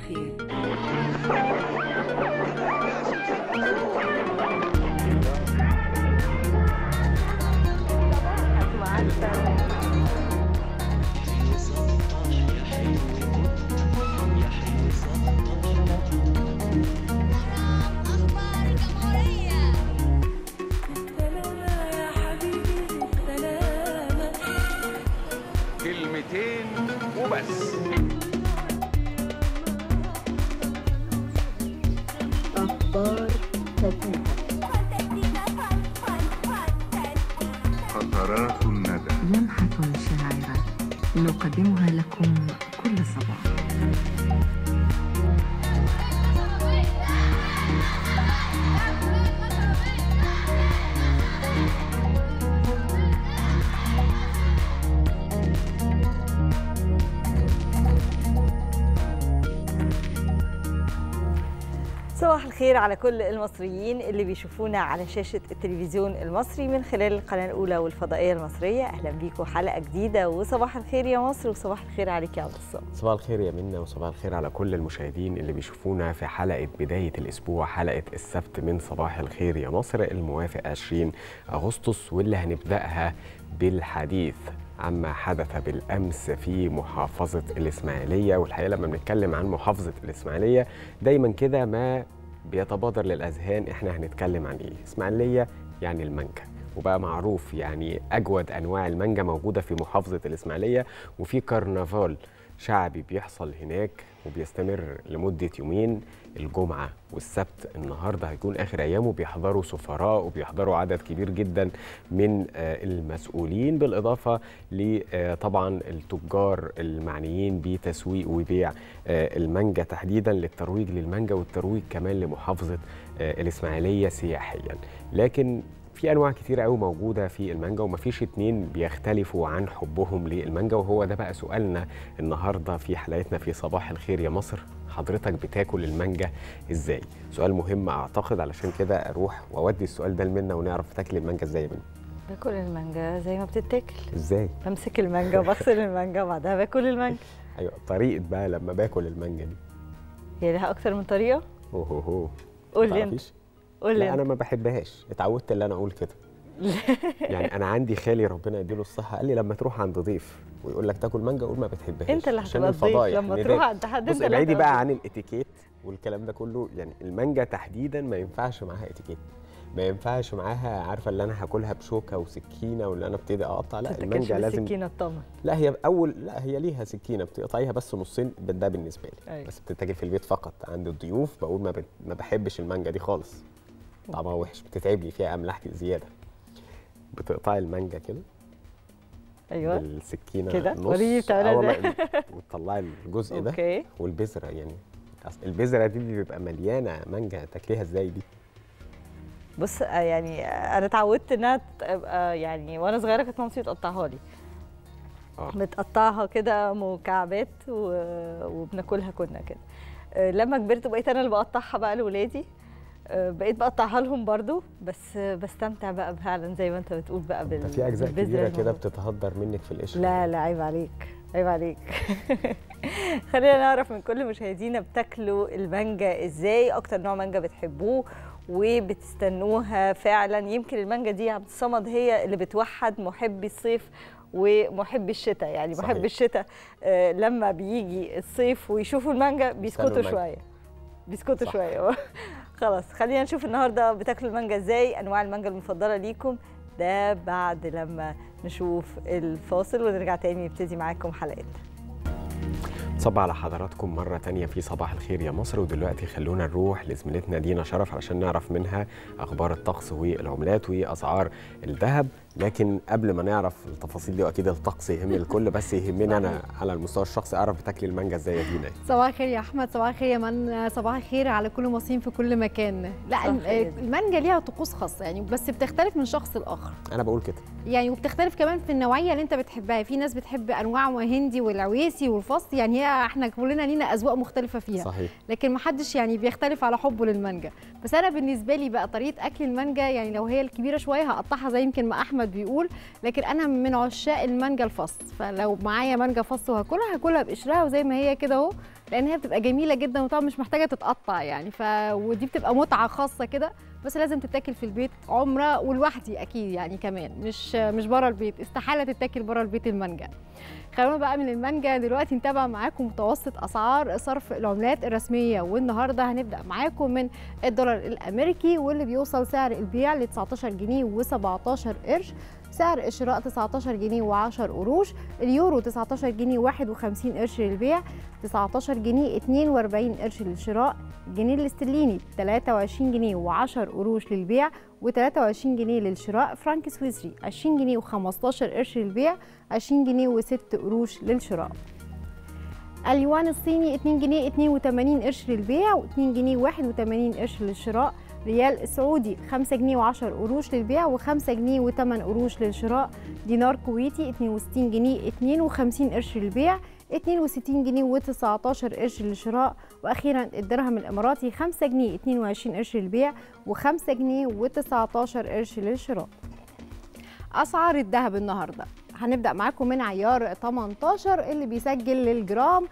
الخير أخبار الجمهورية كلمتين وبس أخبار فتاة قطرات الندى لمحة شاعرة نقدمها لكم كل صباح صباح الخير على كل المصريين اللي بيشوفونا على شاشة التلفزيون المصري من خلال القناة الأولى والفضائية المصرية أهلا بيكم حلقة جديدة وصباح الخير يا مصر وصباح الخير عليك يا عبد الصمد صباح الخير يا منا وصباح الخير على كل المشاهدين اللي بيشوفونا في حلقة بداية الأسبوع حلقة السبت من صباح الخير يا مصر الموافق 20 أغسطس واللي هنبدأها بالحديث عما حدث بالأمس في محافظة الإسماعيلية والحقيقة لما بنتكلم عن محافظة الإسماعيلية دايما كده ما بيتبادر للأذهان إحنا هنتكلم عن إيه إسماعيلية يعني المانجا وبقى معروف يعني أجود أنواع المانجا موجودة في محافظة الإسماعيلية وفي كرنفال شعبي بيحصل هناك وبيستمر لمدة يومين الجمعة والسبت النهاردة هيكون آخر أيامه بيحضروا سفراء وبيحضروا عدد كبير جدا من آه، المسؤولين بالإضافة لطبعا التجار المعنيين بتسويق وبيع آه، المانجا تحديدا للترويج للمانجا والترويج كمان لمحافظة آه، الإسماعيلية سياحيا لكن في انواع كتير قوي موجوده في المانجا ومفيش اتنين بيختلفوا عن حبهم للمانجا وهو ده بقى سؤالنا النهارده في حلقتنا في صباح الخير يا مصر حضرتك بتاكل المانجا ازاي سؤال مهم اعتقد علشان كده اروح واودي السؤال ده لمنا ونعرف تاكل المانجا ازاي يا منى باكل المانجا زي ما بتتاكل ازاي بمسك المانجا وبغسل المانجا وبعدها باكل المانجا ايوه طريقه بقى لما باكل المانجا دي هي لها أكتر من طريقة اوه هو هو قول لي أنت تعرفيش؟ قول لا لي انا أنت ما بحبهاش اتعودت ان انا اقول كده يعني انا عندي خالي ربنا يديله الصحه قال لي لما تروح عند ضيف ويقول لك تاكل مانجا قول ما بتحبهاش أنت اللي عشان هتبقى الضيف الفضايح لما نداء. تروح عند حد بص أنت اللي ابعدي هتبقى بقى الضيف. عن الاتيكيت والكلام ده كله يعني المانجا تحديدا ما ينفعش معاها اتيكيت ما ينفعش معاها عارفه اللي انا هاكلها بشوكه وسكينه واللي انا ابتدي اقطع لا تتاكلش المانجا لازم بالسكينة الطمن لا هي اول لا هي ليها سكينه بتقطعيها بس نصين ده بالنسبه لي أيوة. بس بتتاكل في البيت فقط عند الضيوف بقول ما, ب... ما بحبش المانجا دي خالص طعمها وحش بتتعب لي فيها املاح زياده بتقطعي المانجا كده أيوه بالسكينه كده؟ نص وريني بتعملها آه والله، إزاي. وتطلعي الجزء ده أوكي والبذره يعني أصل البذره دي بيبقى مليانه مانجا تاكليها ازاي دي بص آه، يعني آه، انا اتعودت انها تبقى يعني وانا صغيره كانت مامتي بتقطعها لي اه بتقطعها كده مكعبات و- وبناكلها كنا كده آه، لما كبرت بقيت انا اللي بقطعها بقى لاولادي آه، بقيت بقطعها لهم برضو بس آه، بستمتع بقى فعلا زي ما انت بتقول بقى بال ده في اجزاء بالبذرة كبيره كده الموجودة. بتتهدر منك في القشر لا لا عيب عليك عيب عليك خلينا نعرف من كل مشاهدينا بتاكلوا المانجا ازاي اكتر نوع مانجا بتحبوه وبتستنوها فعلا يمكن المانجا دي يا عبد الصمد هي اللي بتوحد محبي الصيف ومحبي الشتاء يعني صحيح. محبي الشتاء آه، لما بيجي الصيف ويشوفوا المانجا بيسكتوا المانجا. شويه بيسكتوا صح. شويه خلاص خلينا نشوف النهارده بتاكلوا المانجا ازاي انواع المانجا المفضله ليكم ده بعد لما نشوف الفاصل ونرجع تاني نبتدي معاكم حلقتنا صب على حضراتكم مرة تانية في صباح الخير يا مصر ودلوقتي خلونا نروح لزميلتنا دينا شرف علشان نعرف منها أخبار الطقس والعملات وأسعار الذهب لكن قبل ما نعرف التفاصيل دي وأكيد الطقس يهم الكل بس يهمني أنا على المستوى الشخصي أعرف بتاكلي المانجا إزاي يا دينا صباح الخير يا احمد صباح الخير يا من صباح الخير على كل المصريين في كل مكان لا صباح الخير. المانجا ليها طقوس خاصه يعني بس بتختلف من شخص لاخر أنا بقول كده يعني وبتختلف كمان في النوعيه اللي انت بتحبها في ناس بتحب انواع هندي والعويسي والفص يعني هي احنا كلنا لينا اذواق مختلفه فيها صحيح لكن ما حدش يعني بيختلف على حبه للمانجا بس انا بالنسبه لي بقى طريقه اكل المانجا يعني لو هي الكبيره شويه هقطعها زي يمكن ما احمد بيقول لكن انا من عشاق المانجا الفص فلو معايا مانجا فص وهاكلها هاكلها بقشرها وزي ما هي كده اهو لان هي بتبقى جميله جدا وطبعا مش محتاجه تتقطع يعني ف ودي بتبقى متعه خاصه كده بس لازم تتاكل في البيت عمره ولوحدي اكيد يعني كمان مش مش بره البيت استحاله تتاكل بره البيت المانجا خلونا بقى من المانجا دلوقتي نتابع معاكم متوسط اسعار صرف العملات الرسميه والنهارده هنبدا معاكم من الدولار الامريكي واللي بيوصل سعر البيع ل 19 جنيه و17 قرش سعر الشراء 19 جنيه و10 قروش اليورو 19 جنيه 51 قرش للبيع 19 جنيه 42 قرش للشراء الجنيه الاسترليني 23 جنيه و10 قروش للبيع و23 جنيه للشراء فرانك سويسري 20 جنيه و15 قرش للبيع 20 جنيه و6 قروش للشراء اليوان الصيني 2 جنيه 82 قرش للبيع و2 جنيه 81 قرش للشراء ريال السعودي 5 جنيه و10 قروش للبيع و5 جنيه و8 قروش للشراء دينار كويتي 62 جنيه 52 قرش للبيع 62 جنيه و19 قرش للشراء واخيرا الدرهم الاماراتي 5 جنيه 22 قرش للبيع و5 جنيه و19 قرش للشراء اسعار الذهب النهارده هنبدا معاكم من عيار 18 اللي بيسجل للجرام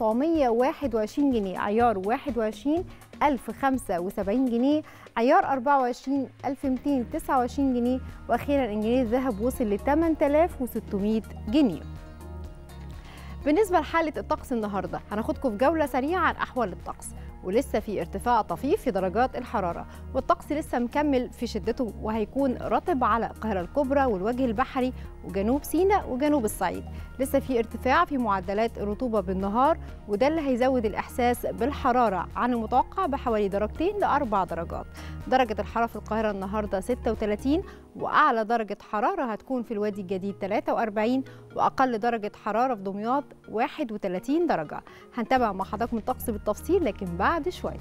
921 جنيه عيار 21 1075 جنيه عيار 24 1229 جنيه واخيرا جنيه الذهب وصل ل 8600 جنيه بالنسبة لحالة الطقس النهاردة هناخدكم في جولة سريعة عن أحوال الطقس ولسه في ارتفاع طفيف في درجات الحرارة والطقس لسه مكمل في شدته وهيكون رطب على القاهرة الكبرى والوجه البحري وجنوب سيناء وجنوب الصعيد لسه في ارتفاع في معدلات الرطوبة بالنهار وده اللي هيزود الإحساس بالحرارة عن المتوقع بحوالي درجتين لأربع درجات درجة الحرارة في القاهرة النهاردة 36 وأعلى درجة حرارة هتكون في الوادي الجديد 43 وأقل درجة حرارة في دمياط 31 درجة هنتابع مع حضراتكم الطقس بالتفصيل لكن بعد شوية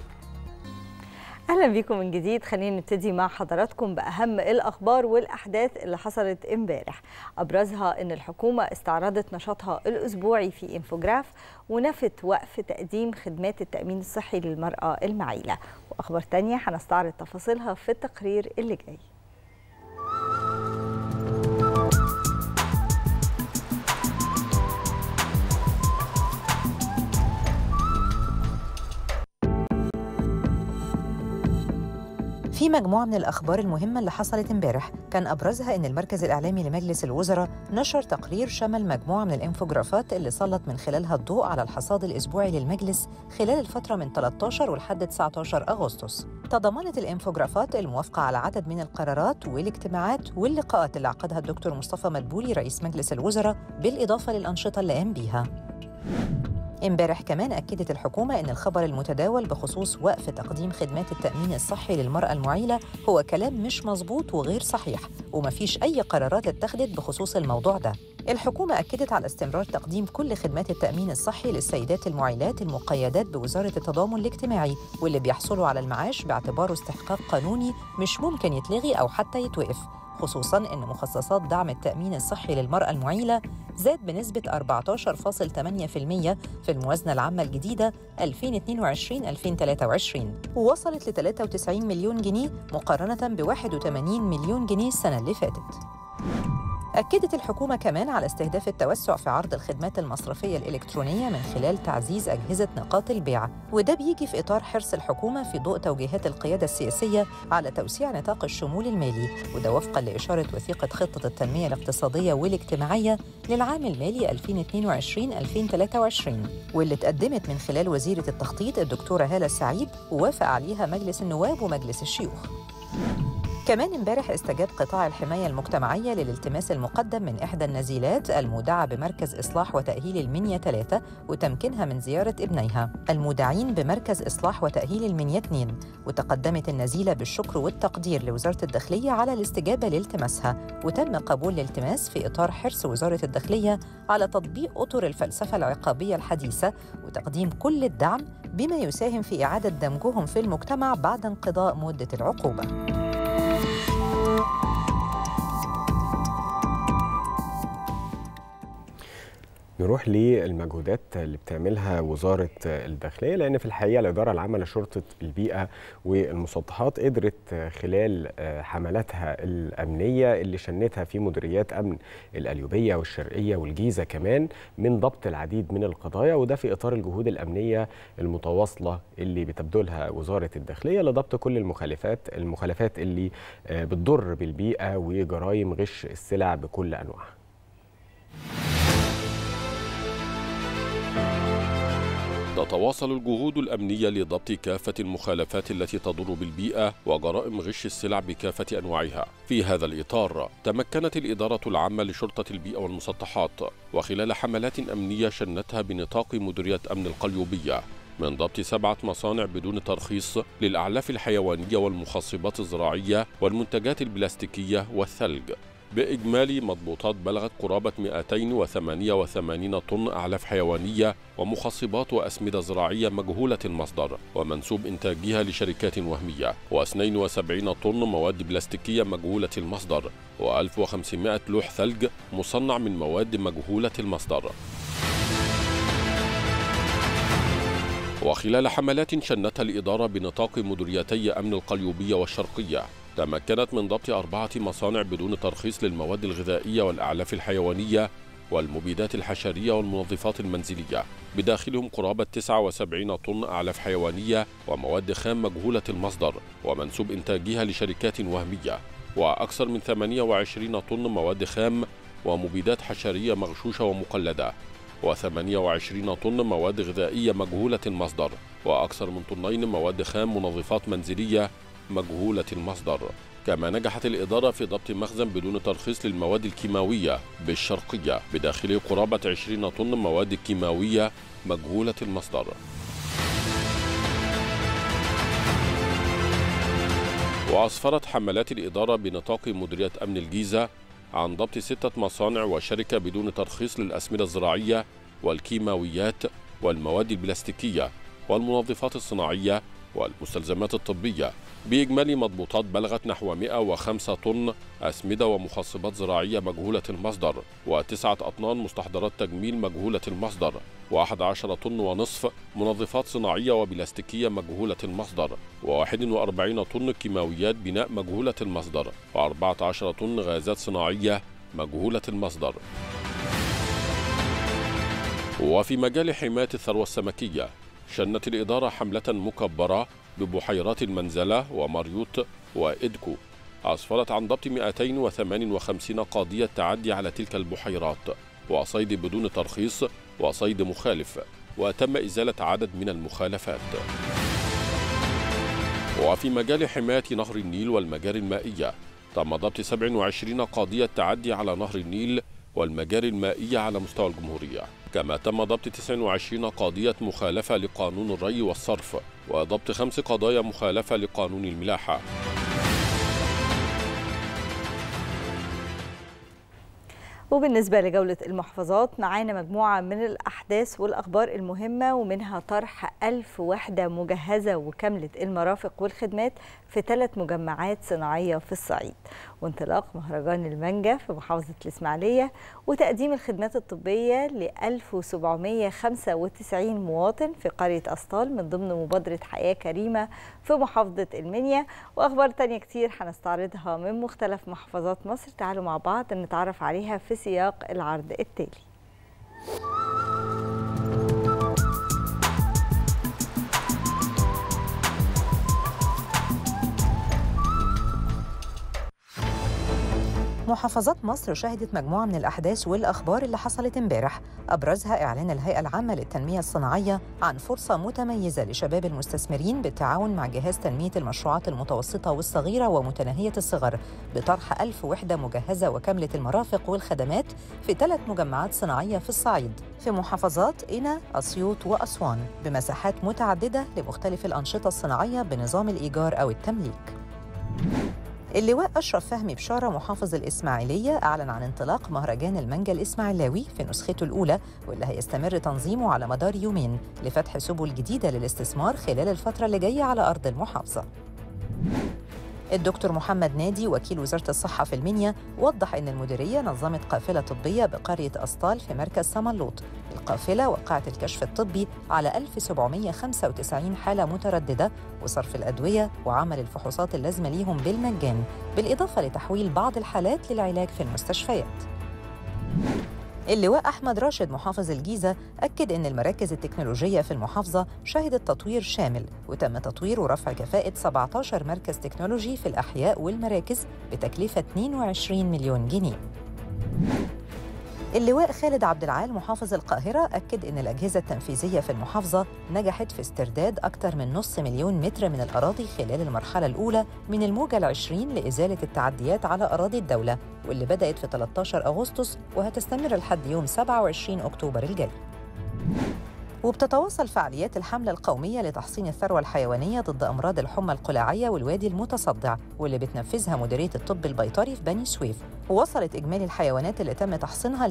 اهلا بيكم من جديد خلينا نبتدي مع حضراتكم باهم الاخبار والاحداث اللي حصلت امبارح ابرزها ان الحكومه استعرضت نشاطها الاسبوعي في انفوجراف ونفت وقف تقديم خدمات التامين الصحي للمراه المعيله واخبار تانية هنستعرض تفاصيلها في التقرير اللي جاي في مجموعة من الأخبار المهمة اللي حصلت امبارح كان أبرزها إن المركز الإعلامي لمجلس الوزراء نشر تقرير شمل مجموعة من الإنفوجرافات اللي سلط من خلالها الضوء على الحصاد الأسبوعي للمجلس خلال الفترة من 13 ولحد 19 أغسطس تضمنت الإنفوجرافات الموافقة على عدد من القرارات والاجتماعات واللقاءات اللي عقدها الدكتور مصطفى مدبولي رئيس مجلس الوزراء بالإضافة للأنشطة اللي قام بيها امبارح كمان أكدت الحكومة أن الخبر المتداول بخصوص وقف تقديم خدمات التأمين الصحي للمرأة المعيلة هو كلام مش مظبوط وغير صحيح ومفيش أي قرارات اتخذت بخصوص الموضوع ده الحكومة أكدت على استمرار تقديم كل خدمات التأمين الصحي للسيدات المعيلات المقيدات بوزارة التضامن الاجتماعي واللي بيحصلوا على المعاش باعتباره استحقاق قانوني مش ممكن يتلغي أو حتى يتوقف خصوصا ان مخصصات دعم التامين الصحي للمراه المعيله زاد بنسبه 14.8% في الموازنه العامه الجديده 2022 2023 ووصلت ل 93 مليون جنيه مقارنه ب 81 مليون جنيه السنه اللي فاتت أكدت الحكومة كمان على استهداف التوسع في عرض الخدمات المصرفية الإلكترونية من خلال تعزيز أجهزة نقاط البيع وده بيجي في إطار حرص الحكومة في ضوء توجيهات القيادة السياسية على توسيع نطاق الشمول المالي وده وفقا لإشارة وثيقة خطة التنمية الاقتصادية والاجتماعية للعام المالي 2022-2023 واللي اتقدمت من خلال وزيرة التخطيط الدكتورة هالة السعيد ووافق عليها مجلس النواب ومجلس الشيوخ كمان امبارح استجاب قطاع الحماية المجتمعية للالتماس المقدم من إحدى النزيلات المودعة بمركز إصلاح وتأهيل المنيا 3 وتمكينها من زيارة ابنيها المودعين بمركز إصلاح وتأهيل المنيا 2 وتقدمت النزيلة بالشكر والتقدير لوزارة الداخلية على الاستجابة لالتماسها وتم قبول الالتماس في إطار حرص وزارة الداخلية على تطبيق أطر الفلسفة العقابية الحديثة وتقديم كل الدعم بما يساهم في إعادة دمجهم في المجتمع بعد انقضاء مدة العقوبة نروح للمجهودات اللي بتعملها وزارة الداخلية لأن في الحقيقة الإدارة العامة لشرطة البيئة والمسطحات قدرت خلال حملاتها الأمنية اللي شنتها في مديريات أمن القليوبية والشرقية والجيزة كمان من ضبط العديد من القضايا وده في إطار الجهود الأمنية المتواصلة اللي بتبذلها وزارة الداخلية لضبط كل المخالفات المخالفات اللي بتضر بالبيئة وجرائم غش السلع بكل أنواعها تتواصل الجهود الأمنية لضبط كافة المخالفات التي تضر بالبيئة وجرائم غش السلع بكافة أنواعها. في هذا الإطار تمكنت الإدارة العامة لشرطة البيئة والمسطحات وخلال حملات أمنية شنتها بنطاق مديرية أمن القليوبية من ضبط سبعة مصانع بدون ترخيص للأعلاف الحيوانية والمخصبات الزراعية والمنتجات البلاستيكية والثلج بإجمالي مضبوطات بلغت قرابة 288 طن أعلاف حيوانية ومخصبات وأسمدة زراعية مجهولة المصدر ومنسوب إنتاجها لشركات وهمية و72 طن مواد بلاستيكية مجهولة المصدر و1500 لوح ثلج مصنع من مواد مجهولة المصدر وخلال حملات شنتها الإدارة بنطاق مديريتي أمن القليوبية والشرقية تمكنت من ضبط أربعة مصانع بدون ترخيص للمواد الغذائية والأعلاف الحيوانية والمبيدات الحشرية والمنظفات المنزلية بداخلهم قرابة 79 طن أعلاف حيوانية ومواد خام مجهولة المصدر ومنسوب إنتاجها لشركات وهمية وأكثر من 28 طن مواد خام ومبيدات حشرية مغشوشة ومقلدة و28 طن مواد غذائية مجهولة المصدر وأكثر من طنين مواد خام منظفات منزلية مجهولة المصدر كما نجحت الإدارة في ضبط مخزن بدون ترخيص للمواد الكيماوية بالشرقية بداخله قرابة 20 طن مواد كيماوية مجهولة المصدر وأسفرت حملات الإدارة بنطاق مديرية أمن الجيزة عن ضبط ستة مصانع وشركة بدون ترخيص للأسمدة الزراعية والكيماويات والمواد البلاستيكية والمنظفات الصناعية والمستلزمات الطبية بإجمالي مضبوطات بلغت نحو 105 طن أسمدة ومخصبات زراعية مجهولة المصدر وتسعة أطنان مستحضرات تجميل مجهولة المصدر و11 طن ونصف منظفات صناعية وبلاستيكية مجهولة المصدر و41 طن كيماويات بناء مجهولة المصدر و14 طن غازات صناعية مجهولة المصدر وفي مجال حماية الثروة السمكية شنت الإدارة حملة مكبرة ببحيرات المنزلة ومريوط وإدكو أسفرت عن ضبط 258 قاضية تعدي على تلك البحيرات وصيد بدون ترخيص وصيد مخالف وتم إزالة عدد من المخالفات وفي مجال حماية نهر النيل والمجاري المائية تم ضبط 27 قاضية تعدي على نهر النيل والمجاري المائية على مستوى الجمهورية كما تم ضبط 29 قضية مخالفة لقانون الري والصرف وضبط خمس قضايا مخالفة لقانون الملاحة وبالنسبة لجولة المحافظات معانا مجموعة من الأحداث والأخبار المهمة ومنها طرح ألف وحدة مجهزة وكاملة المرافق والخدمات في ثلاث مجمعات صناعية في الصعيد وانطلاق مهرجان المانجا في محافظة الإسماعيلية وتقديم الخدمات الطبية ل 1795 مواطن في قرية أسطال من ضمن مبادرة حياة كريمة في محافظة المنيا وأخبار تانية كتير هنستعرضها من مختلف محافظات مصر تعالوا مع بعض نتعرف عليها في سياق العرض التالي محافظات مصر شهدت مجموعة من الأحداث والأخبار اللي حصلت امبارح أبرزها إعلان الهيئة العامة للتنمية الصناعية عن فرصة متميزة لشباب المستثمرين بالتعاون مع جهاز تنمية المشروعات المتوسطة والصغيرة ومتناهية الصغر بطرح ألف وحدة مجهزة وكاملة المرافق والخدمات في ثلاث مجمعات صناعية في الصعيد في محافظات قنا، أسيوط وأسوان بمساحات متعددة لمختلف الأنشطة الصناعية بنظام الإيجار أو التمليك اللواء أشرف فهمي بشارة محافظ الإسماعيلية أعلن عن انطلاق مهرجان المانجا الإسماعيلاوي في نسخته الأولى واللي هيستمر تنظيمه على مدار يومين لفتح سبل جديدة للاستثمار خلال الفترة اللي جاية على أرض المحافظة الدكتور محمد نادي وكيل وزارة الصحة في المنيا وضح أن المديرية نظمت قافلة طبية بقرية أسطال في مركز سمنلوط القافلة وقعت الكشف الطبي على 1795 حالة مترددة وصرف الأدوية وعمل الفحوصات اللازمة ليهم بالمجان بالإضافة لتحويل بعض الحالات للعلاج في المستشفيات اللواء أحمد راشد محافظ الجيزة أكد أن المراكز التكنولوجية في المحافظة شهدت تطوير شامل وتم تطوير ورفع كفاءة 17 مركز تكنولوجي في الأحياء والمراكز بتكلفة 22 مليون جنيه اللواء خالد عبد العال محافظ القاهرة أكد أن الأجهزة التنفيذية في المحافظة نجحت في استرداد أكثر من نص مليون متر من الأراضي خلال المرحلة الأولى من الموجة العشرين لإزالة التعديات على أراضي الدولة واللي بدأت في 13 أغسطس وهتستمر لحد يوم 27 أكتوبر الجاي وبتتواصل فعاليات الحملة القومية لتحصين الثروة الحيوانية ضد أمراض الحمى القلاعية والوادي المتصدع واللي بتنفذها مديرية الطب البيطري في بني سويف ووصلت إجمالي الحيوانات اللي تم تحصينها ل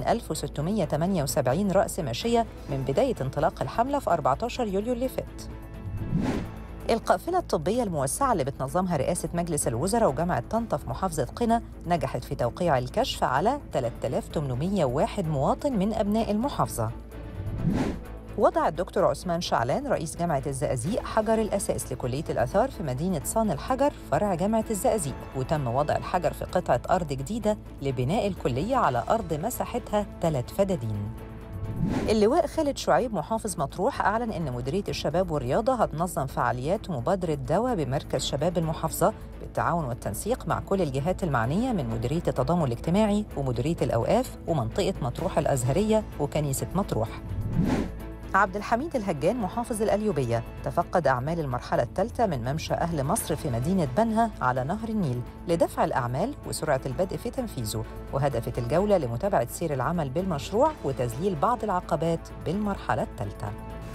90678 رأس ماشية من بداية انطلاق الحملة في 14 يوليو اللي فات القافلة الطبية الموسعة اللي بتنظمها رئاسة مجلس الوزراء وجامعة طنطا في محافظة قنا نجحت في توقيع الكشف على 3801 مواطن من أبناء المحافظة وضع الدكتور عثمان شعلان رئيس جامعة الزقازيق حجر الأساس لكلية الآثار في مدينة صان الحجر فرع جامعة الزقازيق وتم وضع الحجر في قطعة أرض جديدة لبناء الكلية على أرض مساحتها ثلاث فدادين اللواء خالد شعيب محافظ مطروح أعلن أن مديرية الشباب والرياضة هتنظم فعاليات مبادرة دواء بمركز شباب المحافظة بالتعاون والتنسيق مع كل الجهات المعنية من مديرية التضامن الاجتماعي ومديرية الأوقاف ومنطقة مطروح الأزهرية وكنيسة مطروح عبد الحميد الهجان محافظ الأليوبية تفقد أعمال المرحلة الثالثة من ممشى أهل مصر في مدينة بنها على نهر النيل لدفع الأعمال وسرعة البدء في تنفيذه وهدفت الجولة لمتابعة سير العمل بالمشروع وتذليل بعض العقبات بالمرحلة الثالثة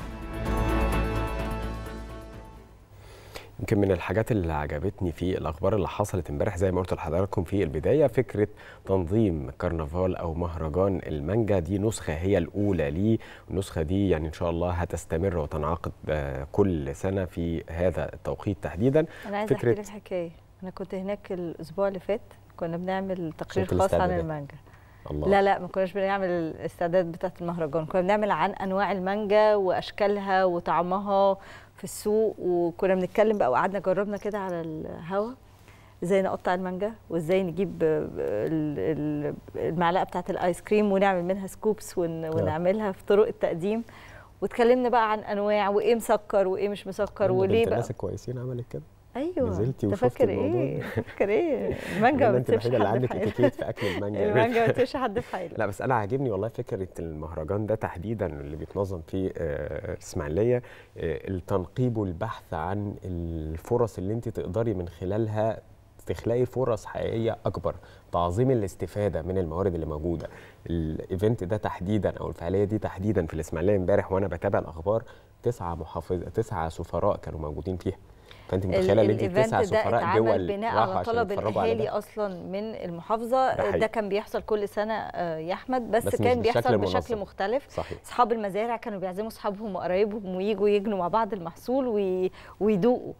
يمكن من الحاجات اللي عجبتني في الاخبار اللي حصلت امبارح زي ما قلت لحضراتكم في البدايه فكره تنظيم كرنفال او مهرجان المانجا دي نسخه هي الاولى ليه النسخه دي يعني ان شاء الله هتستمر وتنعقد آه، كل سنه في هذا التوقيت تحديدا انا عايزه احكي فكرة- لك حكايه انا كنت هناك الاسبوع اللي فات كنا بنعمل تقرير شفت خاص عن الاستعدادات. المانجا الله لا لا ما كناش بنعمل الاستعداد بتاعه المهرجان كنا بنعمل عن انواع المانجا واشكالها وطعمها في السوق وكنا بنتكلم بقى وقعدنا جربنا كده على الهوا ازاي نقطع المانجا وازاي نجيب ال- ال- المعلقه بتاعه الايس كريم ونعمل منها سكوبس ون- ونعملها في طرق التقديم واتكلمنا بقى عن انواع وايه مسكر وايه مش مسكر وليه بقى الناس الكويسين عملت كده ايوه نزلتي انت وشفتي فاكر الموضوع ايه ده. فاكر ايه المانجا ما انت بتسيبش الوحيده اللي حد عندك في حاله اتيكيت في اكل المانجا المانجا ما بتسيبش حد في حاله لا بس انا عاجبني والله فكره المهرجان ده تحديدا اللي بيتنظم في آه، الاسماعيليه آه، التنقيب والبحث عن الفرص اللي انت تقدري من خلالها تخلقي فرص حقيقيه اكبر تعظيم الاستفاده من الموارد اللي موجوده الايفنت ده تحديدا او الفعاليه دي تحديدا في الاسماعيليه امبارح وانا بتابع الاخبار تسعه محافظ تسعه سفراء كانوا موجودين فيها فانت متخيله ان انت الايفنت تسع ده سفراء اتعمل دول بناء راحوا على عشان طلب يتفرجوا على الاهالي ده. اصلا من المحافظه ده حقيقي. ده كان بيحصل كل سنه آه، يا احمد بس, بس مش كان بشكل بيحصل منظم. بشكل مختلف صحيح اصحاب المزارع كانوا بيعزموا اصحابهم وقرايبهم ويجوا يجنوا مع بعض المحصول وي- ويدوقوا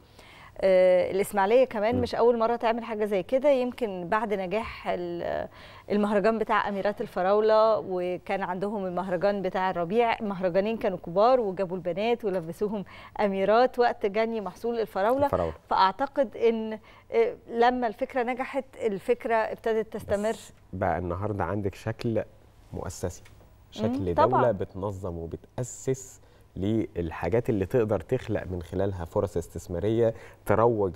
آه، الاسماعيليه كمان م. مش اول مره تعمل حاجه زي كده يمكن بعد نجاح ال- المهرجان بتاع اميرات الفراوله وكان عندهم المهرجان بتاع الربيع مهرجانين كانوا كبار وجابوا البنات ولبسوهم اميرات وقت جني محصول الفراوله الفراوله فاعتقد ان آه، لما الفكره نجحت الفكره ابتدت تستمر بس بقى النهارده عندك شكل مؤسسي شكل مم، دولة طبعاً. بتنظم وبتأسس للحاجات اللي تقدر تخلق من خلالها فرص استثمارية تروج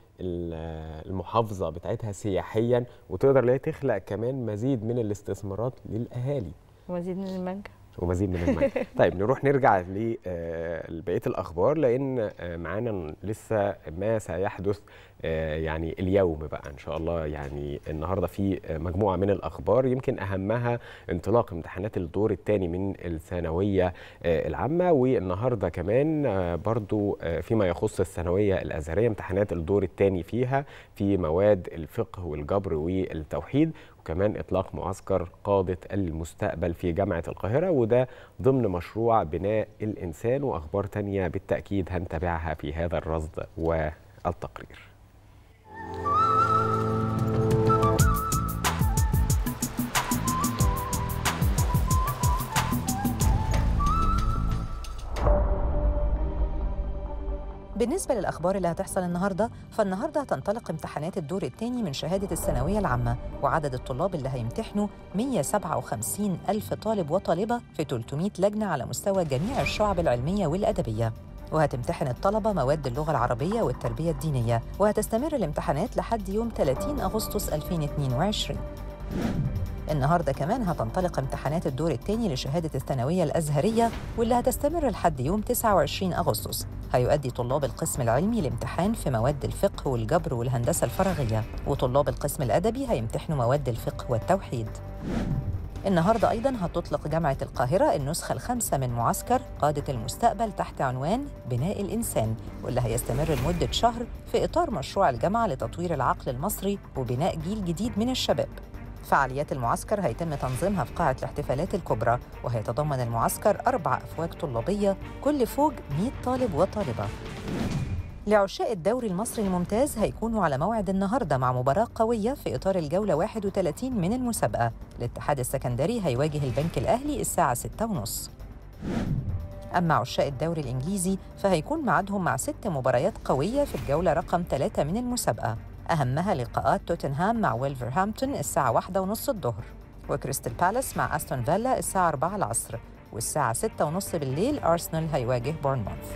للمحافظة بتاعتها سياحيا وتقدر اللي هي تخلق كمان مزيد من الاستثمارات للأهالي مزيد من المانجا ومزيد من المال طيب نروح نرجع لبقيه الاخبار لان آه، معانا لسه ما سيحدث آه، يعني اليوم بقى ان شاء الله يعني النهارده في آه، مجموعه من الاخبار يمكن اهمها انطلاق امتحانات الدور الثاني من الثانويه آه، العامه والنهارده كمان آه، برضو آه، فيما يخص الثانويه الازهريه امتحانات الدور الثاني فيها في مواد الفقه والجبر والتوحيد وكمان اطلاق معسكر قاده المستقبل في جامعه القاهره وده ضمن مشروع بناء الانسان واخبار تانية بالتاكيد هنتابعها في هذا الرصد والتقرير بالنسبة للأخبار اللي هتحصل النهاردة فالنهاردة هتنطلق امتحانات الدور الثاني من شهادة الثانوية العامة وعدد الطلاب اللي هيمتحنوا 157 ألف طالب وطالبة في 300 لجنة على مستوى جميع الشعب العلمية والأدبية وهتمتحن الطلبة مواد اللغة العربية والتربية الدينية وهتستمر الامتحانات لحد يوم 30 أغسطس 2022 النهارده كمان هتنطلق امتحانات الدور الثاني لشهادة الثانوية الأزهرية واللي هتستمر لحد يوم 29 أغسطس. هيؤدي طلاب القسم العلمي الامتحان في مواد الفقه والجبر والهندسة الفراغية، وطلاب القسم الأدبي هيمتحنوا مواد الفقه والتوحيد. النهارده أيضا هتطلق جامعة القاهرة النسخة الخامسة من معسكر قادة المستقبل تحت عنوان بناء الإنسان واللي هيستمر لمدة شهر في إطار مشروع الجامعة لتطوير العقل المصري وبناء جيل جديد من الشباب. فعاليات المعسكر هيتم تنظيمها في قاعة الاحتفالات الكبرى وهيتضمن المعسكر أربع أفواج طلابية كل فوج 100 طالب وطالبة لعشاق الدوري المصري الممتاز هيكونوا على موعد النهارده مع مباراة قوية في إطار الجولة 31 من المسابقة الاتحاد السكندري هيواجه البنك الأهلي الساعة 6:30 أما عشاق الدوري الإنجليزي فهيكون ميعادهم مع ست مباريات قوية في الجولة رقم ثلاثة من المسابقة أهمها لقاءات توتنهام مع ويلفرهامبتون الساعة واحدة ونص الظهر وكريستال بالاس مع أستون فيلا الساعة 4 العصر والساعة ستة ونص بالليل أرسنال هيواجه بورنموث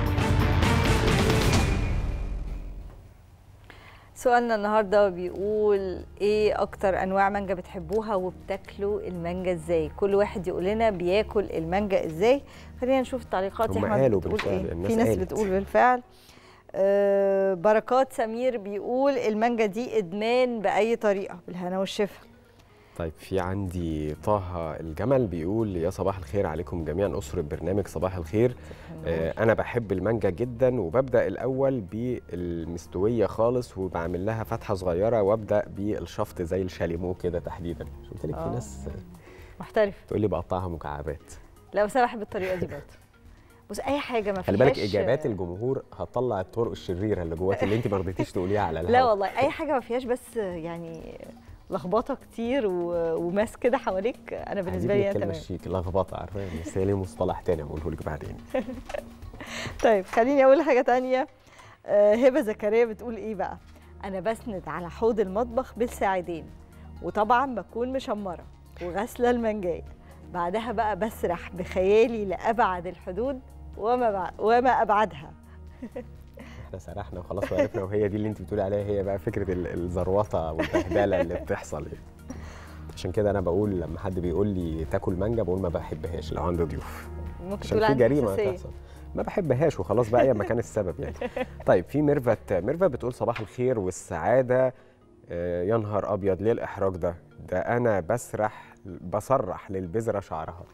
سؤالنا النهارده بيقول ايه اكتر انواع مانجا بتحبوها وبتاكلوا المانجا ازاي كل واحد يقول لنا بياكل المانجا ازاي خلينا نشوف التعليقات هم احمد قالوا بتقول بالفعل، ايه الناس في ناس قالت. بتقول بالفعل آه بركات سمير بيقول المانجا دي ادمان باي طريقه بالهنا والشفا طيب في عندي طه الجمل بيقول يا صباح الخير عليكم جميعا أسرة برنامج صباح الخير آه أنا بحب المانجا جدا وببدأ الأول بالمستوية خالص وبعمل لها فتحة صغيرة وأبدأ بالشفط زي الشاليمو كده تحديدا مش قلت لك في آه. ناس محترف تقول لي بقطعها مكعبات لا بس انا بحب الطريقه دي برضه بص اي حاجه ما فيهاش خلي بالك إجابات الجمهور هتطلع الطرق الشريرة اللي جواك اللي أنت ما رضيتيش تقوليها على الهوا لا والله اي حاجه ما فيهاش بس يعني لخبطه كتير و- وماس كده حواليك انا بالنسبه لي انا كلمة تمام شيك لخبطة عارفة بس هي ليه مصطلح تاني بقوله لك بعدين طيب خليني اقول حاجه تانية آه، هبه زكريا بتقول ايه بقى انا بسند على حوض المطبخ بالساعدين وطبعا بكون مشمره وغاسله المنجايه بعدها بقى بسرح بخيالي لابعد الحدود وما بع- وما ابعدها احنا سرحنا وخلاص وعرفنا وهي دي اللي انت بتقولي عليها هي بقى فكره ال- الزروطه والبهدله اللي بتحصل يعني. عشان كده انا بقول لما حد بيقول لي تاكل مانجا بقول ما بحبهاش لو عندي ضيوف ممكن عشان تقول في عندي جريمه حساسية. هتحصل ما بحبهاش وخلاص بقى ايا ما كان السبب يعني طيب في ميرفت ميرفت بتقول صباح الخير والسعاده آه، يا نهار ابيض ليه الاحراج ده ده انا بسرح بسرح للبذره شعرها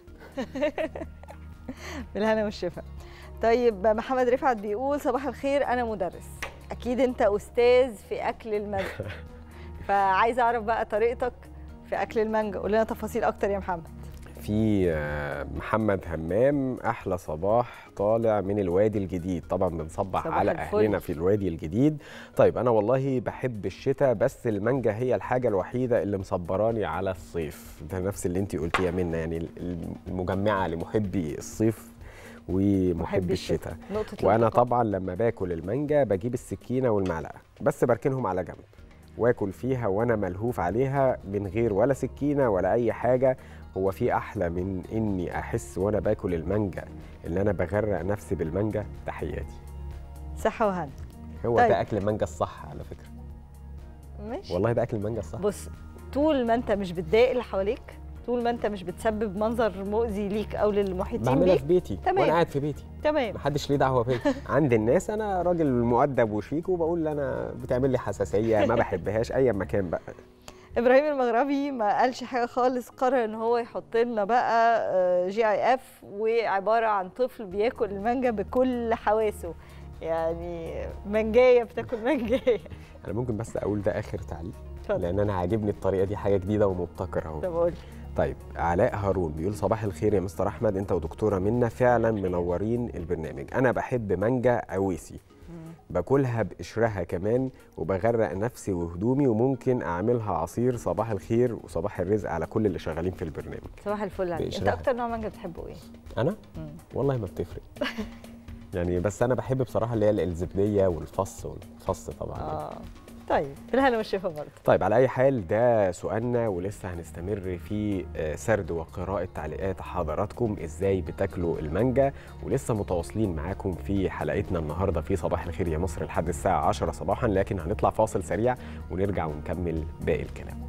بالهنا والشفا طيب محمد رفعت بيقول صباح الخير انا مدرس اكيد انت استاذ في اكل المانجا فعايزه اعرف بقى طريقتك في اكل المانجا قول لنا تفاصيل اكتر يا محمد في آه، محمد همام احلى صباح طالع من الوادي الجديد طبعا بنصبح صباح على الفل. اهلنا في الوادي الجديد طيب انا والله بحب الشتاء بس المانجا هي الحاجه الوحيده اللي مصبراني على الصيف ده نفس اللي انت قلتيها منا يعني ال- المجمعه لمحبي الصيف ومحبي الشتاء نقطه وانا الالتقاء. طبعا لما باكل المانجا بجيب السكينه والمعلقه بس بركنهم على جنب واكل فيها وانا ملهوف عليها من غير ولا سكينه ولا اي حاجه هو في احلى من اني احس وانا باكل المانجا ان انا بغرق نفسي بالمانجا تحياتي صحه وهنا هو طيب. ده اكل المانجا الصح على فكره ماشي والله ده اكل المانجا الصح بص طول ما انت مش بتضايق اللي حواليك طول ما انت مش بتسبب منظر مؤذي ليك او للمحيطين بعملها بيك في بيتي تمام. وانا قاعد في بيتي تمام محدش ليه دعوه بيا عند الناس انا راجل مؤدب وشيك وبقول انا بتعمل لي حساسيه ما بحبهاش ايا ما كان بقى ابراهيم المغربي ما قالش حاجه خالص قرر ان هو يحط لنا بقى آه، جي اي اف وعباره عن طفل بياكل المانجا بكل حواسه يعني منجايه بتاكل منجايه انا ممكن بس اقول ده اخر تعليق اتفضل لان انا عاجبني الطريقه دي حاجه جديده ومبتكره اهو طب قول طيب علاء هارون بيقول صباح الخير يا مستر احمد انت ودكتوره منا فعلا منورين البرنامج انا بحب مانجا عويسي باكلها بقشرها كمان وبغرق نفسي وهدومي وممكن اعملها عصير صباح الخير وصباح الرزق على كل اللي شغالين في البرنامج صباح الفل عليك انت بقشرها. اكتر نوع مانجا بتحبه ايه انا مم. والله ما بتفرق يعني بس انا بحب بصراحه اللي هي الزبديه والفص والفص طبعا اه طيب بالهنا والشفا برضه طيب على اي حال ده سؤالنا ولسه هنستمر في آه، سرد وقراءه تعليقات حضراتكم ازاي بتاكلوا المانجا ولسه متواصلين معاكم في حلقتنا النهارده في صباح الخير يا مصر لحد الساعه 10 صباحا لكن هنطلع فاصل سريع ونرجع ونكمل باقي الكلام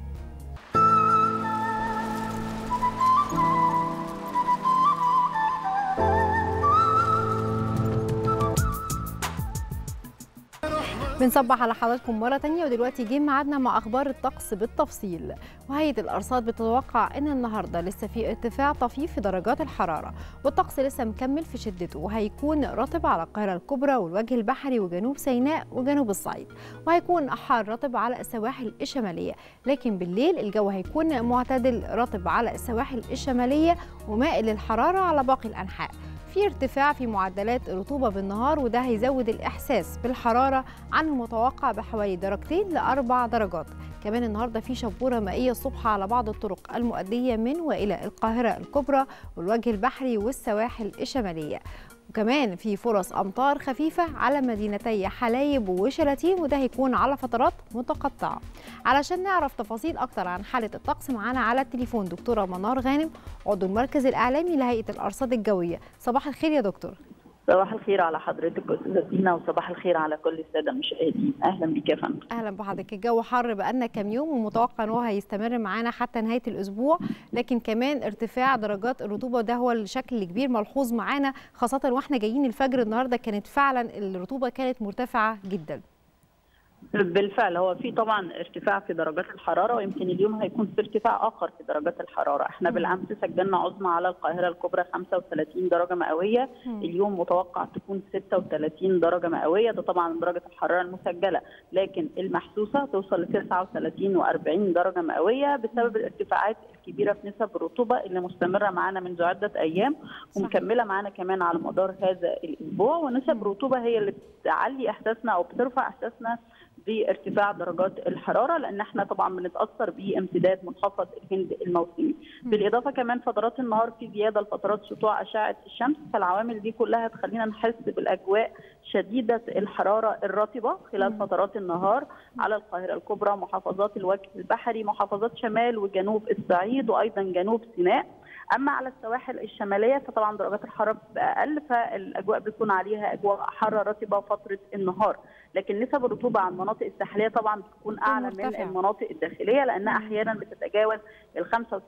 بنصبح على حضراتكم مرة تانية ودلوقتي جه ميعادنا مع أخبار الطقس بالتفصيل وهيئة الأرصاد بتتوقع إن النهاردة لسه في ارتفاع طفيف في درجات الحرارة والطقس لسه مكمل في شدته وهيكون رطب على القاهرة الكبرى والوجه البحري وجنوب سيناء وجنوب الصعيد وهيكون حار رطب على السواحل الشمالية لكن بالليل الجو هيكون معتدل رطب على السواحل الشمالية ومائل الحرارة على باقي الأنحاء في ارتفاع في معدلات الرطوبة بالنهار وده هيزود الإحساس بالحرارة عن المتوقع بحوالي درجتين لأربع درجات كمان النهارده في شبوره مائيه الصبح على بعض الطرق المؤديه من والى القاهره الكبرى والوجه البحري والسواحل الشماليه وكمان في فرص امطار خفيفه على مدينتي حلايب وشلاتين وده هيكون على فترات متقطعه علشان نعرف تفاصيل اكتر عن حاله الطقس معانا على التليفون دكتوره منار غانم عضو المركز الاعلامي لهيئه الارصاد الجويه صباح الخير يا دكتور صباح الخير على حضرتك استاذه دينا وصباح الخير على كل الساده المشاهدين اهلا بك يا فندم اهلا بحضرتك الجو حر بقالنا كام يوم ومتوقع ان هو هيستمر معانا حتى نهايه الاسبوع لكن كمان ارتفاع درجات الرطوبه ده هو الشكل كبير ملحوظ معانا خاصه واحنا جايين الفجر النهارده كانت فعلا الرطوبه كانت مرتفعه جدا بالفعل هو في طبعا ارتفاع في درجات الحراره ويمكن اليوم هيكون في ارتفاع اخر في درجات الحراره احنا بالامس سجلنا عظمى على القاهره الكبرى 35 درجه مئويه اليوم متوقع تكون 36 درجه مئويه ده طبعا درجه الحراره المسجله لكن المحسوسه توصل ل 39 و40 درجه مئويه بسبب الارتفاعات الكبيره في نسب الرطوبه اللي مستمره معانا منذ عده ايام ومكمله معانا كمان على مدار هذا الاسبوع ونسب الرطوبه هي اللي بتعلي احساسنا او بترفع احساسنا بارتفاع درجات الحراره لان احنا طبعا بنتاثر بامتداد منخفض الهند الموسمي بالاضافه كمان فترات النهار في زياده لفترات سطوع اشعه الشمس فالعوامل دي كلها تخلينا نحس بالاجواء شديده الحراره الرطبه خلال فترات النهار على القاهره الكبرى محافظات الوجه البحري محافظات شمال وجنوب الصعيد وايضا جنوب سيناء اما على السواحل الشماليه فطبعا درجات الحراره بتبقى اقل فالاجواء بيكون عليها اجواء حاره رطبه فتره النهار لكن نسب الرطوبه على المناطق الساحليه طبعا بتكون اعلى من مرتفعة. المناطق الداخليه لانها احيانا بتتجاوز ال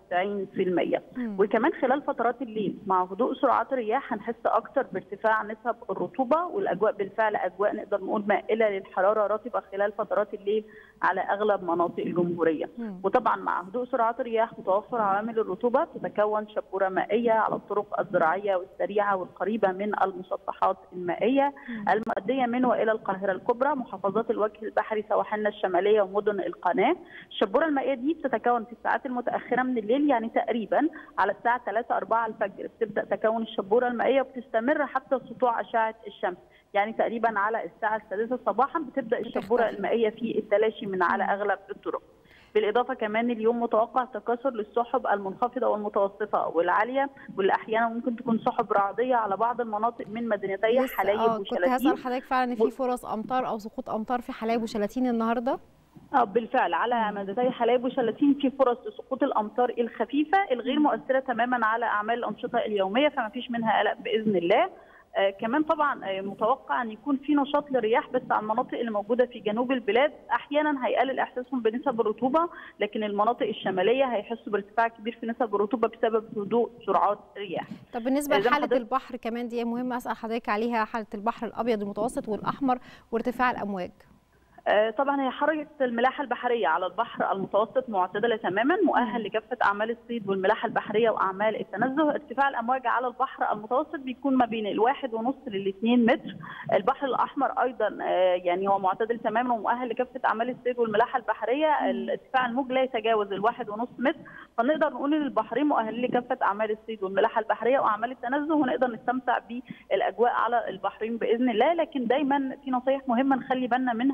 95% وكمان خلال فترات الليل مع هدوء سرعات الرياح هنحس اكتر بارتفاع نسب الرطوبه والاجواء بالفعل اجواء نقدر نقول مائله للحراره رطبه خلال فترات الليل على اغلب مناطق الجمهوريه وطبعا مع هدوء سرعات الرياح وتوفر عوامل الرطوبه تتكون شبوره مائيه على الطرق الزراعيه والسريعه والقريبه من المسطحات المائيه المؤديه من والى القاهره الكبرى محافظات الوجه البحري سواحلنا الشماليه ومدن القناه الشبوره المائيه دي بتتكون في الساعات المتاخره من الليل يعني تقريبا على الساعه 3 4 الفجر بتبدا تكون الشبوره المائيه وبتستمر حتى سطوع اشعه الشمس يعني تقريبا على الساعه السادسه صباحا بتبدا الشبوره بتختفي. المائيه في التلاشي من على اغلب الطرق بالاضافه كمان اليوم متوقع تكاثر للسحب المنخفضه والمتوسطه والعاليه واللي احيانا ممكن تكون سحب رعديه على بعض المناطق من مدينتي لسه- حلايب آه، كنت وشلاتين هسال حضرتك فعلا ان في فرص امطار او سقوط امطار في حلايب وشلاتين النهارده اه بالفعل على مدينتي حلايب وشلاتين في فرص لسقوط الامطار الخفيفه الغير مؤثره تماما على اعمال الانشطه اليوميه فما فيش منها قلق باذن الله آه كمان طبعا آه متوقع ان يكون في نشاط للرياح بس على المناطق اللي موجوده في جنوب البلاد احيانا هيقلل احساسهم بنسب الرطوبه لكن المناطق الشماليه هيحسوا بارتفاع كبير في نسب الرطوبه بسبب هدوء سرعات الرياح طب بالنسبه زي ما لحاله حضرتك- البحر كمان دي مهمه اسال حضرتك عليها حاله البحر الابيض المتوسط والاحمر وارتفاع الامواج آه، طبعا هي حركه الملاحه البحريه على البحر المتوسط معتدله تماما مؤهل لكافه اعمال الصيد والملاحه البحريه واعمال التنزه ارتفاع الامواج على البحر المتوسط بيكون ما بين الواحد ونص للاثنين متر البحر الاحمر ايضا آه، يعني هو معتدل تماما ومؤهل لكافه اعمال الصيد والملاحه البحريه ارتفاع الموج لا يتجاوز الواحد ونص متر فنقدر نقول ان البحرين مؤهلين لكافه اعمال الصيد والملاحه البحريه واعمال التنزه ونقدر نستمتع بالاجواء على البحرين باذن الله لكن دايما في نصايح مهمه نخلي بالنا منها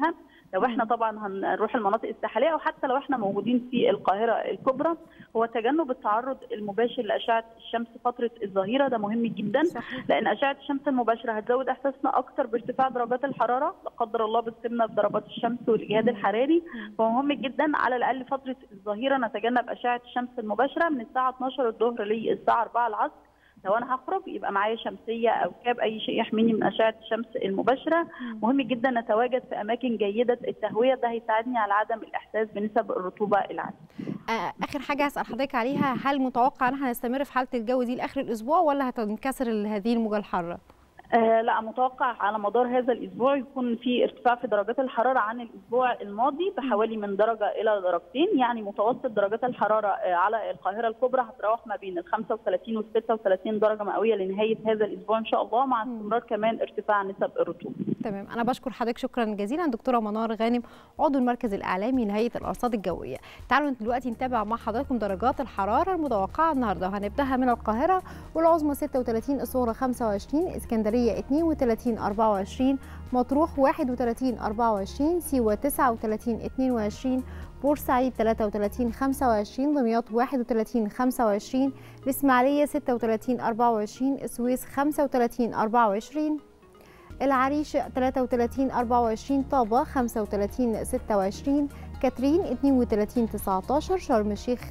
لو احنا طبعا هنروح المناطق الساحليه او حتى لو احنا موجودين في القاهره الكبرى هو تجنب التعرض المباشر لاشعه الشمس فتره الظهيره ده مهم جدا صحيح. لان اشعه الشمس المباشره هتزود احساسنا اكتر بارتفاع درجات الحراره لا قدر الله بتصيبنا بضربات الشمس والاجهاد الحراري فمهم جدا على الاقل فتره الظهيره نتجنب اشعه الشمس المباشره من الساعه 12 الظهر للساعه 4 العصر لو انا هخرج يبقى معايا شمسيه او كاب اي شيء يحميني من اشعه الشمس المباشره مهم جدا نتواجد في اماكن جيده التهويه ده هيساعدني على عدم الاحساس بنسب الرطوبه العاليه آه، اخر حاجه هسال حضرتك عليها هل متوقع ان احنا نستمر في حاله الجو دي لاخر الاسبوع ولا هتنكسر ال- هذه الموجه الحاره آه لا متوقع على مدار هذا الاسبوع يكون في ارتفاع في درجات الحراره عن الاسبوع الماضي بحوالي من درجه الى درجتين يعني متوسط درجات الحراره آه على القاهره الكبرى هتتراوح ما بين ال 35 وال 36 درجه مئويه لنهايه هذا الاسبوع ان شاء الله مع استمرار كمان ارتفاع نسب الرطوبه. تمام انا بشكر حضرتك شكرا جزيلا دكتوره منار غانم عضو المركز الاعلامي لهيئه الارصاد الجويه تعالوا دلوقتي نتابع مع حضراتكم درجات الحراره المتوقعه النهارده وهنبداها من القاهره والعظمى 36 الصغرى 25 اسكندريه 32 24 مطروح 31 24 سيوه 39 22 بورسعيد 33 25 دمياط 31 25 الإسماعيلية 36 24 السويس 35 24 العريش 33 24 طابة 35 26 كاترين 32 19 شرم الشيخ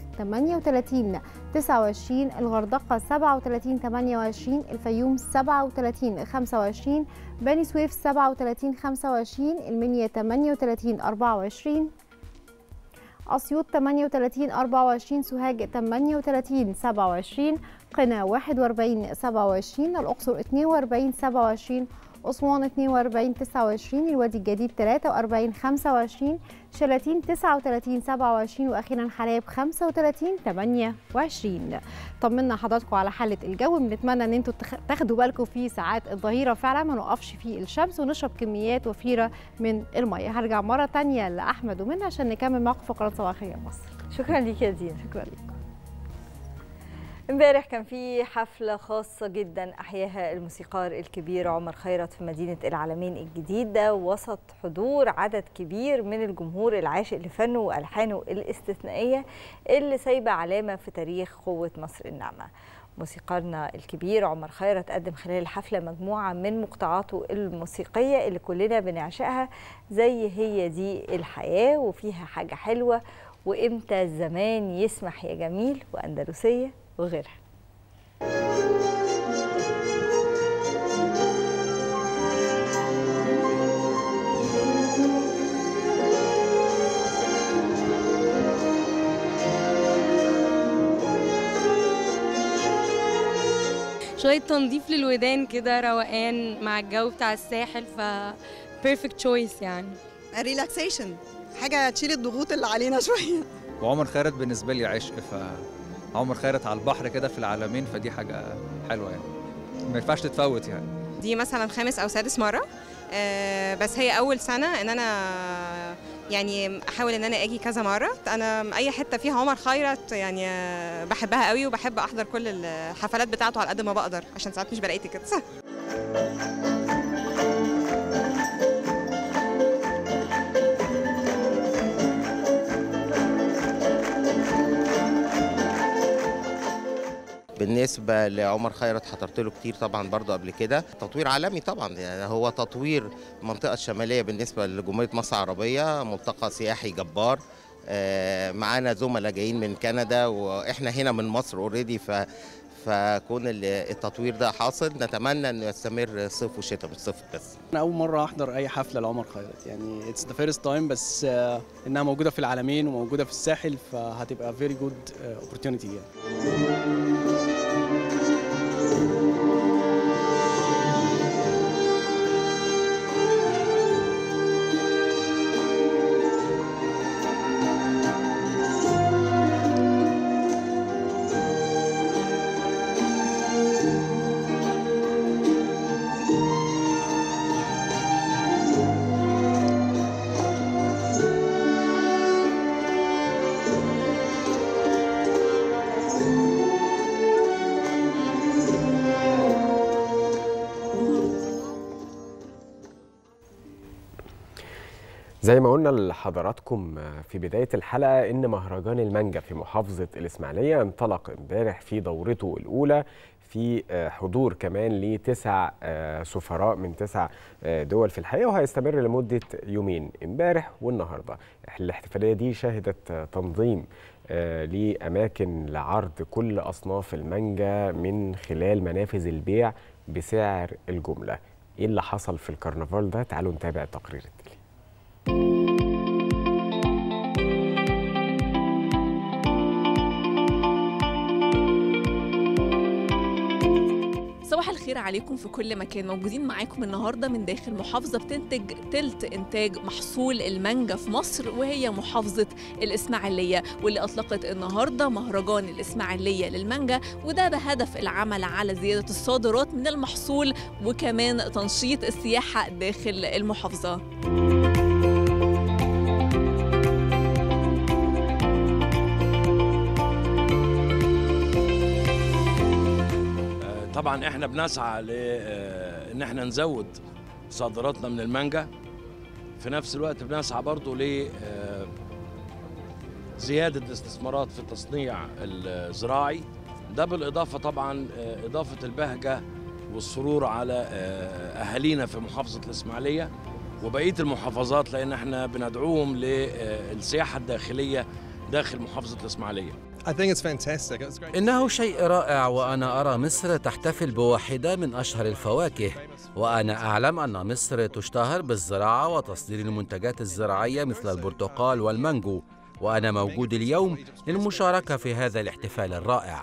38 29 الغردقة 37 28 الفيوم 37 25 بني سويف 37 25 المنيا 38 24 أسيوط 38 24 سوهاج 38 27 قنا 41 27 الأقصر 42 27 أسوان 42 29 الوادي الجديد 43 25 شلاتين 39 27 واخيرا حلايب 35 28 طمنا حضراتكم على حاله الجو بنتمنى ان انتوا تخ- تاخدوا بالكم في ساعات الظهيره فعلا ما نوقفش في الشمس ونشرب كميات وفيره من الميه هرجع مره تانية لاحمد ومنى عشان نكمل معاكم فقرات صباح الخير يا مصر شكرا ليك يا دينا شكرا لكم امبارح كان في حفلة خاصة جدا أحياها الموسيقار الكبير عمر خيرت في مدينة العالمين الجديدة وسط حضور عدد كبير من الجمهور العاشق لفنه وألحانه الاستثنائية اللي سايبة علامة في تاريخ قوة مصر الناعمة موسيقارنا الكبير عمر خيرت قدم خلال الحفلة مجموعة من مقطوعاته الموسيقية اللي كلنا بنعشقها زي هي دي الحياة وفيها حاجة حلوة وإمتى الزمان يسمح يا جميل وأندلسية وغيرها شوية تنظيف للودان كده روقان مع الجو بتاع الساحل ف perfect choice يعني ريلاكسيشن حاجه تشيل الضغوط اللي علينا شويه وعمر خيرت بالنسبه لي عشق فعمر خيرت على البحر كده في العالمين فدي حاجه حلوه يعني ما ينفعش تتفوت يعني دي مثلا خامس او سادس مره آه، بس هي اول سنه ان انا يعني احاول ان انا اجي كذا مره انا اي حته فيها عمر خيرت يعني آه، بحبها قوي وبحب احضر كل الحفلات بتاعته على قد ما بقدر عشان ساعات مش بلاقي تيكتس بالنسبة لعمر خيرت حضرت له كتير طبعا برضه قبل كده تطوير عالمي طبعا يعني هو تطوير المنطقة الشمالية بالنسبة لجمهورية مصر العربية ملتقى سياحي جبار آه، معانا زملاء جايين من كندا واحنا هنا من مصر اوريدي ف فكون ال- التطوير ده حاصل نتمنى انه يستمر صيف وشتاء مش صيف بس انا اول مره احضر اي حفله لعمر خيرت يعني اتس ذا فيرست تايم بس آه، انها موجوده في العالمين وموجوده في الساحل فهتبقى فيري جود opportunity يعني زي ما قلنا لحضراتكم في بداية الحلقة إن مهرجان المانجا في محافظة الإسماعيلية انطلق امبارح في دورته الأولى في حضور كمان لتسع سفراء من تسع دول في الحقيقة وهيستمر لمدة يومين امبارح والنهاردة الاحتفالية دي شهدت تنظيم لأماكن لعرض كل أصناف المانجا من خلال منافذ البيع بسعر الجملة إيه اللي حصل في الكرنفال ده تعالوا نتابع التقرير التالي صباح الخير عليكم في كل مكان موجودين معاكم النهارده من داخل محافظه بتنتج تلت انتاج محصول المانجا في مصر وهي محافظه الاسماعيليه واللي اطلقت النهارده مهرجان الاسماعيليه للمانجا وده بهدف العمل على زياده الصادرات من المحصول وكمان تنشيط السياحه داخل المحافظه طبعا احنا بنسعى لان احنا نزود صادراتنا من المانجا في نفس الوقت بنسعى برضو ل زيادة الاستثمارات في التصنيع الزراعي ده بالإضافة طبعا إضافة البهجة والسرور على أهالينا في محافظة الإسماعيلية وبقية المحافظات لأن احنا بندعوهم للسياحة الداخلية داخل محافظة الإسماعيلية I think it's fantastic. It's great. إنه شيء رائع وأنا أرى مصر تحتفل بواحدة من أشهر الفواكه وأنا أعلم أن مصر تشتهر بالزراعة وتصدير المنتجات الزراعية مثل البرتقال والمانجو وأنا موجود اليوم للمشاركة في هذا الاحتفال الرائع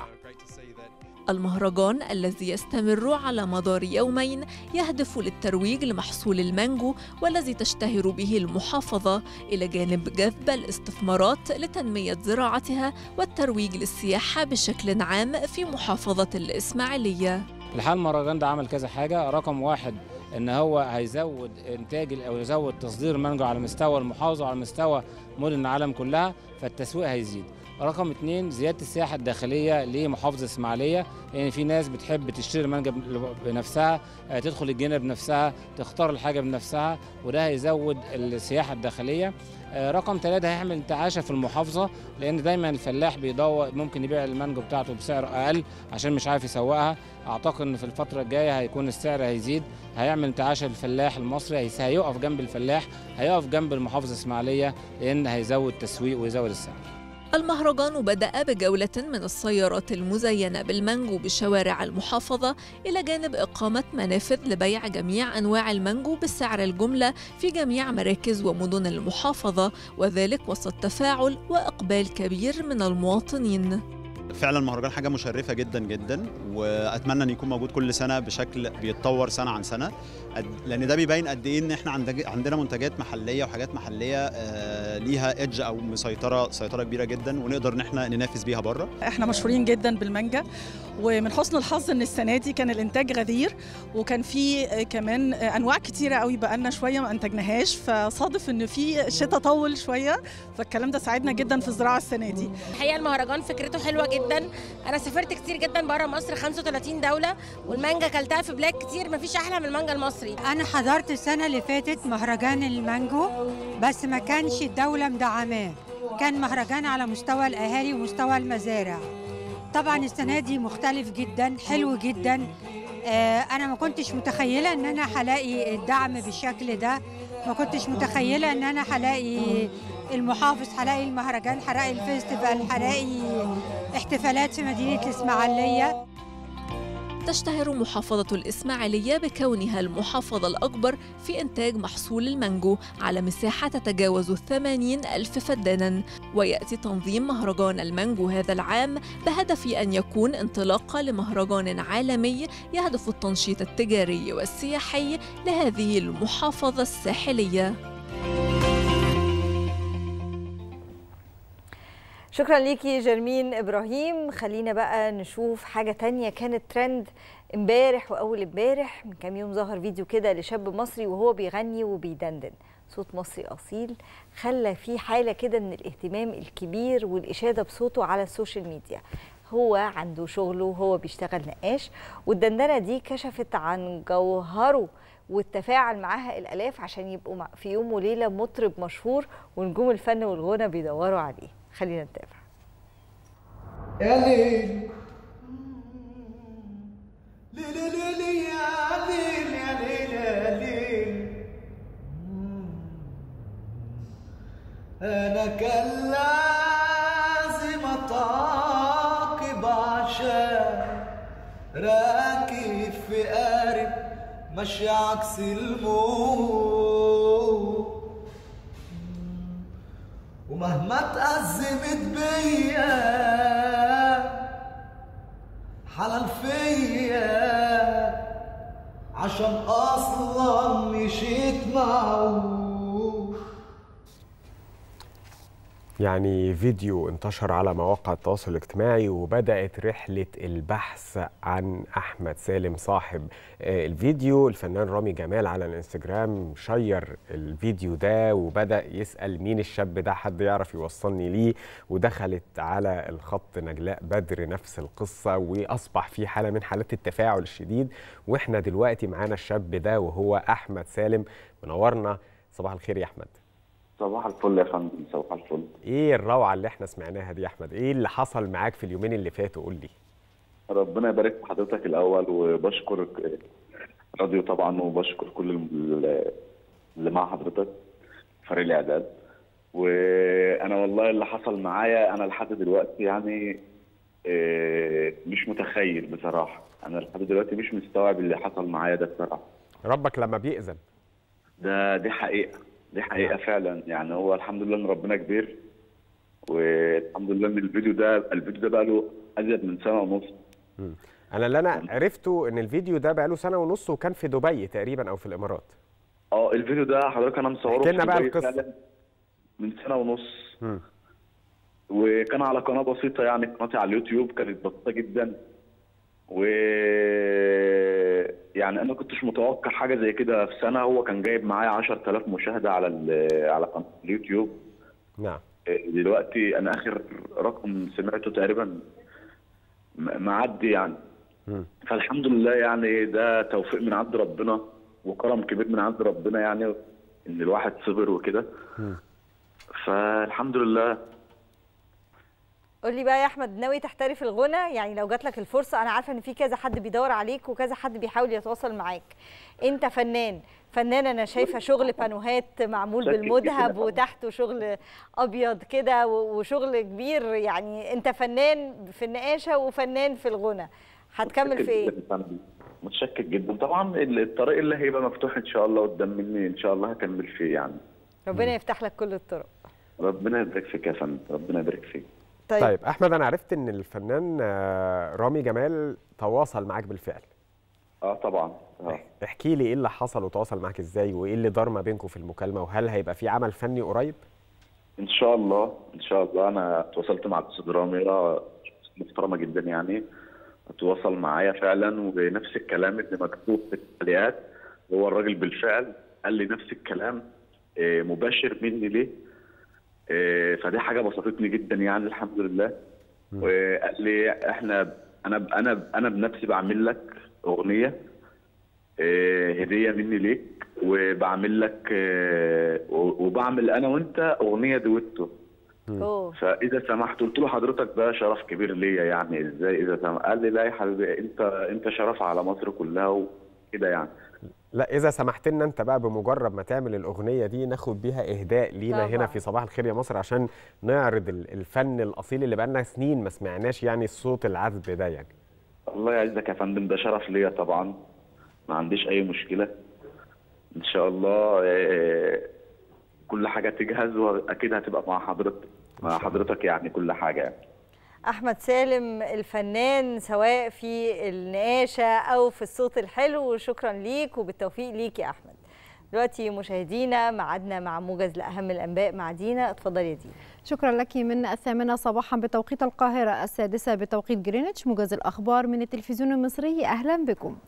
المهرجان الذي يستمر على مدار يومين يهدف للترويج لمحصول المانجو والذي تشتهر به المحافظة إلى جانب جذب الاستثمارات لتنمية زراعتها والترويج للسياحة بشكل عام في محافظة الإسماعيلية الحقيقة المهرجان ده عمل كذا حاجة رقم واحد ان هو هيزود انتاج او يزود تصدير المانجو على مستوى المحافظه وعلى مستوى مدن العالم كلها فالتسويق هيزيد رقم اتنين زياده السياحه الداخليه لمحافظه اسماعيليه لان يعني في ناس بتحب تشتري المانجا بنفسها تدخل الجنينه بنفسها تختار الحاجه بنفسها وده هيزود السياحه الداخليه رقم ثلاثة هيعمل انتعاشة في المحافظة لأن دايما الفلاح بيدور ممكن يبيع المانجو بتاعته بسعر أقل عشان مش عارف يسوقها أعتقد إن في الفترة الجاية هيكون السعر هيزيد هيعمل انتعاشة للفلاح المصري هيقف جنب الفلاح هيقف جنب المحافظة الإسماعيلية لأن هيزود تسويق ويزود السعر المهرجان بدأ بجولة من السيارات المزينة بالمانجو بشوارع المحافظة إلى جانب إقامة منافذ لبيع جميع أنواع المانجو بالسعر الجملة في جميع مراكز ومدن المحافظة وذلك وسط تفاعل وإقبال كبير من المواطنين فعلا المهرجان حاجه مشرفه جدا جدا واتمنى ان يكون موجود كل سنه بشكل بيتطور سنه عن سنه لان ده بيبين قد ايه ان احنا عندنا منتجات محليه وحاجات محليه ليها ايدج او مسيطره سيطره كبيره جدا ونقدر ان احنا ننافس بيها بره احنا مشهورين جدا بالمانجا ومن حسن الحظ ان السنه دي كان الانتاج غزير وكان في كمان انواع كتيره قوي بقالنا شويه ما انتجناهاش فصادف ان في شتاء طول شويه فالكلام ده ساعدنا جدا في الزراعه السنه دي الحقيقه المهرجان فكرته حلوه جدا انا سافرت كتير جدا بره مصر 35 دوله والمانجا كلتها في بلاد كتير مفيش احلى من المانجا المصري انا حضرت السنه اللي فاتت مهرجان المانجو بس ما كانش الدوله مدعماه كان مهرجان على مستوى الاهالي ومستوى المزارع طبعا السنه دي مختلف جدا حلو جدا آه انا ما كنتش متخيله ان انا هلاقي الدعم بالشكل ده ما كنتش متخيله ان انا هلاقي المحافظ هلاقي المهرجان هلاقي الفيستيفال هلاقي احتفالات في مدينه الاسماعيليه تشتهر محافظة الإسماعيلية بكونها المحافظة الأكبر في إنتاج محصول المانجو على مساحة تتجاوز الثمانين ألف فدانا ويأتي تنظيم مهرجان المانجو هذا العام بهدف أن يكون انطلاقة لمهرجان عالمي يهدف التنشيط التجاري والسياحي لهذه المحافظة الساحلية شكرا ليكي جرمين ابراهيم خلينا بقى نشوف حاجه تانية كانت ترند امبارح واول امبارح من كام يوم ظهر فيديو كده لشاب مصري وهو بيغني وبيدندن صوت مصري اصيل خلى في حاله كده من الاهتمام الكبير والاشاده بصوته على السوشيال ميديا هو عنده شغله وهو بيشتغل نقاش والدندنه دي كشفت عن جوهره وتفاعل معاها الالاف عشان يبقوا مع- في يوم وليله مطرب مشهور ونجوم الفن والغنى بيدوروا عليه خلينا نتابع يا ليل ليل ليل يا ليل يا ليل يا ليل أنا كان لازم أتعاقب عشان راكب في قارب ماشي عكس الموت ومهما اتأزمت بيا حلال فيا عشان اصلا مشيت معه يعني فيديو انتشر على مواقع التواصل الاجتماعي وبدأت رحلة البحث عن أحمد سالم صاحب آه، الفيديو الفنان رامي جمال على الانستجرام شير الفيديو ده وبدأ يسأل مين الشاب ده حد يعرف يوصلني ليه ودخلت على الخط نجلاء بدر نفس القصة وأصبح في حالة من حالات التفاعل الشديد وإحنا دلوقتي معانا الشاب ده وهو أحمد سالم منورنا صباح الخير يا أحمد صباح الفل يا فندم صباح الفل ايه الروعه اللي احنا سمعناها دي يا احمد ايه اللي حصل معاك في اليومين اللي فاتوا قول لي ربنا يبارك في حضرتك الاول وبشكر راديو طبعا وبشكر كل الم- اللي مع حضرتك فريق الاعداد وانا والله اللي حصل معايا انا لحد دلوقتي يعني آه، مش متخيل بصراحه انا لحد دلوقتي مش مستوعب اللي حصل معايا ده بصراحه ربك لما بيأذن ده دي حقيقه دي حقيقه فعلا يعني هو الحمد لله ان ربنا كبير والحمد لله ان الفيديو ده الفيديو ده بقى له ازيد من سنه ونص مم. انا اللي انا عرفته ان الفيديو ده بقاله سنه ونص وكان في دبي تقريبا او في الامارات اه الفيديو ده حضرتك انا مصوره احكي لنا في بقى دبي القصة. فعلاً من سنه ونص مم. وكان على قناه بسيطه يعني قناتي على اليوتيوب كانت بسيطه جدا و يعني انا كنتش متوقع حاجه زي كده في سنه هو كان جايب معايا 10000 مشاهده على ال- على قناه اليوتيوب نعم دلوقتي انا اخر رقم سمعته تقريبا م- معدي يعني مم. فالحمد لله يعني ده توفيق من عند ربنا وكرم كبير من عند ربنا يعني ان الواحد صبر وكده مم. فالحمد لله قول لي بقى يا احمد ناوي تحترف الغنى يعني لو جات لك الفرصه انا عارفه ان في كذا حد بيدور عليك وكذا حد بيحاول يتواصل معاك انت فنان فنان انا شايفه شغل بانوهات معمول شكل بالمذهب جداً. وتحته شغل ابيض كده و- وشغل كبير يعني انت فنان في النقاشه وفنان في الغنى هتكمل في ايه متشكر جداً يا فندم. متشكر جدا طبعا الطريق اللي هيبقى مفتوح ان شاء الله قدام مني ان شاء الله هكمل فيه يعني ربنا يفتح لك كل الطرق ربنا يبارك فيك يا فندم ربنا يبارك فيك طيب. طيب احمد انا عرفت ان الفنان آه، رامي جمال تواصل معاك بالفعل اه طبعا اه احكي لي ايه اللي حصل وتواصل معاك ازاي وايه اللي دار ما بينكم في المكالمه وهل هيبقى في عمل فني قريب ان شاء الله ان شاء الله انا تواصلت مع الاستاذ رامي شخصية محترمه جدا يعني تواصل معايا فعلا وبنفس الكلام اللي مكتوب في التعليقات هو الراجل بالفعل قال لي نفس الكلام آه، مباشر مني ليه آه، فدي حاجه بسطتني جدا يعني الحمد لله وقال لي احنا انا انا انا بنفسي بعمل لك اغنيه آه، هديه مني ليك وبعمل لك آه، وبعمل انا وانت اغنيه دويتو اوه فاذا سمحت قلت له حضرتك ده شرف كبير ليا يعني ازاي اذا سمحت قال لي لا يا حبيبي انت انت شرف على مصر كلها وكده يعني لا اذا سمحت لنا انت بقى بمجرد ما تعمل الاغنيه دي ناخد بيها اهداء لينا طبعاً. هنا في صباح الخير يا مصر عشان نعرض ال- الفن الاصيل اللي بقالنا سنين ما سمعناش يعني الصوت العذب ده يعني الله يعزك يا فندم ده شرف ليا طبعا ما عنديش اي مشكله ان شاء الله آه، كل حاجه تجهز واكيد هتبقى مع حضرتك مع حضرتك يعني كل حاجه يعني. احمد سالم الفنان سواء في النقاشه او في الصوت الحلو وشكرا ليك وبالتوفيق ليك يا احمد دلوقتي مشاهدينا معادنا مع موجز لاهم الانباء مع دينا اتفضلي يا دينا شكرا لك من الثامنة صباحا بتوقيت القاهرة السادسة بتوقيت جرينتش موجز الأخبار من التلفزيون المصري أهلا بكم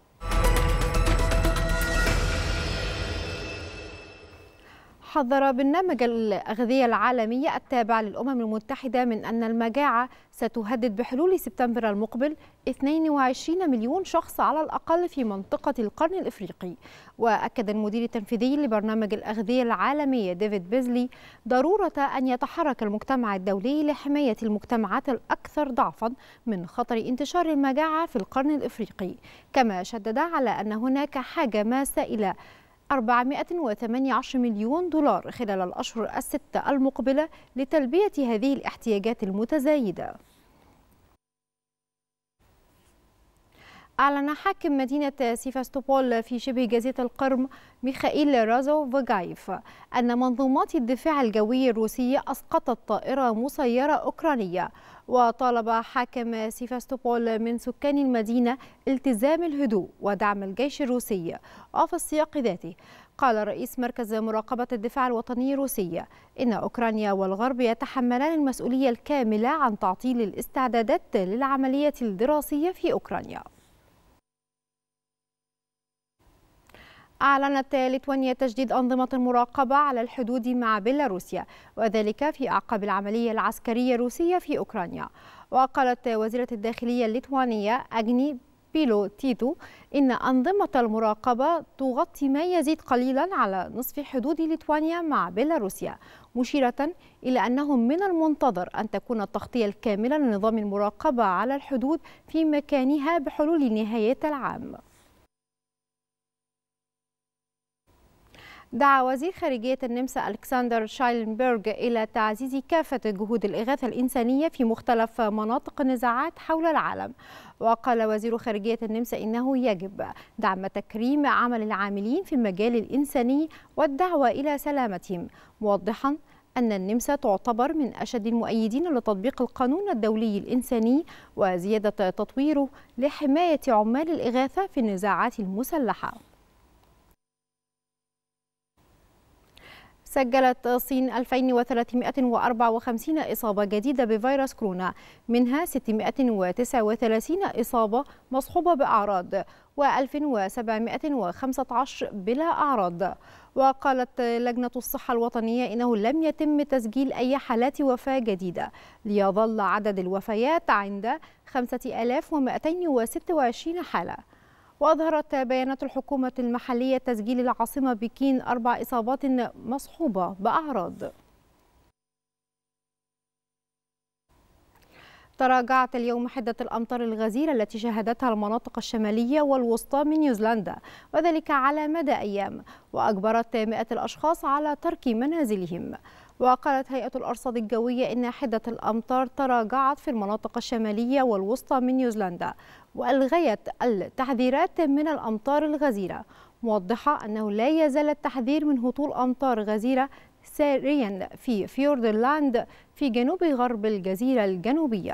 حذر برنامج الأغذية العالمية التابع للأمم المتحدة من أن المجاعة ستهدد بحلول سبتمبر المقبل 22 مليون شخص على الأقل في منطقة القرن الإفريقي وأكد المدير التنفيذي لبرنامج الأغذية العالمية ديفيد بيزلي ضرورة أن يتحرك المجتمع الدولي لحماية المجتمعات الأكثر ضعفا من خطر انتشار المجاعة في القرن الإفريقي كما شدد على أن هناك حاجة ماسة إلى 418 مليون دولار خلال الأشهر الستة المقبلة لتلبية هذه الاحتياجات المتزايدة أعلن حاكم مدينة سيفاستوبول في شبه جزيرة القرم ميخائيل رازو فوغايف أن منظومات الدفاع الجوي الروسية أسقطت طائرة مسيرة أوكرانية وطالب حاكم سيفاستوبول من سكان المدينة التزام الهدوء ودعم الجيش الروسي وفي السياق ذاته قال رئيس مركز مراقبة الدفاع الوطني الروسي إن أوكرانيا والغرب يتحملان المسؤولية الكاملة عن تعطيل الاستعدادات للعملية الدراسية في أوكرانيا أعلنت ليتوانيا تجديد أنظمة المراقبة على الحدود مع بيلاروسيا وذلك في أعقاب العملية العسكرية الروسية في أوكرانيا وقالت وزيرة الداخلية الليتوانية أغني بيلو تيتو إن أنظمة المراقبة تغطي ما يزيد قليلا على نصف حدود ليتوانيا مع بيلاروسيا مشيرة إلى أنه من المنتظر أن تكون التغطية الكاملة لنظام المراقبة على الحدود في مكانها بحلول نهاية العام دعا وزير خارجية النمسا ألكسندر شايلنبرغ إلى تعزيز كافة جهود الإغاثة الإنسانية في مختلف مناطق النزاعات حول العالم وقال وزير خارجية النمسا إنه يجب دعم تكريم عمل العاملين في المجال الإنساني والدعوة إلى سلامتهم موضحا أن النمسا تعتبر من أشد المؤيدين لتطبيق القانون الدولي الإنساني وزيادة تطويره لحماية عمال الإغاثة في النزاعات المسلحة سجلت الصين 2354 إصابة جديدة بفيروس كورونا منها 639 إصابة مصحوبة بأعراض و1715 بلا أعراض وقالت لجنة الصحة الوطنية إنه لم يتم تسجيل أي حالات وفاة جديدة ليظل عدد الوفيات عند 5226 حالة وأظهرت بيانات الحكومة المحلية تسجيل العاصمة بكين أربع إصابات مصحوبة بأعراض تراجعت اليوم حدة الأمطار الغزيرة التي شهدتها المناطق الشمالية والوسطى من نيوزيلندا وذلك على مدى أيام وأجبرت مئات الأشخاص على ترك منازلهم وقالت هيئة الأرصاد الجوية إن حدة الأمطار تراجعت في المناطق الشمالية والوسطى من نيوزيلندا وألغيت التحذيرات من الأمطار الغزيرة موضحة أنه لا يزال التحذير من هطول أمطار غزيرة ساريا في فيوردلاند في جنوب غرب الجزيرة الجنوبية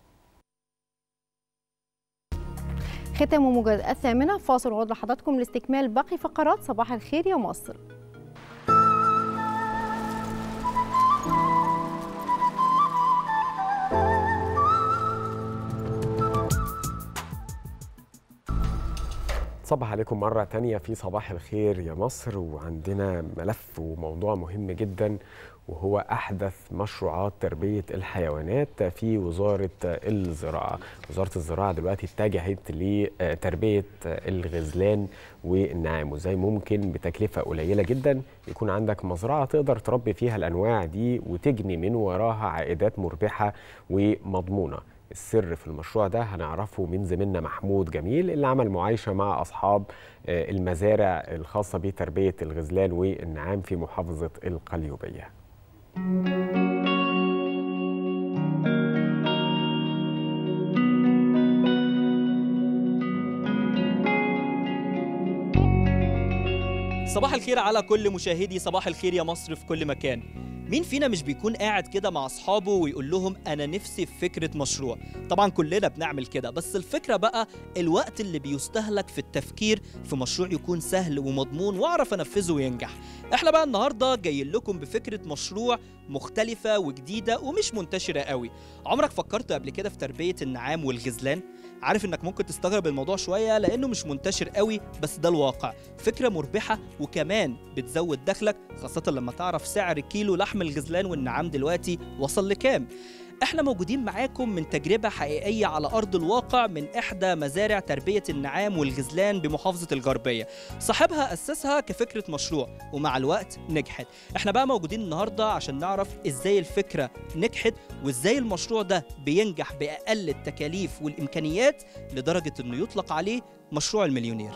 ختام موجز الثامنة فاصل وعود لحضراتكم لاستكمال باقي فقرات صباح الخير يا مصر صباح عليكم مرة تانية في صباح الخير يا مصر وعندنا ملف وموضوع مهم جدا وهو أحدث مشروعات تربية الحيوانات في وزارة الزراعة وزارة الزراعة دلوقتي اتجهت لتربية الغزلان والنعام وزي ممكن بتكلفة قليلة جدا يكون عندك مزرعة تقدر تربي فيها الأنواع دي وتجني من وراها عائدات مربحة ومضمونة السر في المشروع ده هنعرفه من زميلنا محمود جميل اللي عمل معايشة مع أصحاب المزارع الخاصة بتربية الغزلان والنعام في محافظة القليوبية صباح الخير على كل مشاهدي صباح الخير يا مصر في كل مكان مين فينا مش بيكون قاعد كده مع اصحابه ويقول لهم انا نفسي في فكره مشروع طبعا كلنا بنعمل كده بس الفكره بقى الوقت اللي بيستهلك في التفكير في مشروع يكون سهل ومضمون واعرف انفذه وينجح احنا بقى النهارده جايين لكم بفكره مشروع مختلفه وجديده ومش منتشره قوي عمرك فكرت قبل كده في تربيه النعام والغزلان عارف انك ممكن تستغرب الموضوع شويه لانه مش منتشر قوي بس ده الواقع فكره مربحه وكمان بتزود دخلك خاصه لما تعرف سعر كيلو لحم الغزلان والنعام دلوقتي وصل لكام احنا موجودين معاكم من تجربة حقيقية على أرض الواقع من إحدى مزارع تربية النعام والغزلان بمحافظة الغربية صاحبها أسسها كفكرة مشروع ومع الوقت نجحت احنا بقى موجودين النهاردة عشان نعرف إزاي الفكرة نجحت وإزاي المشروع ده بينجح بأقل التكاليف والإمكانيات لدرجة إنه يطلق عليه مشروع المليونير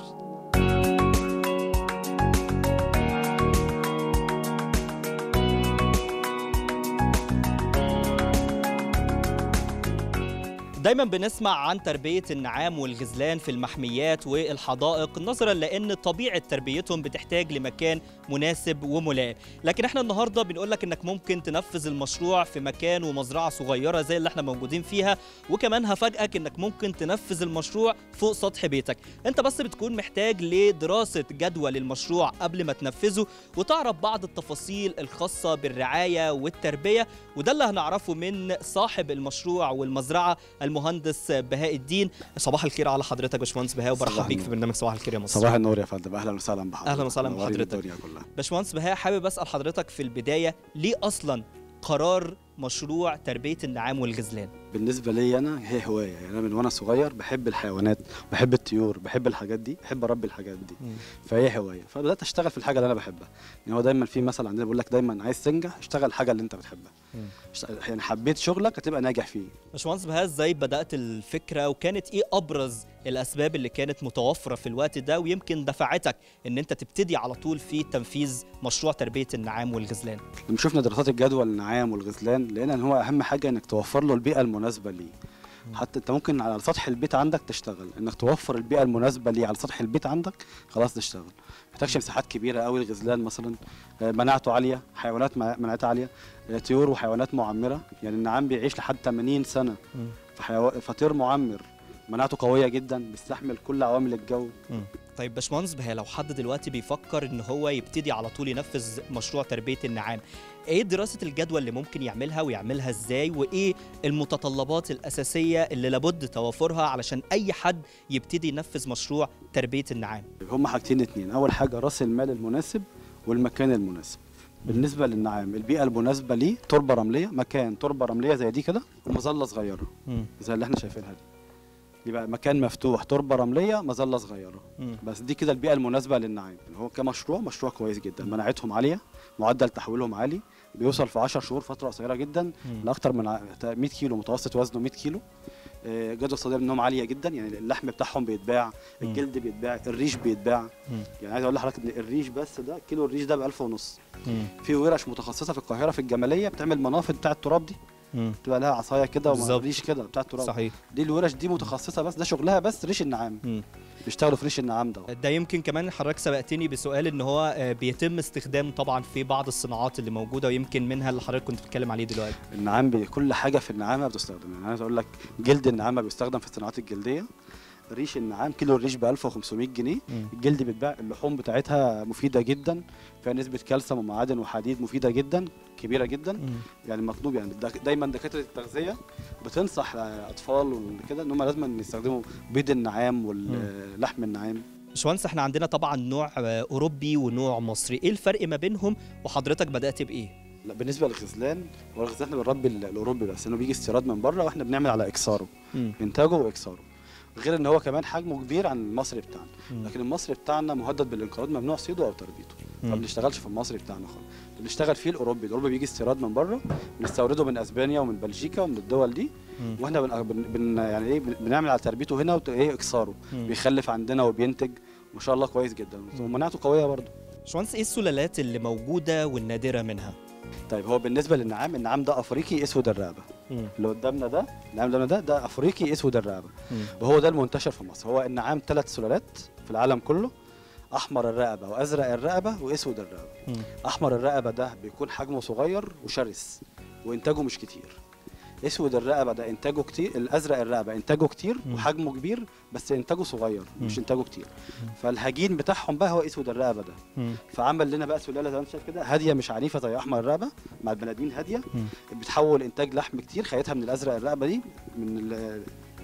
دايما بنسمع عن تربية النعام والغزلان في المحميات والحدائق نظرا لأن طبيعة تربيتهم بتحتاج لمكان مناسب وملائم لكن احنا النهاردة بنقول لك انك ممكن تنفذ المشروع في مكان ومزرعة صغيرة زي اللي احنا موجودين فيها وكمان هفاجئك انك ممكن تنفذ المشروع فوق سطح بيتك انت بس بتكون محتاج لدراسة جدوى للمشروع قبل ما تنفذه وتعرف بعض التفاصيل الخاصة بالرعاية والتربية وده اللي هنعرفه من صاحب المشروع والمزرعة المهندس بهاء الدين صباح الخير على حضرتك يا باشمهندس بهاء وبرحب صباح بيك في النور. برنامج صباح الخير يا مصر صباح النور يا فندم اهلا وسهلا بحضرتك اهلا وسهلا منورين بحضرتك الدنيا كلها باشمهندس بهاء حابب اسال حضرتك في البدايه ليه اصلا قرار مشروع تربيه النعام والغزلان بالنسبه لي انا هي هوايه يعني انا من وانا صغير بحب الحيوانات بحب الطيور بحب الحاجات دي بحب اربي الحاجات دي فهي هوايه فبدات اشتغل في الحاجه اللي انا بحبها يعني هو دايما في مثل عندنا بيقول لك دايما عايز تنجح اشتغل الحاجه اللي انت بتحبها اشت- يعني حبيت شغلك هتبقى ناجح فيه باشمهندس بهاء ازاي بدات الفكره وكانت ايه ابرز الاسباب اللي كانت متوفره في الوقت ده ويمكن دفعتك ان انت تبتدي على طول في تنفيذ مشروع تربيه النعام والغزلان لما شفنا دراسات الجدوى للنعام والغزلان لقينا ان هو اهم حاجه انك توفر له البيئه المناسبه ليه حتى انت ممكن على سطح البيت عندك تشتغل انك توفر البيئه المناسبه ليه على سطح البيت عندك خلاص تشتغل ما محتاجش مساحات كبيره قوي الغزلان مثلا آه، مناعته عاليه حيوانات مع- مناعتها عاليه آه، طيور وحيوانات معمره يعني النعام بيعيش لحد 80 سنه فحيو... فطير معمر مناعته قويه جدا بيستحمل كل عوامل الجو طيب باشمهندس بهاء لو حد دلوقتي بيفكر ان هو يبتدي على طول ينفذ مشروع تربيه النعام ايه دراسه الجدوى اللي ممكن يعملها ويعملها ازاي وايه المتطلبات الاساسيه اللي لابد توافرها علشان اي حد يبتدي ينفذ مشروع تربيه النعام هما حاجتين اتنين اول حاجه راس المال المناسب والمكان المناسب بالنسبه للنعام البيئه المناسبه ليه تربه رمليه مكان تربه رمليه زي دي كده ومظله صغيره زي اللي احنا شايفينها دي يبقى مكان مفتوح تربه رمليه مظله صغيره بس دي كده البيئه المناسبه للنعام هو كمشروع مشروع كويس جدا مناعتهم عاليه معدل تحويلهم عالي بيوصل في 10 شهور فتره قصيره جدا لاكثر من ع- 100 كيلو متوسط وزنه 100 كيلو آه، جودة الصدر منهم عالية جدا يعني اللحم بتاعهم بيتباع الجلد بيتباع الريش بيتباع يعني عايز اقول لحضرتك ان الريش بس ده كيلو الريش ده ب 1000 ونص في ورش متخصصة في القاهرة في الجمالية بتعمل منافذ بتاع التراب دي تبقى لها عصايه كده بالظبط. وريش كده بتاع التراب صحيح. دي الورش دي متخصصه بس ده شغلها بس ريش النعام بيشتغلوا في ريش النعام ده ده يمكن كمان حضرتك سبقتني بسؤال ان هو آه، بيتم استخدامه طبعا في بعض الصناعات اللي موجوده ويمكن منها اللي حضرتك كنت بتتكلم عليه دلوقتي النعام بي- كل حاجه في النعامه بتستخدم يعني عايز اقول لك جلد النعامه بيستخدم في الصناعات الجلديه ريش النعام كيلو الريش ب 1500 جنيه الجلد بيتباع اللحوم بتاعتها مفيده جدا فيها نسبه كالسيوم ومعادن وحديد مفيده جدا كبيره جدا يعني مطلوب يعني دا- دايما دكاتره التغذيه بتنصح الاطفال وكده ان هم لازم يستخدموا بيض النعام ولحم النعام باشمهندس احنا عندنا طبعا نوع آه، اوروبي ونوع مصري ايه الفرق ما بينهم وحضرتك بدات بايه لا بالنسبه للغزلان هو الغزلان احنا بنربي ال- الاوروبي بس انه بيجي استيراد من بره واحنا بنعمل على اكساره مم. انتاجه واكساره غير ان هو كمان حجمه كبير عن المصري بتاعنا مم. لكن المصري بتاعنا مهدد بالانقراض ممنوع صيده او تربيته مم. ما بنشتغلش في المصري بتاعنا خالص اللي بنشتغل فيه الاوروبي الاوروبي بيجي استيراد من بره بنستورده من اسبانيا ومن بلجيكا ومن الدول دي مم. واحنا بن... بن... بن... يعني ايه بن- بنعمل على تربيته هنا وايه اكساره مم. بيخلف عندنا وبينتج ما شاء الله كويس جدا ومناعته قويه برضه باشمهندس ايه السلالات اللي موجوده والنادره منها طيب هو بالنسبه للنعام النعام ده افريقي اسود الرقبه مم. اللي قدامنا ده النعام اللي قدامنا ده ده افريقي اسود الرقبه مم. وهو ده المنتشر في مصر هو النعام ثلاث سلالات في العالم كله احمر الرقبه وازرق الرقبه واسود الرقبه مم. احمر الرقبه ده بيكون حجمه صغير وشرس وانتاجه مش كتير اسود الرقبه ده انتاجه كتير الازرق الرقبه انتاجه كتير وحجمه كبير بس انتاجه صغير مش انتاجه كتير فالهجين بتاعهم بقى هو اسود الرقبه ده مم. فعمل لنا بقى سلاله زي ما انت شايف كده هاديه مش عنيفه زي احمر الرقبه مع البني ادمين هاديه بتحول انتاج لحم كتير خيتها من الازرق الرقبه دي من ال-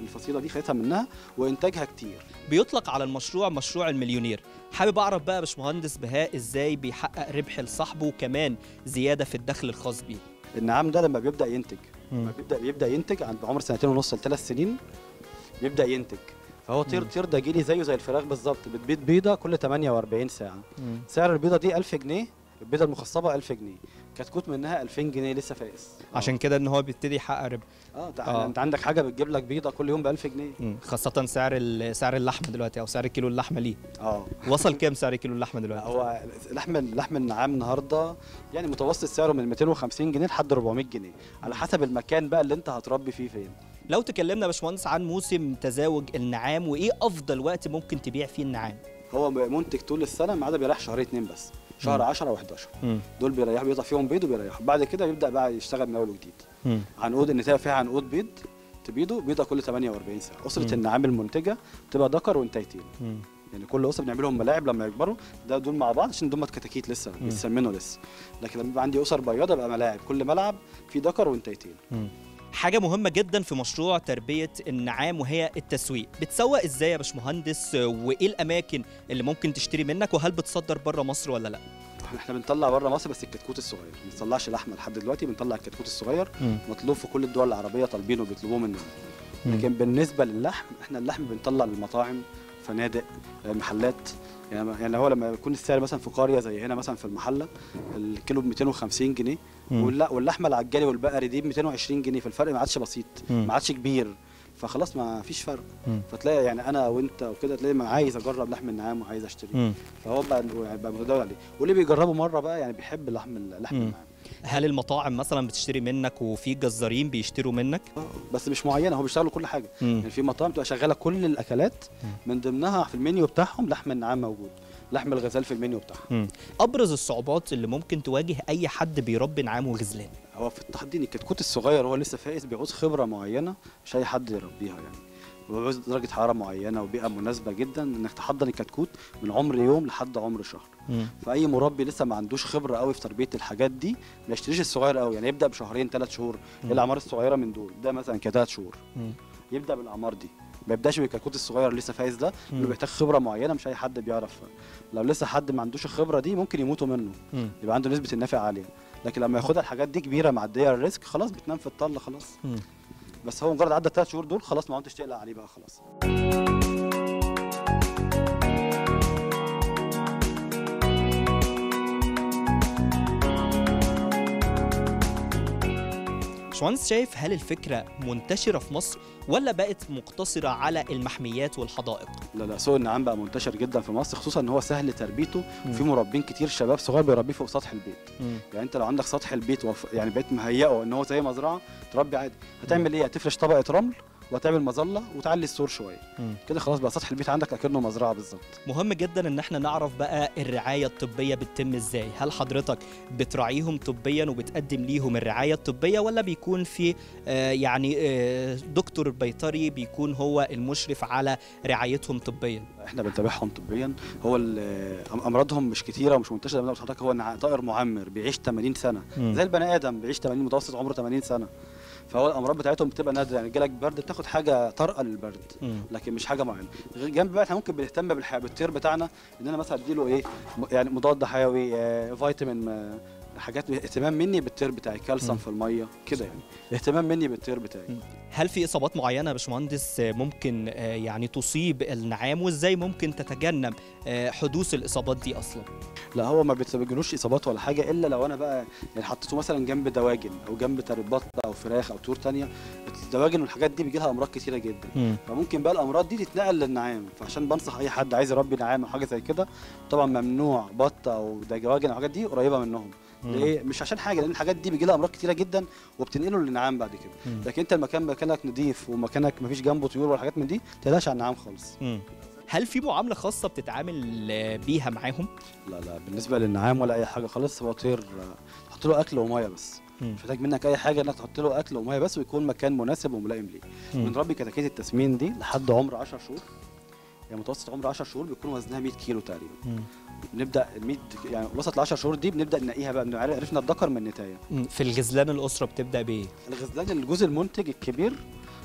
الفصيله دي خدتها منها وانتاجها كتير بيطلق على المشروع مشروع المليونير حابب اعرف بقى يا باشمهندس بهاء ازاي بيحقق ربح لصاحبه وكمان زياده في الدخل الخاص بيه النعام ده لما بيبدا ينتج لما بيبدا بيبدا ينتج عند عمر سنتين ونص لثلاث سنين بيبدا ينتج فهو طير مم. طير دجيلي زيه زي الفراخ بالظبط بتبيض بيضه كل 48 ساعه مم. سعر البيضه دي 1000 جنيه البيضه المخصبه 1000 جنيه كتكوت منها 2000 جنيه لسه فايس عشان كده ان هو بيبتدي يحقق ربح اه انت آه. انت عندك حاجه بتجيب لك بيضه كل يوم ب 1000 جنيه مم. خاصة سعر ال- سعر اللحمة دلوقتي أو سعر كيلو اللحمة ليه اه وصل كام سعر كيلو اللحمة دلوقتي؟ هو لحم لحم النعام النهارده يعني متوسط سعره من 250 جنيه لحد 400 جنيه على حسب المكان بقى اللي انت هتربي فيه فين لو تكلمنا يا باشمهندس عن موسم تزاوج النعام وإيه أفضل وقت ممكن تبيع فيه النعام؟ هو منتج طول السنه ما عدا بيريح شهرين اتنين بس شهر مم. 10 و11 مم. دول بيريحوا بيضع فيهم بيض وبيريحوا بعد كده بيبدا بقى يشتغل من اول وجديد عنقود النتايه فيها عنقود بيض تبيضه بيضه كل 48 ساعه اسره مم. النعام المنتجه بتبقى ذكر وانتيتين يعني كل اسره بنعملهم ملاعب لما يكبروا ده دول مع بعض عشان دول كتاكيت لسه مم. بيتسمنوا لسه لكن لما يبقى عندي اسر بياضه بقى ملاعب كل ملعب فيه ذكر وانتيتين حاجة مهمة جدا في مشروع تربية النعام وهي التسويق بتسوق ازاي يا باشمهندس وايه الاماكن اللي ممكن تشتري منك وهل بتصدر بره مصر ولا لا احنا بنطلع بره مصر بس الكتكوت الصغير ما بنطلعش لحمه لحد دلوقتي بنطلع الكتكوت الصغير مم. مطلوب في كل الدول العربيه طالبينه وبيطلبوه مننا مم. لكن بالنسبه للحم احنا اللحم بنطلع للمطاعم فنادق آه، محلات يعني يعني هو لما يكون السعر مثلا في قريه زي هنا مثلا في المحله الكيلو ب 250 جنيه مم. واللا- واللحمه العجالي والبقري دي ب 220 جنيه فالفرق ما عادش بسيط مم. ما عادش كبير فخلاص ما فيش فرق مم. فتلاقي يعني انا وانت وكده تلاقي ما عايز اجرب لحم النعام وعايز اشتري مم. فهو بقى بقى متداول عليه واللي بيجربه مره بقى يعني بيحب لحم لحم مم. النعام هل المطاعم مثلا بتشتري منك وفي جزارين بيشتروا منك بس مش معينه هو بيشتغلوا كل حاجه مم. يعني في مطاعم بتبقى شغاله كل الاكلات من ضمنها في المنيو بتاعهم لحم النعام موجود لحم الغزال في المنيو بتاعهم مم. ابرز الصعوبات اللي ممكن تواجه اي حد بيربي نعام وغزلان هو في التحضير الكتكوت الصغير هو لسه فائز بيعوز خبره معينه مش اي حد يربيها يعني وبيعوز درجه حراره معينه وبيئه مناسبه جدا انك تحضر الكتكوت من عمر يوم لحد عمر شهر مم. فاي مربي لسه ما عندوش خبره قوي في تربيه الحاجات دي ما يشتريش الصغير قوي يعني يبدا بشهرين ثلاث شهور مم. ايه الاعمار الصغيره من دول ده مثلا كثلاث شهور مم. يبدا بالاعمار دي ما يبداش بالكتكوت الصغير اللي لسه فايز ده مم. اللي بيحتاج خبره معينه مش اي حد بيعرف لو لسه حد ما عندوش الخبره دي ممكن يموتوا منه مم. يبقى عنده نسبه النافع عاليه لكن لما ياخدها الحاجات دي كبيره معديه الريسك خلاص بتنام في الطله خلاص مم. بس هو مجرد عدى الثلاث شهور دول خلاص ما عدتش تقلق عليه بقى خلاص باشمهندس شايف هل الفكره منتشره في مصر ولا بقت مقتصره على المحميات والحدائق لا لا سوق النعام بقى منتشر جدا في مصر خصوصا ان هو سهل تربيته مم. وفي مربين كتير شباب صغير بيربيه فوق سطح البيت مم. يعني انت لو عندك سطح البيت وف... يعني بقيت مهيئه ان هو زي مزرعه تربي عادي هتعمل ايه هتفرش طبقه رمل وهتعمل مظله وتعلي السور شويه مم. كده خلاص بقى سطح البيت عندك اكنه مزرعه بالظبط مهم جدا ان احنا نعرف بقى الرعايه الطبيه بتتم ازاي هل حضرتك بتراعيهم طبيا وبتقدم ليهم الرعايه الطبيه ولا بيكون في آه يعني آه دكتور بيطري بيكون هو المشرف على رعايتهم طبيا احنا بنتابعهم طبيا هو ال- أم- امراضهم مش كتيره ومش منتشره زي ما قلت لحضرتك هو نع- طائر معمر بيعيش 80 سنه مم. زي البني ادم بيعيش 80 متوسط عمره 80 سنه فهو الامراض بتاعتهم بتبقى نادره يعني جالك برد بتاخد حاجه طارئه للبرد مم. لكن مش حاجه معينه غير جنب بقى احنا ممكن بنهتم بالح- بالطير بتاعنا ان انا مثلا اديله ايه م- يعني مضاد حيوي آه، فيتامين آه، حاجات اهتمام مني بالطير بتاعي كالسيوم مم. في الميه كده يعني اهتمام مني بالطير بتاعي هل في اصابات معينه يا باشمهندس آه، ممكن آه، يعني تصيب النعام وازاي ممكن تتجنب آه، حدوث الاصابات دي اصلا لا هو ما بيتسببلوش اصابات ولا حاجه الا لو انا بقى يعني حطيته مثلا جنب دواجن او جنب تر- بط او فراخ او طيور تانية الدواجن والحاجات دي بيجي لها امراض كتيره جدا مم. فممكن بقى الامراض دي تتنقل للنعام فعشان بنصح اي حد عايز يربي نعام او حاجه زي كده طبعا ممنوع بط او دواجن او الحاجات دي قريبه منهم مم. ليه مش عشان حاجه لان الحاجات دي بيجي لها امراض كتيره جدا وبتنقله للنعام بعد كده مم. لكن انت المكان مكانك نضيف ومكانك مفيش جنبه طيور ولا حاجات من دي ما تقلقش على النعام خالص مم. هل في معامله خاصه بتتعامل آه، بيها معاهم لا لا بالنسبه للنعام ولا اي حاجه خالص هو طير آه، تحط له اكل وميه بس مم. مش محتاج منك اي حاجه انك تحط له اكل وميه بس ويكون مكان مناسب وملائم ليه مم. بنربي كتاكيت التسمين دي لحد عمر 10 شهور يعني متوسط عمر 10 شهور بيكون وزنها 100 كيلو تقريبا مم. بنبدا ال 100 يعني وسط ال 10 شهور دي بنبدا ننقيها بقى بنعرف- عرفنا الذكر من النتايه مم. في الغزلان الاسره بتبدا بايه الغزلان الجزء المنتج الكبير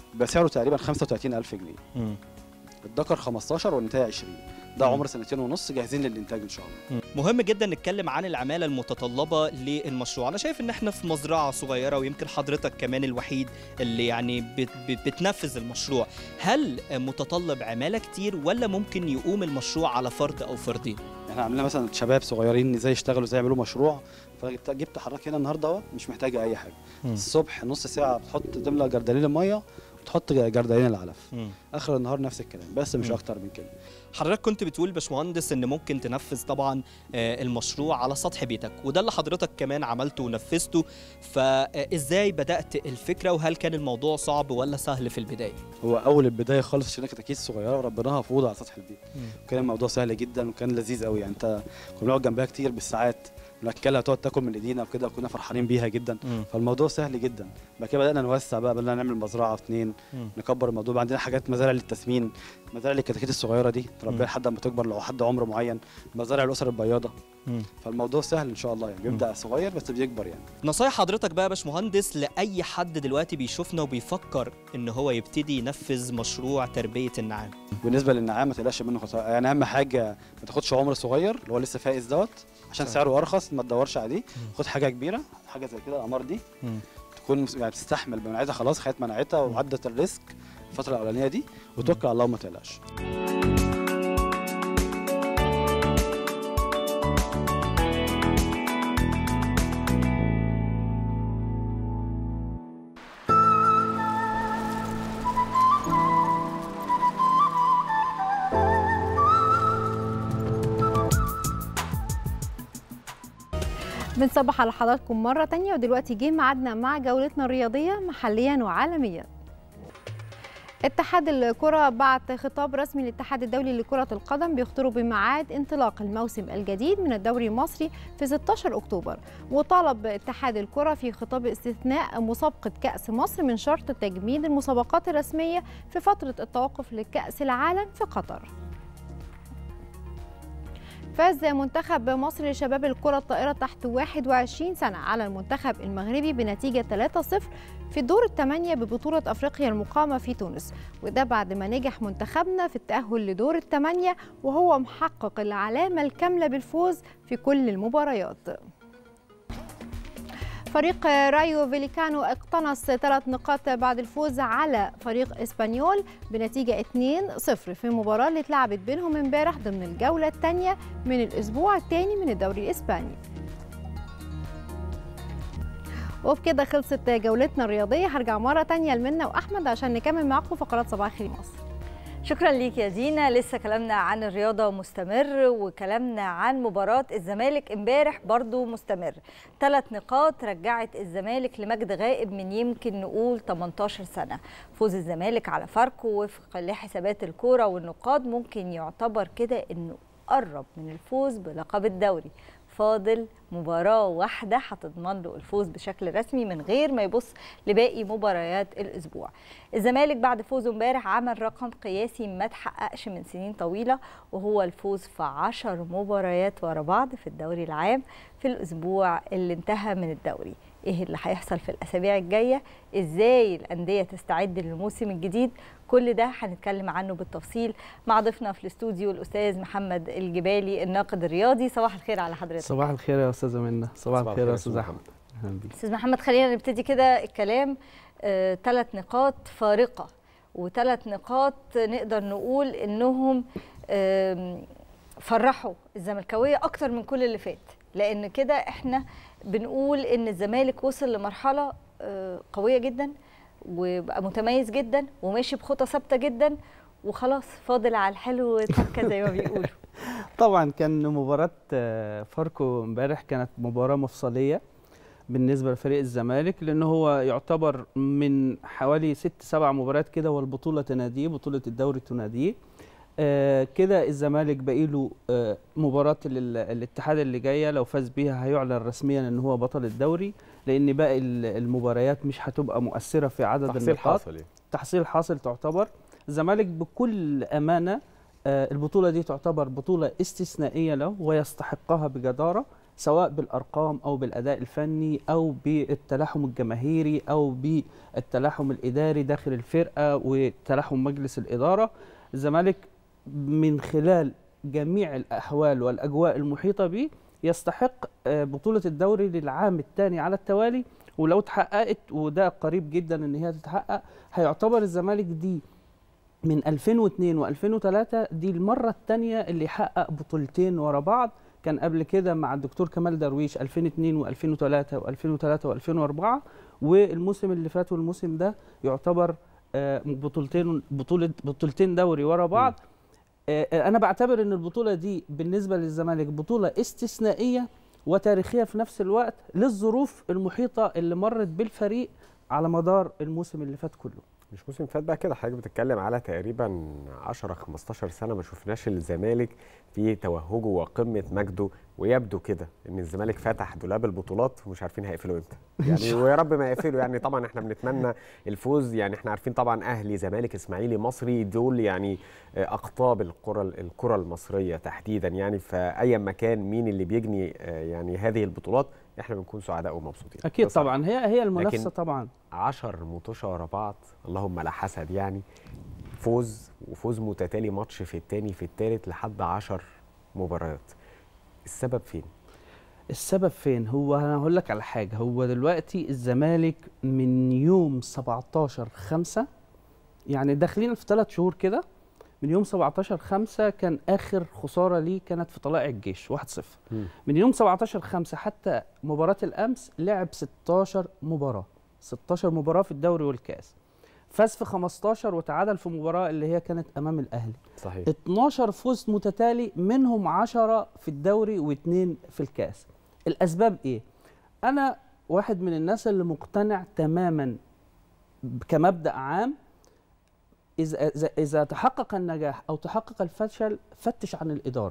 بيبقى سعره تقريبا 35000 جنيه مم. الدكر 15 والنتايه 20 ده مم. عمر سنتين ونص جاهزين للانتاج ان شاء الله مهم جدا نتكلم عن العماله المتطلبه للمشروع انا شايف ان احنا في مزرعه صغيره ويمكن حضرتك كمان الوحيد اللي يعني بت بت بتنفذ المشروع هل متطلب عماله كتير ولا ممكن يقوم المشروع على فرد او فردين احنا عاملين مثلا شباب صغيرين ازاي يشتغلوا ازاي يعملوا مشروع فجبت جبت حضرتك هنا النهارده اهو مش محتاجه اي حاجه مم. الصبح نص ساعه بتحط تملى جردلين الميه وتحط جردلين العلف مم. اخر النهار نفس الكلام بس مش مم. اكتر من كده حضرتك كنت بتقول باشمهندس ان ممكن تنفذ طبعا آه، المشروع على سطح بيتك وده اللي حضرتك كمان عملته ونفذته فازاي بدات الفكره وهل كان الموضوع صعب ولا سهل في البدايه هو اول البدايه خالص عشان كانت اكيد صغيره وربناها في اوضه على سطح البيت مم. كان الموضوع سهل جدا وكان لذيذ قوي يعني انت كنا بنقعد جنبها كتير بالساعات بناكلها تقعد تاكل من ايدينا وكده وكنا فرحانين بيها جدا مم. فالموضوع سهل جدا بعد كده بدانا نوسع بقى بدانا نعمل مزرعه اثنين مم. نكبر الموضوع بقى عندنا حاجات مزارع للتسمين مزارع للكتاكيت الصغيره دي مم. تربيها لحد ما تكبر لو حد عمر معين مزارع الاسر البياضه مم. فالموضوع سهل ان شاء الله يعني بيبدا صغير بس بيكبر يعني نصايح حضرتك بقى يا باشمهندس لاي حد دلوقتي بيشوفنا وبيفكر ان هو يبتدي ينفذ مشروع تربيه النعام بالنسبه للنعام ما تقلقش منه خساره يعني اهم حاجه ما تاخدش عمر صغير اللي هو لسه فائز دوت عشان صح. سعره ارخص ما تدورش عليه خد حاجه كبيره حاجه زي كده القمر دي مم. تكون مس- يعني تستحمل مناعتها خلاص خدت مناعتها وعدت الريسك الفتره الاولانيه دي وتوكل على الله وما تقلقش بنصبح على حضراتكم مرة تانية ودلوقتي جه ميعادنا مع جولتنا الرياضية محليا وعالميا اتحاد الكرة بعت خطاب رسمي للاتحاد الدولي لكرة القدم بيخطروا بميعاد انطلاق الموسم الجديد من الدوري المصري في 16 أكتوبر وطالب اتحاد الكرة في خطاب استثناء مسابقة كأس مصر من شرط تجميد المسابقات الرسمية في فترة التوقف لكأس العالم في قطر فاز منتخب مصر لشباب الكرة الطائرة تحت 21 سنة على المنتخب المغربي بنتيجة 3-0 في الدور الثمانية ببطولة أفريقيا المقامة في تونس وده بعد ما نجح منتخبنا في التأهل لدور الثمانية وهو محقق العلامة الكاملة بالفوز في كل المباريات فريق رايو فيليكانو اقتنص ثلاث نقاط بعد الفوز على فريق اسبانيول بنتيجة 2-0 في المباراة اللي اتلعبت بينهم امبارح ضمن الجولة الثانية من الأسبوع الثاني من الدوري الإسباني وبكده خلصت جولتنا الرياضية هرجع مرة تانية لمنى وأحمد عشان نكمل معاكم فقرات صباح الخير مصر شكرا ليك يا دينا لسه كلامنا عن الرياضه مستمر وكلامنا عن مباراه الزمالك امبارح برضو مستمر ثلاث نقاط رجعت الزمالك لمجد غائب من يمكن نقول 18 سنه فوز الزمالك على فاركو وفق لحسابات الكوره والنقاد ممكن يعتبر كده انه قرب من الفوز بلقب الدوري فاضل مباراة واحدة هتضمن له الفوز بشكل رسمي من غير ما يبص لباقي مباريات الأسبوع الزمالك بعد فوزه امبارح عمل رقم قياسي ما اتحققش من سنين طويلة وهو الفوز في عشر مباريات ورا بعض في الدوري العام في الأسبوع اللي انتهى من الدوري ايه اللي هيحصل في الاسابيع الجايه ازاي الانديه تستعد للموسم الجديد كل ده هنتكلم عنه بالتفصيل مع ضيفنا في الاستوديو الاستاذ محمد الجبالي الناقد الرياضي صباح الخير على حضرتك صباح الخير يا استاذه منى صباح الخير يا استاذ احمد اهلا بيك استاذ محمد خلينا نبتدي كده الكلام ثلاث آه نقاط فارقه وثلاث نقاط نقدر نقول انهم آه فرحوا الزملكاويه اكتر من كل اللي فات لان كده احنا بنقول ان الزمالك وصل لمرحله آه قويه جدا وبقى متميز جدا وماشي بخطى ثابته جدا وخلاص فاضل على الحلو تكه زي ما بيقولوا طبعا كان مباراه فاركو امبارح كانت مباراه مفصليه بالنسبه لفريق الزمالك لان هو يعتبر من حوالي ست سبع مباريات كده والبطوله تناديه بطوله الدوري تناديه آه كده الزمالك باقي له آه مباراه الاتحاد اللي جايه لو فاز بيها هيعلن رسميا ان هو بطل الدوري لان باقي المباريات مش هتبقى مؤثره في عدد تحصيل النقاط حاصل تحصيل حاصل تعتبر الزمالك بكل امانه آه البطوله دي تعتبر بطوله استثنائيه له ويستحقها بجداره سواء بالارقام او بالاداء الفني او بالتلاحم الجماهيري او بالتلاحم الاداري داخل الفرقه وتلاحم مجلس الاداره الزمالك من خلال جميع الاحوال والاجواء المحيطه به يستحق آه، بطوله الدوري للعام الثاني على التوالي ولو اتحققت وده قريب جدا ان هي تتحقق هيعتبر الزمالك دي من 2002 و2003 دي المره الثانيه اللي يحقق بطولتين ورا بعض كان قبل كده مع الدكتور كمال درويش 2002 و2003 و2003 و2004 والموسم اللي فات والموسم ده يعتبر آه، بطولتين بطوله بطولتين دوري ورا بعض آه، آه، انا بعتبر ان البطوله دي بالنسبه للزمالك بطوله استثنائيه وتاريخيه في نفس الوقت للظروف المحيطه اللي مرت بالفريق على مدار الموسم اللي فات كله مش موسم فات بقى كده حضرتك بتتكلم على تقريبا 10 15 سنه ما شفناش الزمالك في توهجه وقمه مجده ويبدو كده ان الزمالك فتح دولاب البطولات ومش عارفين هيقفلوا امتى يعني ويا رب ما يقفلوا يعني طبعا احنا بنتمنى الفوز يعني احنا عارفين طبعا اهلي زمالك اسماعيلي مصري دول يعني آه، اقطاب الكره الكره المصريه تحديدا يعني فايا مكان مين اللي بيجني آه، يعني هذه البطولات احنا بنكون سعداء ومبسوطين اكيد بس طبعا هي هي المنافسه لكن طبعا 10 مطوشه ورا بعض اللهم لا حسد يعني فوز وفوز متتالي ماتش في التاني في التالت لحد 10 مباريات السبب فين؟ السبب فين هو انا هقول لك على حاجه هو دلوقتي الزمالك من يوم 17 5 يعني داخلين في ثلاث شهور كده من يوم 17 5 كان اخر خساره ليه كانت في طلائع الجيش 1-0 من يوم 17 5 حتى مباراه الامس لعب 16 مباراه 16 مباراه في الدوري والكاس فاز في 15 وتعادل في مباراه اللي هي كانت امام الاهلي صحيح 12 فوز متتالي منهم 10 في الدوري واثنين في الكاس الاسباب ايه انا واحد من الناس اللي مقتنع تماما ب- كمبدا عام اذا اذا اذا تحقق النجاح او تحقق الفشل فتش عن الاداره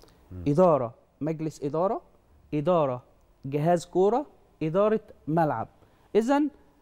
اداره مجلس اداره اداره جهاز كوره اداره ملعب اذا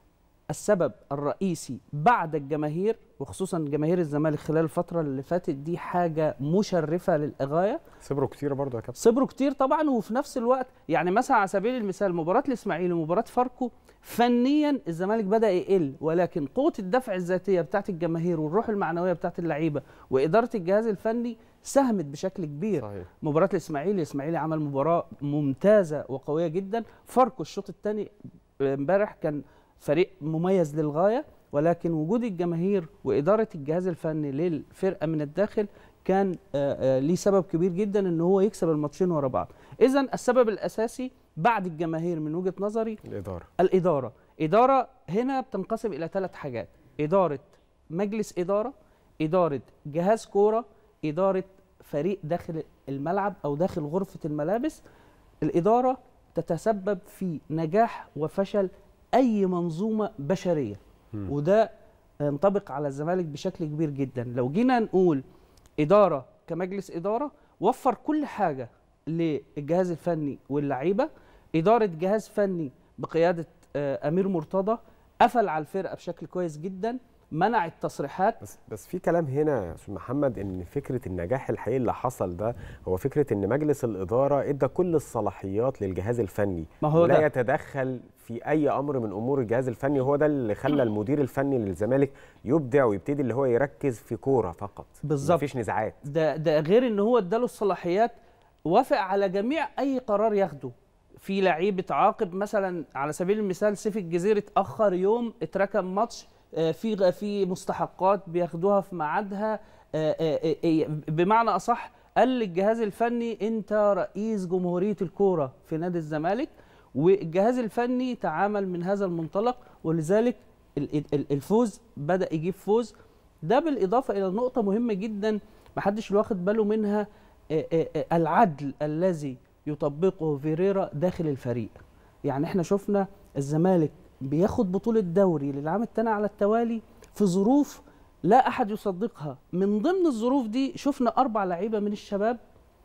السبب الرئيسي بعد الجماهير وخصوصا جماهير الزمالك خلال الفتره اللي فاتت دي حاجه مشرفه للغايه صبروا كتير برضه يا كابتن صبروا كتير طبعا وفي نفس الوقت يعني مثلا على سبيل المثال مباراه الاسماعيلي ومباراه فاركو فنيا الزمالك بدا يقل ولكن قوه الدفع الذاتيه بتاعت الجماهير والروح المعنويه بتاعت اللعيبه واداره الجهاز الفني ساهمت بشكل كبير صحيح. مباراه الاسماعيلي الاسماعيلي عمل مباراه ممتازه وقويه جدا فاركو الشوط الثاني امبارح كان فريق مميز للغايه ولكن وجود الجماهير واداره الجهاز الفني للفرقه من الداخل كان آه، آه، ليه سبب كبير جدا ان هو يكسب الماتشين ورا بعض اذا السبب الاساسي بعد الجماهير من وجهه نظري الاداره الاداره اداره هنا بتنقسم الى ثلاث حاجات اداره مجلس اداره اداره جهاز كوره اداره فريق داخل الملعب او داخل غرفه الملابس الاداره تتسبب في نجاح وفشل اي منظومه بشريه مم. وده ينطبق على الزمالك بشكل كبير جدا لو جينا نقول اداره كمجلس اداره وفر كل حاجه للجهاز الفني واللعيبه اداره جهاز فني بقياده آه، امير مرتضى قفل على الفرقه بشكل كويس جدا منع التصريحات بس بس في كلام هنا يا استاذ محمد ان فكره النجاح الحقيقي اللي حصل ده هو فكره ان مجلس الاداره ادى كل الصلاحيات للجهاز الفني ما هو ولا ده. يتدخل في اي امر من امور الجهاز الفني هو ده اللي خلى المدير الفني للزمالك يبدع ويبتدي اللي هو يركز في كوره فقط بالظبط. مفيش نزاعات ده ده غير ان هو اداله الصلاحيات وافق على جميع اي قرار ياخده في لعيب اتعاقب مثلا على سبيل المثال سيف الجزيري اتاخر يوم اتركب ماتش آه، في في مستحقات بياخدوها في ميعادها آه، آه، آه، بمعنى اصح قال للجهاز الفني انت رئيس جمهوريه الكوره في نادي الزمالك والجهاز الفني تعامل من هذا المنطلق ولذلك ال- ال- الفوز بدا يجيب فوز ده بالاضافه الى نقطه مهمه جدا محدش واخد باله منها آه، آه، آه، العدل الذي يطبقه فيريرا داخل الفريق يعني احنا شفنا الزمالك بياخد بطولة دوري للعام الثاني على التوالي في ظروف لا أحد يصدقها من ضمن الظروف دي شفنا أربع لعيبة من الشباب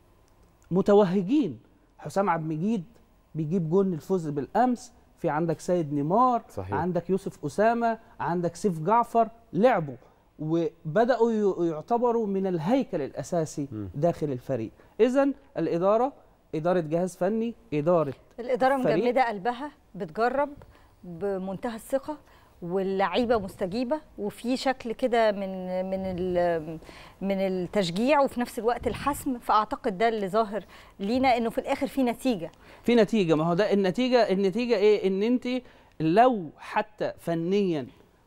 متوهجين حسام عبد المجيد بيجيب جون الفوز بالأمس في عندك سيد نيمار صحيح. عندك يوسف أسامة عندك سيف جعفر لعبوا وبدأوا ي- يعتبروا من الهيكل الأساسي مم. داخل الفريق إذا الإدارة اداره جهاز فني اداره الاداره فريق. مجمده قلبها بتجرب بمنتهى الثقه واللعيبه مستجيبه وفي شكل كده من من ال- من التشجيع وفي نفس الوقت الحسم فاعتقد ده اللي ظاهر لينا انه في الاخر في نتيجه في نتيجه ما هو ده النتيجه النتيجه ايه ان انت لو حتى فنيا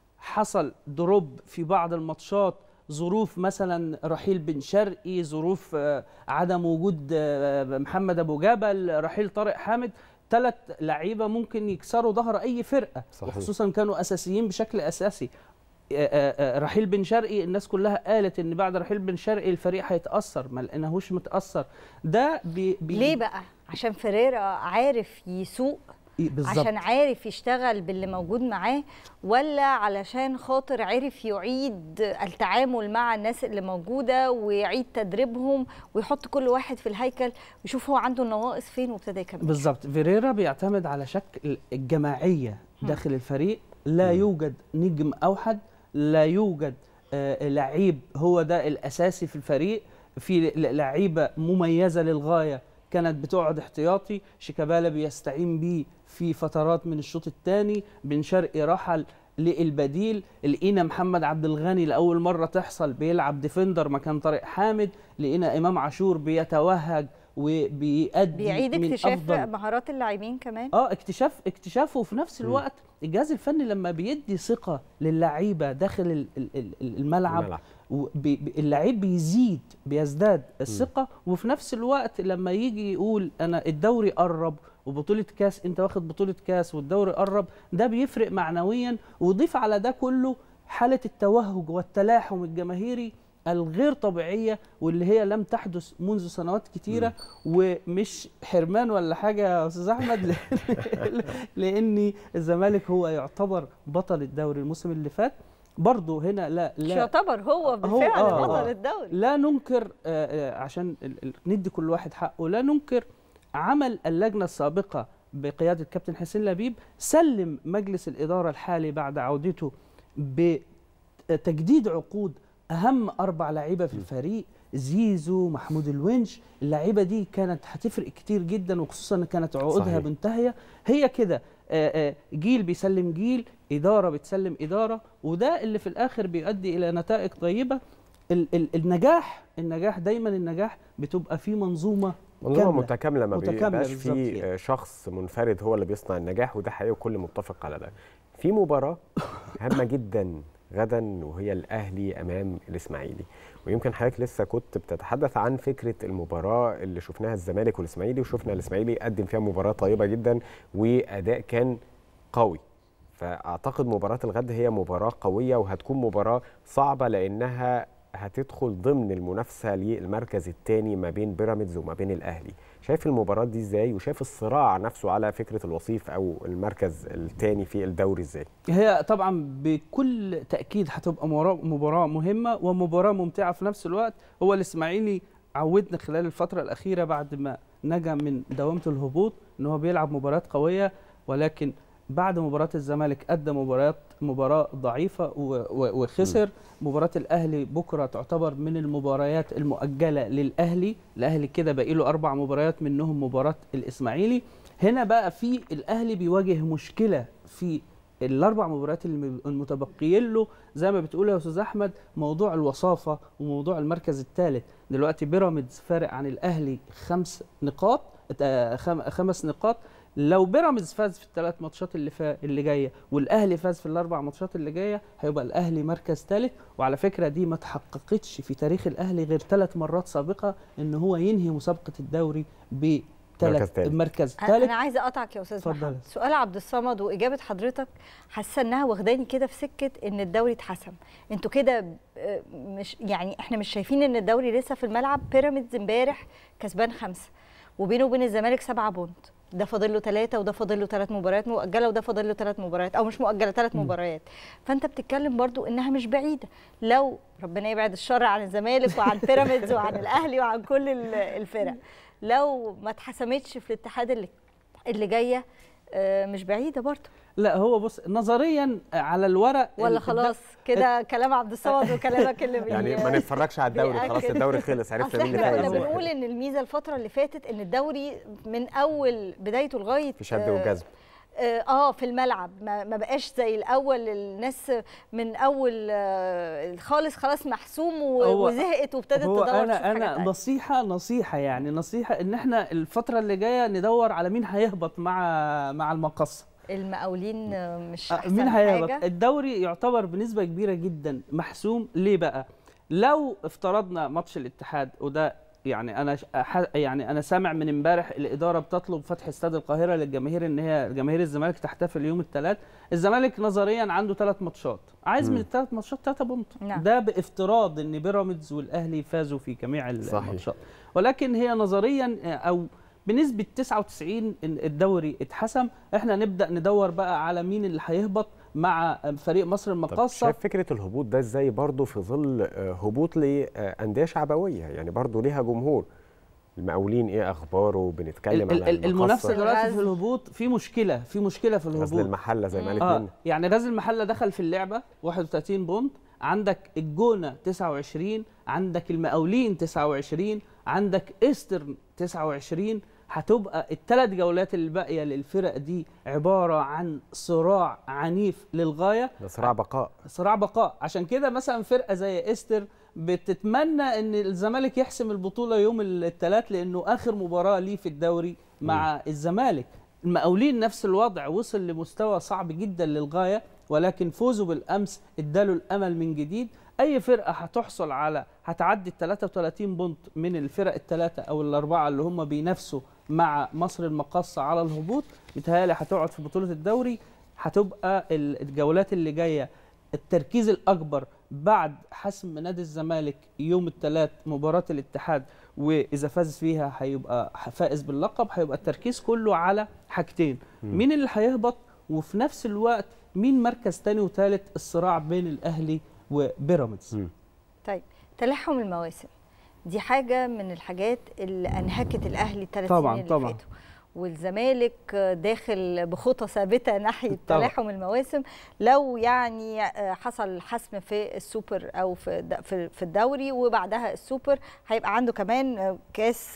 حصل دروب في بعض الماتشات ظروف مثلا رحيل بن شرقي ظروف آه، عدم وجود آه، محمد ابو جبل رحيل طارق حامد ثلاث لعيبه ممكن يكسروا ظهر اي فرقه صحيح. وخصوصا كانوا اساسيين بشكل اساسي آه، آه، آه، رحيل بن شرقي الناس كلها قالت ان بعد رحيل بن شرقي الفريق هيتاثر ما لقيناهوش متاثر ده بي بي ليه بقى عشان فيريرا عارف يسوق بالظبط. عشان عارف يشتغل باللي موجود معاه ولا علشان خاطر عرف يعيد التعامل مع الناس اللي موجوده ويعيد تدريبهم ويحط كل واحد في الهيكل ويشوف هو عنده النواقص فين وابتدى يكمل بالظبط فيريرا بيعتمد على شكل الجماعيه داخل الفريق لا يوجد نجم اوحد لا يوجد آه، لعيب هو ده الاساسي في الفريق في ل- لعيبه مميزه للغايه كانت بتقعد احتياطي شيكابالا بيستعين بيه في فترات من الشوط الثاني بن شرقي رحل للبديل لقينا محمد عبد الغني لاول مره تحصل بيلعب ديفندر مكان طارق حامد لقينا امام عاشور بيتوهج وبيأدي بيعيد من اكتشاف أفضل مهارات اللاعبين كمان اه اكتشاف اكتشافه وفي نفس الوقت الجهاز الفني لما بيدي ثقه للعيبه داخل ال- ال- ال- الملعب, الملعب. وبي- بي- اللعيب بيزيد بيزداد الثقه وفي نفس الوقت لما يجي يقول انا الدوري قرب وبطوله كاس انت واخد بطوله كاس والدوري قرب ده بيفرق معنويا وضيف على ده كله حاله التوهج والتلاحم الجماهيري الغير طبيعيه واللي هي لم تحدث منذ سنوات كتيره ومش حرمان ولا حاجه يا استاذ احمد لأن- لان الزمالك هو يعتبر بطل الدوري الموسم اللي فات برضه هنا لا مش لا يعتبر هو بالفعل آه، بطل آه. الدوري لا ننكر آه، آه، عشان ال- ال- ندي كل واحد حقه لا ننكر عمل اللجنه السابقه بقياده كابتن حسين لبيب سلم مجلس الاداره الحالي بعد عودته بتجديد عقود اهم اربع لعيبه في الفريق زيزو محمود الونش اللعيبه دي كانت هتفرق كتير جدا وخصوصا ان كانت عقودها صحيح. منتهيه هي كده آه، آه، جيل بيسلم جيل اداره بتسلم اداره وده اللي في الاخر بيؤدي الى نتائج طيبه ال- ال- النجاح النجاح دايما النجاح بتبقى فيه منظومه منظومه كاملة. متكامله ما متكاملة بيبقاش بالظبط في كده. آه، شخص منفرد هو اللي بيصنع النجاح وده حقيقي وكل متفق على ده في مباراه هامه جدا غدا وهي الاهلي امام الاسماعيلي ويمكن حضرتك لسه كنت بتتحدث عن فكره المباراه اللي شفناها الزمالك والاسماعيلي وشفنا الاسماعيلي قدم فيها مباراه طيبه جدا واداء كان قوي فاعتقد مباراه الغد هي مباراه قويه وهتكون مباراه صعبه لانها هتدخل ضمن المنافسه للمركز الثاني ما بين بيراميدز وما بين الاهلي شايف المباراه دي ازاي وشايف الصراع نفسه على فكره الوصيف او المركز الثاني في الدوري ازاي هي طبعا بكل تاكيد هتبقى مباراه مباراه مهمه ومباراه ممتعه في نفس الوقت هو الاسماعيلي عودنا خلال الفتره الاخيره بعد ما نجا من دوامه الهبوط ان هو بيلعب مباريات قويه ولكن بعد مباراه الزمالك ادى مباريات مباراه ضعيفه و- و- وخسر مباراه الاهلي بكره تعتبر من المباريات المؤجله للاهلي الاهلي كده باقي له اربع مباريات منهم مباراه الاسماعيلي هنا بقى في الاهلي بيواجه مشكله في الاربع مباريات الم- المتبقيين له زي ما بتقول يا استاذ احمد موضوع الوصافه وموضوع المركز الثالث دلوقتي بيراميدز فارق عن الاهلي خمس نقاط آه، خم- خمس نقاط لو بيراميدز فاز في الثلاث ماتشات اللي فا اللي جايه والاهلي فاز في الاربع ماتشات اللي جايه هيبقى الاهلي مركز ثالث وعلى فكره دي ما اتحققتش في تاريخ الاهلي غير ثلاث مرات سابقه ان هو ينهي مسابقه الدوري مركز بثلاث تالت. مركز انا ثالث أنا عايزه اقطعك يا استاذ اتفضلي. محمد سؤال عبد الصمد واجابه حضرتك حاسه انها واخداني كده في سكه ان الدوري اتحسم انتوا كده آه، مش يعني احنا مش شايفين ان الدوري لسه في الملعب بيراميدز امبارح كسبان خمسه وبينه وبين الزمالك سبعه بونت ده فاضل له ثلاثه وده فاضل له ثلاث مباريات مؤجله وده فاضل له ثلاث مباريات او مش مؤجله ثلاث مباريات فانت بتتكلم برضو انها مش بعيده لو ربنا يبعد الشر عن الزمالك وعن بيراميدز وعن الاهلي وعن كل ال- الفرق لو ما اتحسمتش في الاتحاد اللي اللي جايه آه، مش بعيده برضه لا هو بص نظريا على الورق ولا ال- خلاص كده كلام عبد الصمد وكلامك اللي بي... يعني ما نتفرجش على الدوري خلاص بيأكد. الدوري خلص عرفنا اصل مين اللي احنا كنا فايز بنقول ان الميزه الفتره اللي فاتت ان الدوري من اول بدايته لغايه في شد آه، وجذب اه آه، في الملعب ما, ما بقاش زي الاول الناس من اول آه، خالص خلاص محسوم و- هو- وزهقت وابتدت هو تدور تشوف انا حاجة انا تانية. نصيحه نصيحه يعني نصيحه ان احنا الفتره اللي جايه ندور على مين هيهبط مع مع المقصه المقاولين آه، مش آه، احسن مين هيهبط حاجه الدوري يعتبر بنسبه كبيره جدا محسوم ليه بقى لو افترضنا ماتش الاتحاد وده يعني انا ش- أح- يعني انا سامع من امبارح الاداره بتطلب فتح استاد القاهره للجماهير ان هي جماهير الزمالك تحتفل يوم الثلاث الزمالك نظريا عنده ثلاث ماتشات عايز من مم. الثلاث ماتشات ثلاثه بونت نعم. ده بافتراض ان بيراميدز والاهلي فازوا في جميع صحيح. الماتشات ولكن هي نظريا آه، او بنسبه 99 إن الدوري اتحسم احنا نبدا ندور بقى على مين اللي هيهبط مع فريق مصر طب المقاصه شايف فكره الهبوط ده ازاي برضه في ظل آه، هبوط لانديه شعبويه يعني برضه ليها جمهور المقاولين ايه اخباره بنتكلم ال- على ال- المنافسه المقصة. دلوقتي في الهبوط في مشكله في مشكله في الهبوط غزل المحله زي ما قالت اه منى يعني غزل المحله دخل في اللعبه 31 بونت عندك الجونه 29 عندك المقاولين 29 عندك ايسترن 29 هتبقى الثلاث جولات اللي باقيه للفرق دي عباره عن صراع عنيف للغايه ده صراع بقاء صراع بقاء عشان كده مثلا فرقه زي استر بتتمنى ان الزمالك يحسم البطوله يوم الثلاث لانه اخر مباراه ليه في الدوري مع الزمالك المقاولين نفس الوضع وصل لمستوى صعب جدا للغايه ولكن فوزه بالامس اداله الامل من جديد اي فرقه هتحصل على هتعدي ال 33 بونت من الفرق الثلاثه او الاربعه اللي هم بينافسوا مع مصر المقاصه على الهبوط متهيألي هتقعد في بطوله الدوري هتبقى ال- الجولات اللي جايه التركيز الاكبر بعد حسم نادي الزمالك يوم الثلاث مباراه الاتحاد واذا فاز فيها هيبقى فائز باللقب هيبقى التركيز كله على حاجتين مم. مين اللي هيهبط وفي نفس الوقت مين مركز تاني وثالث الصراع بين الاهلي وبيراميدز طيب تلاحم المواسم دي حاجه من الحاجات اللي انهكت الاهلي الثلاث طبعاً، سنين اللي طبعاً. فاتوا والزمالك داخل بخطى ثابته ناحيه طبعاً. تلاحم المواسم لو يعني حصل حسم في السوبر او في الد- في في الدوري وبعدها السوبر هيبقى عنده كمان كاس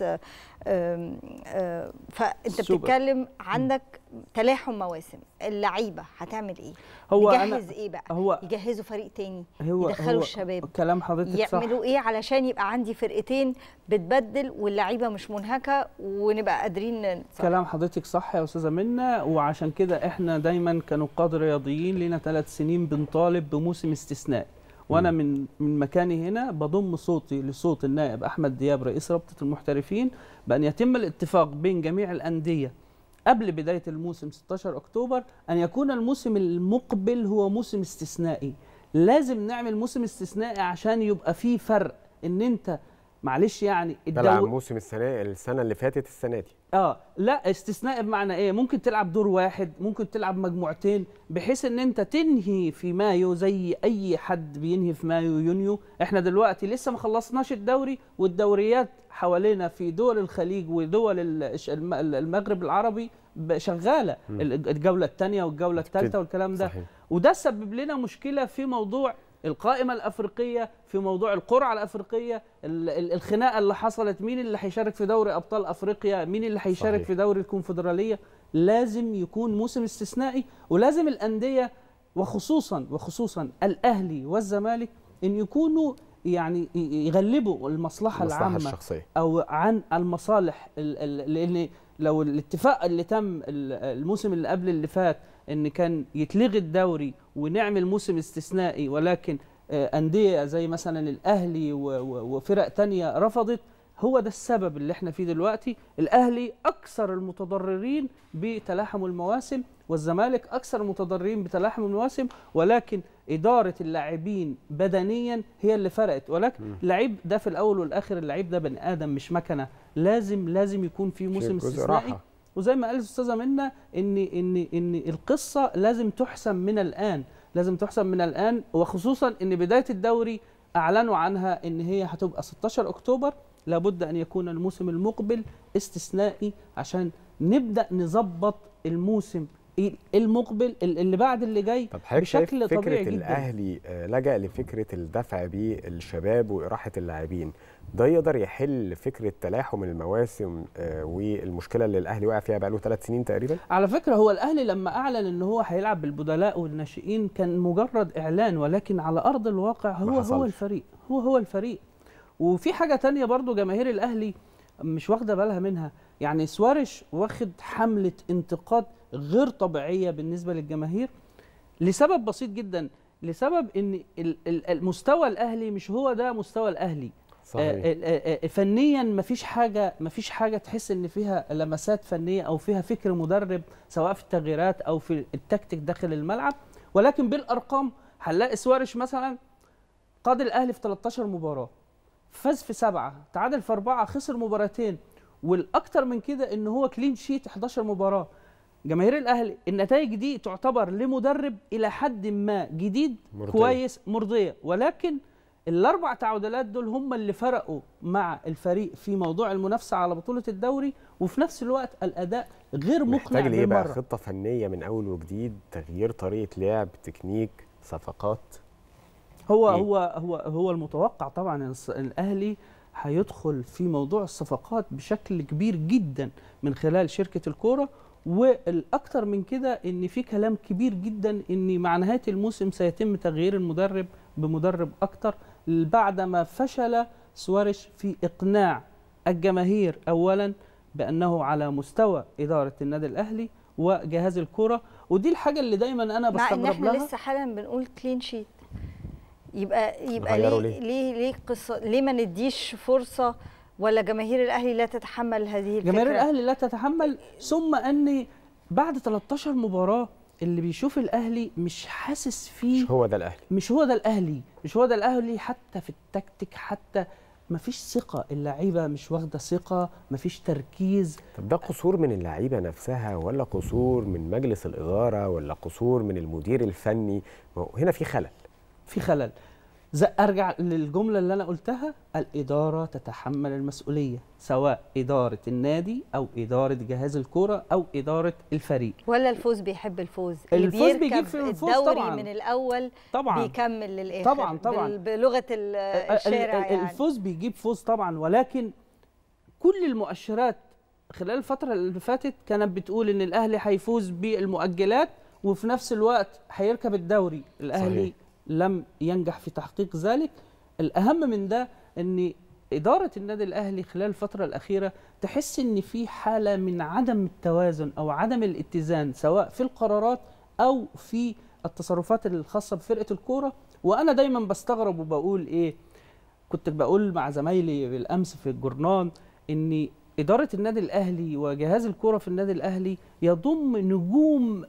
آم، آم، فانت السوبر. بتتكلم عندك تلاحم مواسم اللعيبه هتعمل ايه هو أنا- يجهز ايه بقى هو- يجهزوا فريق تاني هو يدخلوا هو الشباب كلام حضرتك صح يعملوا ايه علشان يبقى عندي فرقتين بتبدل واللعيبه مش منهكه ونبقى قادرين نتصرف. كلام حضرتك صح يا استاذه منى وعشان كده احنا دايما كنقاد رياضيين لنا ثلاث سنين بنطالب بموسم استثنائي وانا من من مكاني هنا بضم صوتي لصوت النائب احمد دياب رئيس رابطه المحترفين بان يتم الاتفاق بين جميع الانديه قبل بدايه الموسم 16 اكتوبر ان يكون الموسم المقبل هو موسم استثنائي لازم نعمل موسم استثنائي عشان يبقى فيه فرق ان انت معلش يعني تلعب الدو- موسم السنه السنه اللي فاتت السنه دي اه لا استثناء بمعنى ايه ممكن تلعب دور واحد ممكن تلعب مجموعتين بحيث ان انت تنهي في مايو زي اي حد بينهي في مايو يونيو احنا دلوقتي لسه ما خلصناش الدوري والدوريات حوالينا في دول الخليج ودول الش- الم- المغرب العربي ب- شغاله مم. ال- الجوله الثانيه والجوله الثالثه والكلام ده صحيح. وده سبب لنا مشكله في موضوع القائمة الأفريقية في موضوع القرعة الأفريقية ال- ال- الخناقة اللي حصلت مين اللي هيشارك في دوري أبطال أفريقيا مين اللي هيشارك صحيح. في دوري الكونفدرالية لازم يكون موسم استثنائي ولازم الأندية وخصوصا وخصوصا الأهلي والزمالك أن يكونوا يعني ي- يغلبوا المصلحة المصلحة العامة الشخصية. أو عن المصالح ال- ال- لأن لو الاتفاق اللي تم ال- الموسم اللي قبل اللي فات ان كان يتلغي الدوري ونعمل موسم استثنائي ولكن آه، انديه زي مثلا الاهلي و- و- وفرق تانية رفضت هو ده السبب اللي احنا فيه دلوقتي الاهلي اكثر المتضررين بتلاحم المواسم والزمالك اكثر المتضررين بتلاحم المواسم ولكن اداره اللاعبين بدنيا هي اللي فرقت ولكن مم. اللعيب ده في الاول والاخر اللعيب ده بني ادم مش مكنه لازم لازم يكون في موسم جزء استثنائي راحة. وزي ما قالت الاستاذه منى ان ان ان القصه لازم تحسم من الان لازم تحسم من الان وخصوصا ان بدايه الدوري اعلنوا عنها ان هي هتبقى 16 اكتوبر لابد ان يكون الموسم المقبل استثنائي عشان نبدا نظبط الموسم المقبل اللي بعد اللي جاي طب حضرتك شايف بشكل فكره طبيعي جدا الاهلي آه، لجأ لفكره الدفع بالشباب واراحه اللاعبين ده يقدر يحل فكره تلاحم المواسم آه، والمشكله اللي الاهلي وقع فيها بقاله ثلاث سنين تقريبا على فكره هو الاهلي لما اعلن ان هو هيلعب بالبدلاء والناشئين كان مجرد اعلان ولكن على ارض الواقع هو هو حصلش. الفريق هو هو الفريق وفي حاجه تانية برضو جماهير الاهلي مش واخده بالها منها يعني سوارش واخد حمله انتقاد غير طبيعيه بالنسبه للجماهير لسبب بسيط جدا لسبب ان ال- ال- المستوى الاهلي مش هو ده مستوى الاهلي صحيح. آه، آه، آه، فنيا مفيش حاجه مفيش حاجه تحس ان فيها لمسات فنيه او فيها فكر مدرب سواء في التغييرات او في التكتيك داخل الملعب ولكن بالارقام هنلاقي سوارش مثلا قاد الاهلي في 13 مباراه فاز في سبعه تعادل في اربعه خسر مباراتين والاكثر من كده ان هو كلين شيت 11 مباراه جماهير الاهلي النتائج دي تعتبر لمدرب الى حد ما جديد مرضية. كويس مرضيه ولكن الاربع تعادلات دول هم اللي فرقوا مع الفريق في موضوع المنافسه على بطوله الدوري وفي نفس الوقت الاداء غير مقنع محتاج لايه بقى بالمره خطه فنيه من اول وجديد تغيير طريقه لعب تكنيك صفقات هو إيه؟ هو هو هو المتوقع طبعا إن الص- الاهلي هيدخل في موضوع الصفقات بشكل كبير جدا من خلال شركه الكوره والاكثر من كده ان في كلام كبير جدا ان مع نهايه الموسم سيتم تغيير المدرب بمدرب اكثر بعدما فشل سوارش في اقناع الجماهير اولا بانه على مستوى اداره النادي الاهلي وجهاز الكوره ودي الحاجه اللي دايما انا مع ان بستغرب احنا لها لسه حالا بنقول كلين شيت يبقى يبقى نغيره ليه ليه؟ ليه ليه قصه ليه ما نديش فرصه ولا جماهير الاهلي لا تتحمل هذه الفكره جماهير الاهلي لا تتحمل ثم ان بعد 13 مباراه اللي بيشوف الاهلي مش حاسس فيه مش هو ده الاهلي مش هو ده الاهلي مش هو ده الاهلي حتى في التكتيك حتى مفيش ثقه اللعيبه مش واخده ثقه مفيش تركيز طب ده قصور من اللعيبه نفسها ولا قصور من مجلس الاداره ولا قصور من المدير الفني ما هو هنا في خلل في خلل ز- ارجع للجمله اللي انا قلتها الاداره تتحمل المسؤوليه سواء اداره النادي او اداره جهاز الكوره او اداره الفريق ولا الفوز بيحب الفوز الفوز اللي بيجيب بيركب في الفوز الدوري طبعاً. من الاول طبعاً. بيكمل للاخر طبعاً، طبعاً. بال- بلغه ال- الشارع ال- ال- يعني الفوز بيجيب فوز طبعا ولكن كل المؤشرات خلال الفترة اللي فاتت كانت بتقول ان الاهلي هيفوز بالمؤجلات وفي نفس الوقت هيركب الدوري الاهلي صحيح. لم ينجح في تحقيق ذلك الاهم من ده ان اداره النادي الاهلي خلال الفتره الاخيره تحس ان في حاله من عدم التوازن او عدم الاتزان سواء في القرارات او في التصرفات الخاصه بفرقه الكوره وانا دايما بستغرب وبقول ايه كنت بقول مع زمايلي بالامس في الجورنان ان اداره النادي الاهلي وجهاز الكوره في النادي الاهلي يضم نجوم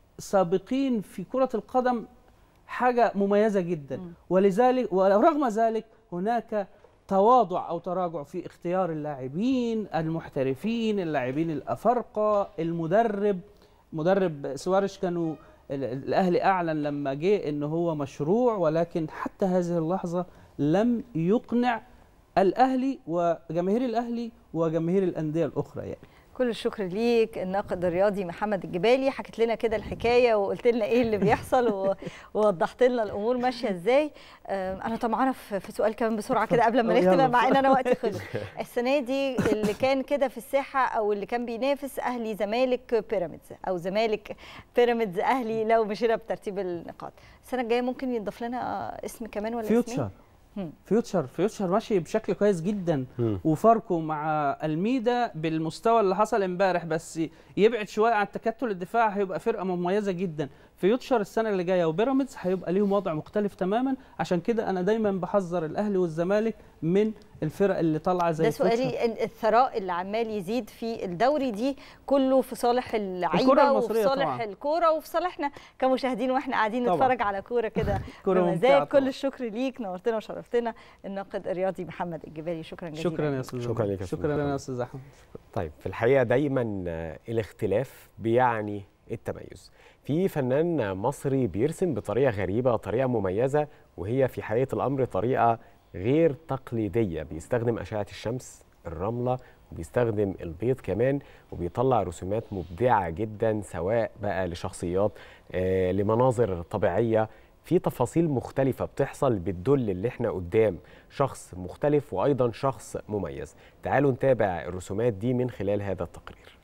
سابقين في كره القدم حاجه مميزه جدا ولذلك ورغم ذلك هناك تواضع او تراجع في اختيار اللاعبين المحترفين اللاعبين الافارقه المدرب مدرب سوارش كانوا ال- الاهلي اعلن لما جه ان هو مشروع ولكن حتى هذه اللحظه لم يقنع الاهلي وجماهير الاهلي وجماهير الانديه الاخرى يعني كل الشكر ليك الناقد الرياضي محمد الجبالي حكيت لنا كده الحكايه وقلت لنا ايه اللي بيحصل و- ووضحت لنا الامور ماشيه ازاي آم، انا طمعانه في في سؤال كمان بسرعه كده قبل ما يلا. نختم مع ان انا وقتي خلص السنه دي اللي كان كده في الساحه او اللي كان بينافس اهلي زمالك بيراميدز او زمالك بيراميدز اهلي لو مشينا بترتيب النقاط السنه الجايه ممكن يضاف لنا اسم كمان ولا اسمين فيوتشر هم. فيوتشر فيوتشر ماشي بشكل كويس جدا مم. وفاركو مع الميدا بالمستوى اللي حصل امبارح بس يبعد شويه عن تكتل الدفاع هيبقى فرقه مميزه جدا فيوتشر السنه اللي جايه وبيراميدز هيبقى ليهم وضع مختلف تماما عشان كده انا دايما بحذر الاهلي والزمالك من الفرق اللي طالعه زي ده فيوتشر. سؤالي إن الثراء اللي عمال يزيد في الدوري دي كله في صالح اللعيبه الكرة وفي المصرية صالح طبعاً. الكوره وفي صالحنا كمشاهدين واحنا قاعدين طبعاً. نتفرج على كوره كده كرة ممتعة بمزاج طبعاً. كل الشكر ليك نورتنا وشرفتنا الناقد الرياضي محمد الجبالي شكرا جزيلا شكرا يا استاذ شكرا لك يا أستاذ شكرا محمد. يا استاذ احمد طيب في الحقيقه دايما آه، الاختلاف بيعني التميز في فنان مصري بيرسم بطريقه غريبه طريقه مميزه وهي في حقيقه الامر طريقه غير تقليديه بيستخدم اشعه الشمس الرمله وبيستخدم البيض كمان وبيطلع رسومات مبدعه جدا سواء بقى لشخصيات آه لمناظر طبيعيه في تفاصيل مختلفة بتحصل بتدل اللي احنا قدام شخص مختلف وأيضا شخص مميز تعالوا نتابع الرسومات دي من خلال هذا التقرير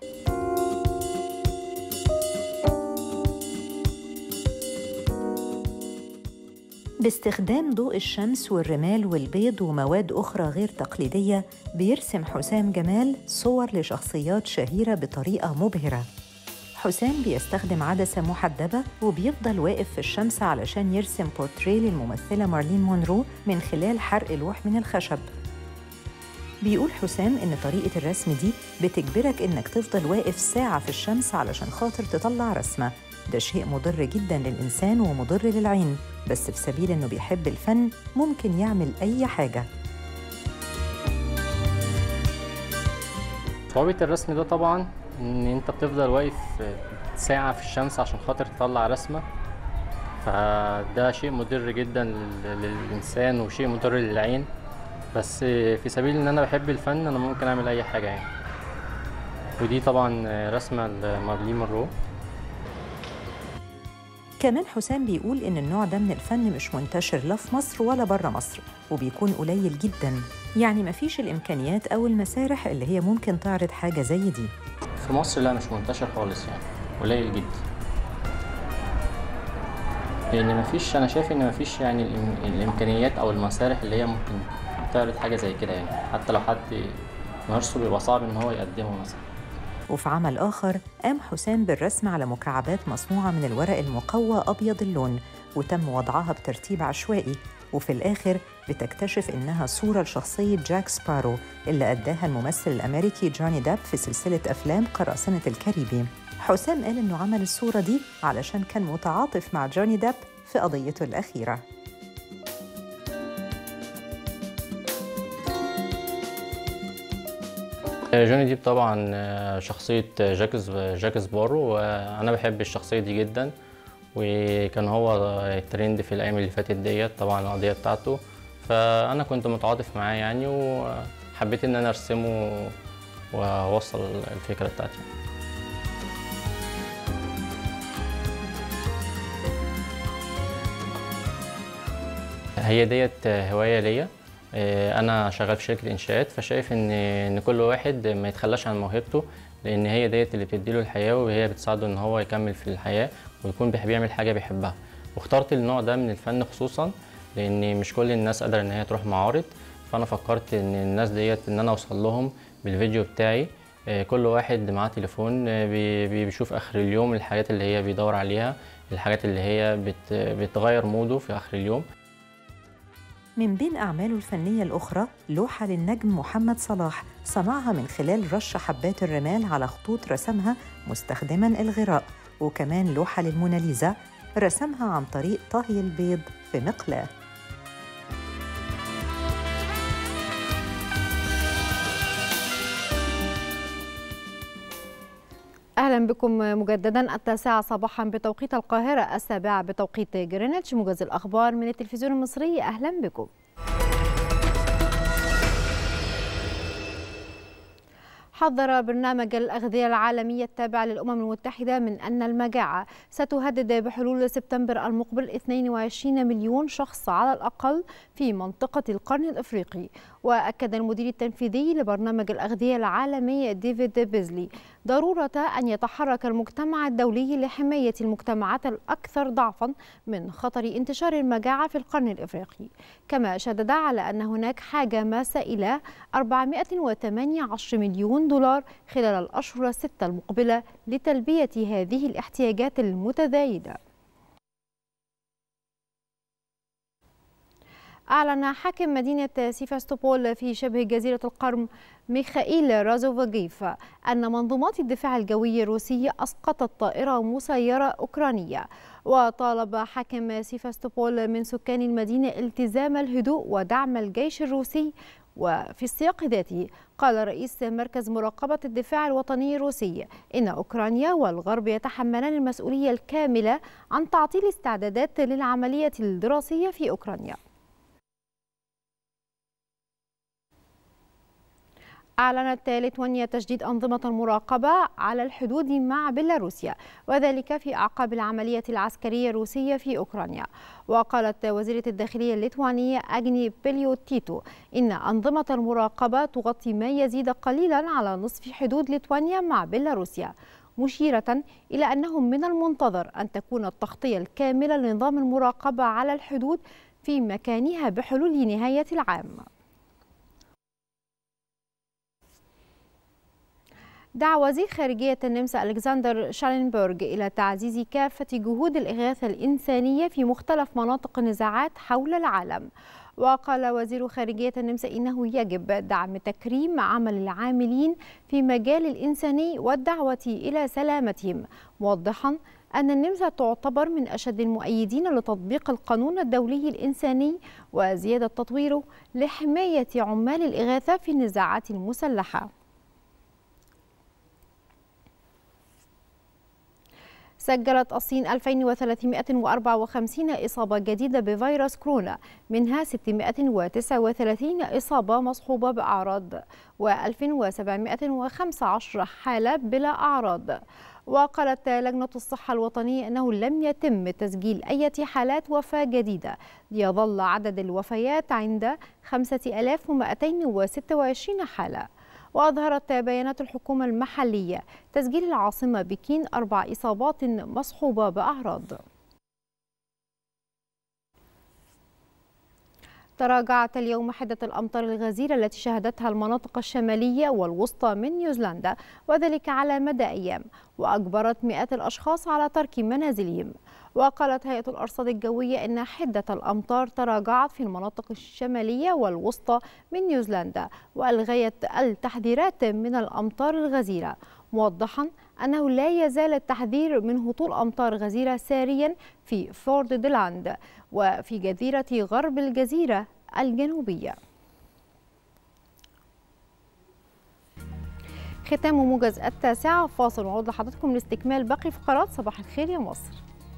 باستخدام ضوء الشمس والرمال والبيض ومواد أخرى غير تقليدية بيرسم حسام جمال صور لشخصيات شهيرة بطريقة مبهرة حسام بيستخدم عدسة محدبة وبيفضل واقف في الشمس علشان يرسم بورتريه للممثلة مارلين مونرو من خلال حرق لوح من الخشب بيقول حسام إن طريقة الرسم دي بتجبرك إنك تفضل واقف ساعة في الشمس علشان خاطر تطلع رسمة ده شيء مضر جدا للإنسان ومضر للعين بس في سبيل إنه بيحب الفن ممكن يعمل أي حاجة صعوبة الرسم ده طبعا ان انت بتفضل واقف ساعة في الشمس عشان خاطر تطلع رسمة فده شيء مضر جدا لل- للإنسان وشيء مضر للعين بس في سبيل ان انا بحب الفن انا ممكن اعمل اي حاجة يعني ودي طبعا رسمة لمارلين مونرو كمان حسام بيقول إن النوع ده من الفن مش منتشر لا في مصر ولا بره مصر وبيكون قليل جدا يعني مفيش الإمكانيات أو المسارح اللي هي ممكن تعرض حاجة زي دي في مصر لا مش منتشر خالص يعني قليل جدا لان مفيش انا شايف ان مفيش يعني الإم- الامكانيات او المسارح اللي هي ممكن تعرض حاجه زي كده يعني حتى لو حد مارسه بيبقى صعب ان هو يقدمه مثلا وفي عمل آخر قام حسام بالرسم على مكعبات مصنوعة من الورق المقوى أبيض اللون وتم وضعها بترتيب عشوائي وفي الآخر بتكتشف إنها صورة لشخصية جاك سبارو اللي أداها الممثل الأمريكي جوني داب في سلسلة أفلام قراصنة الكاريبي حسام قال إنه عمل الصورة دي علشان كان متعاطف مع جوني داب في قضيته الأخيرة جوني ديب طبعا شخصيه جاك جاك سبارو وانا بحب الشخصيه دي جدا وكان هو الترند في الايام اللي فاتت ديت طبعا القضيه بتاعته فانا كنت متعاطف معاه يعني وحبيت ان انا ارسمه واوصل الفكره بتاعتي هي ديت هوايه ليا انا شغال في شركه انشاءات فشايف ان ان كل واحد ما يتخلاش عن موهبته لان هي ديت اللي بتديله الحياه وهي بتساعده ان هو يكمل في الحياه ويكون بيحب يعمل حاجه بيحبها واخترت النوع ده من الفن خصوصا لان مش كل الناس قادره ان هي تروح معارض فانا فكرت ان الناس ديت ان انا اوصل لهم بالفيديو بتاعي كل واحد معاه تليفون بيشوف اخر اليوم الحاجات اللي هي بيدور عليها الحاجات اللي هي بت بتغير موده في اخر اليوم من بين أعماله الفنية الأخرى لوحة للنجم محمد صلاح صنعها من خلال رش حبات الرمال على خطوط رسمها مستخدما الغراء وكمان لوحة للموناليزا رسمها عن طريق طهي البيض في مقلاة اهلا بكم مجددا التاسعه صباحا بتوقيت القاهره السابعه بتوقيت جرينتش موجز الاخبار من التلفزيون المصري اهلا بكم حذر برنامج الأغذية العالمي التابع للأمم المتحدة من أن المجاعة ستهدد بحلول سبتمبر المقبل 22 مليون شخص على الأقل في منطقة القرن الإفريقي وأكد المدير التنفيذي لبرنامج الأغذية العالمي ديفيد بيزلي ضرورة أن يتحرك المجتمع الدولي لحماية المجتمعات الأكثر ضعفا من خطر انتشار المجاعة في القرن الإفريقي كما شدد على أن هناك حاجة ماسة إلى 418 مليون دولار خلال الأشهر الستة المقبلة لتلبية هذه الاحتياجات المتزايدة أعلن حاكم مدينة سيفاستوبول في شبه جزيرة القرم ميخائيل رازوفاجيف أن منظومات الدفاع الجوي الروسي أسقطت طائرة مسيرة أوكرانية وطالب حاكم سيفاستوبول من سكان المدينة التزام الهدوء ودعم الجيش الروسي وفي السياق ذاته قال رئيس مركز مراقبة الدفاع الوطني الروسي إن أوكرانيا والغرب يتحملان المسؤولية الكاملة عن تعطيل استعدادات للعملية الدراسية في أوكرانيا أعلنت ليتوانيا تجديد أنظمة المراقبة على الحدود مع بيلاروسيا وذلك في أعقاب العملية العسكرية الروسية في أوكرانيا وقالت وزيرة الداخلية الليتوانية أجني بيليوتيتو إن أنظمة المراقبة تغطي ما يزيد قليلا على نصف حدود ليتوانيا مع بيلاروسيا مشيرة إلى أنه من المنتظر أن تكون التغطية الكاملة لنظام المراقبة على الحدود في مكانها بحلول نهاية العام دعا وزير خارجية النمسا ألكسندر شالنبرغ إلى تعزيز كافة جهود الإغاثة الإنسانية في مختلف مناطق النزاعات حول العالم وقال وزير خارجية النمسا إنه يجب دعم تكريم عمل العاملين في مجال الإنساني والدعوة إلى سلامتهم موضحا أن النمسا تعتبر من أشد المؤيدين لتطبيق القانون الدولي الإنساني وزيادة تطويره لحماية عمال الإغاثة في النزاعات المسلحة سجلت الصين 2354 إصابة جديدة بفيروس كورونا منها 639 إصابة مصحوبة بأعراض و1715 حالة بلا أعراض وقالت لجنة الصحة الوطنية أنه لم يتم تسجيل أي حالات وفاة جديدة ليظل عدد الوفيات عند 5226 حالة وأظهرت بيانات الحكومة المحلية تسجيل العاصمة بكين أربع إصابات مصحوبة بأعراض تراجعت اليوم حدة الأمطار الغزيرة التي شهدتها المناطق الشمالية والوسطى من نيوزيلندا وذلك على مدى أيام وأجبرت مئات الأشخاص على ترك منازلهم وقالت هيئة الأرصاد الجوية أن حدة الأمطار تراجعت في المناطق الشمالية والوسطى من نيوزيلندا وألغيت التحذيرات من الأمطار الغزيرة موضحا أنه لا يزال التحذير من هطول أمطار غزيرة ساريا في فورد ديلاند وفي جزيرة غرب الجزيرة الجنوبية ختام موجز التاسعة فاصل ونعود لحضراتكم لاستكمال باقي فقرات صباح الخير يا مصر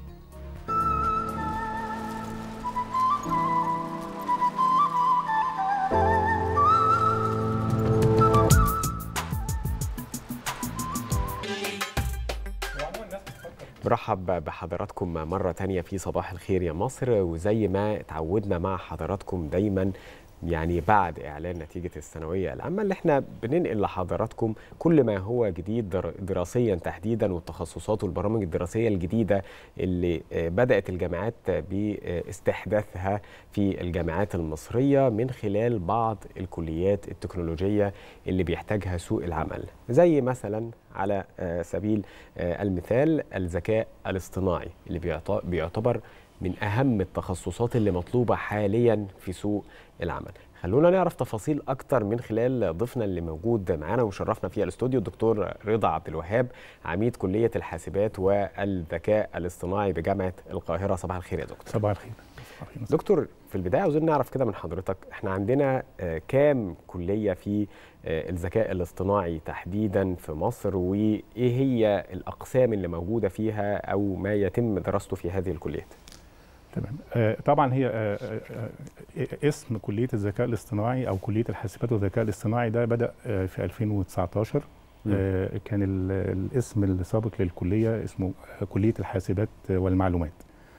برحب بحضراتكم مرة تانية في صباح الخير يا مصر وزي ما اتعودنا مع حضراتكم دايما يعني بعد اعلان نتيجه الثانويه العامه اللي احنا بننقل لحضراتكم كل ما هو جديد در- دراسيا تحديدا والتخصصات والبرامج الدراسيه الجديده اللي آه، بدات الجامعات باستحداثها في الجامعات المصريه من خلال بعض الكليات التكنولوجيه اللي بيحتاجها سوق العمل زي مثلا على آه، سبيل آه، المثال الذكاء الاصطناعي اللي بيعت- بيعتبر من اهم التخصصات اللي مطلوبه حاليا في سوق العمل خلونا نعرف تفاصيل اكتر من خلال ضيفنا اللي موجود معانا وشرفنا في الاستوديو الدكتور رضا عبد الوهاب عميد كليه الحاسبات والذكاء الاصطناعي بجامعه القاهره صباح الخير يا دكتور صباح الخير دكتور في البدايه عاوزين نعرف كده من حضرتك احنا عندنا آه، كام كليه في آه، الذكاء الاصطناعي تحديدا في مصر وايه هي الاقسام اللي موجوده فيها او ما يتم دراسته في هذه الكليات تمام آه، طبعا هي آه، آه، آه، اسم كليه الذكاء الاصطناعي او كليه الحاسبات والذكاء الاصطناعي ده بدا آه، في 2019 مم. آه، كان ال- الاسم السابق للكليه اسمه آه، كليه الحاسبات والمعلومات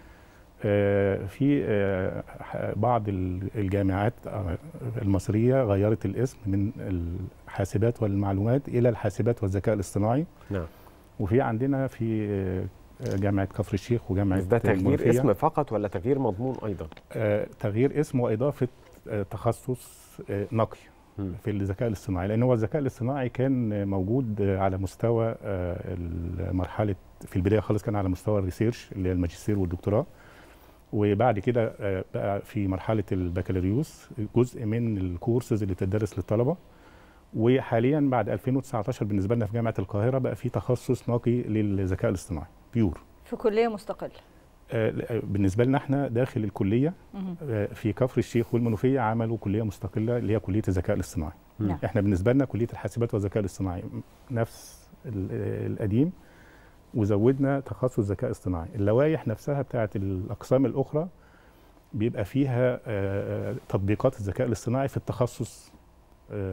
آه، في آه، ح- بعض ال- الجامعات آه، المصريه غيرت الاسم من الحاسبات والمعلومات الى الحاسبات والذكاء الاصطناعي نعم وفي عندنا في آه، جامعه كفر الشيخ وجامعه ده تغيير المنوفية. اسم فقط ولا تغيير مضمون ايضا آه، تغيير اسم واضافه آه، تخصص آه، نقي مم. في الذكاء الاصطناعي لان هو الذكاء الاصطناعي كان آه، موجود آه، على مستوى آه، المرحله في البدايه خالص كان على مستوى الريسيرش اللي هي الماجستير والدكتوراه وبعد كده آه، بقى في مرحله البكالوريوس جزء من الكورسز اللي بتدرس للطلبه وحاليا بعد 2019 بالنسبه لنا في جامعه القاهره بقى في تخصص نقي للذكاء الاصطناعي بيور في كليه مستقله آه، بالنسبه لنا احنا داخل الكليه مهم. آه، في كفر الشيخ والمنوفيه عملوا كليه مستقله اللي هي كليه الذكاء الاصطناعي نعم. احنا بالنسبه لنا كليه الحاسبات والذكاء الاصطناعي نفس ال- آه، القديم وزودنا تخصص ذكاء اصطناعي اللوائح نفسها بتاعت الاقسام الاخرى بيبقى فيها آه، تطبيقات الذكاء الاصطناعي في التخصص آه،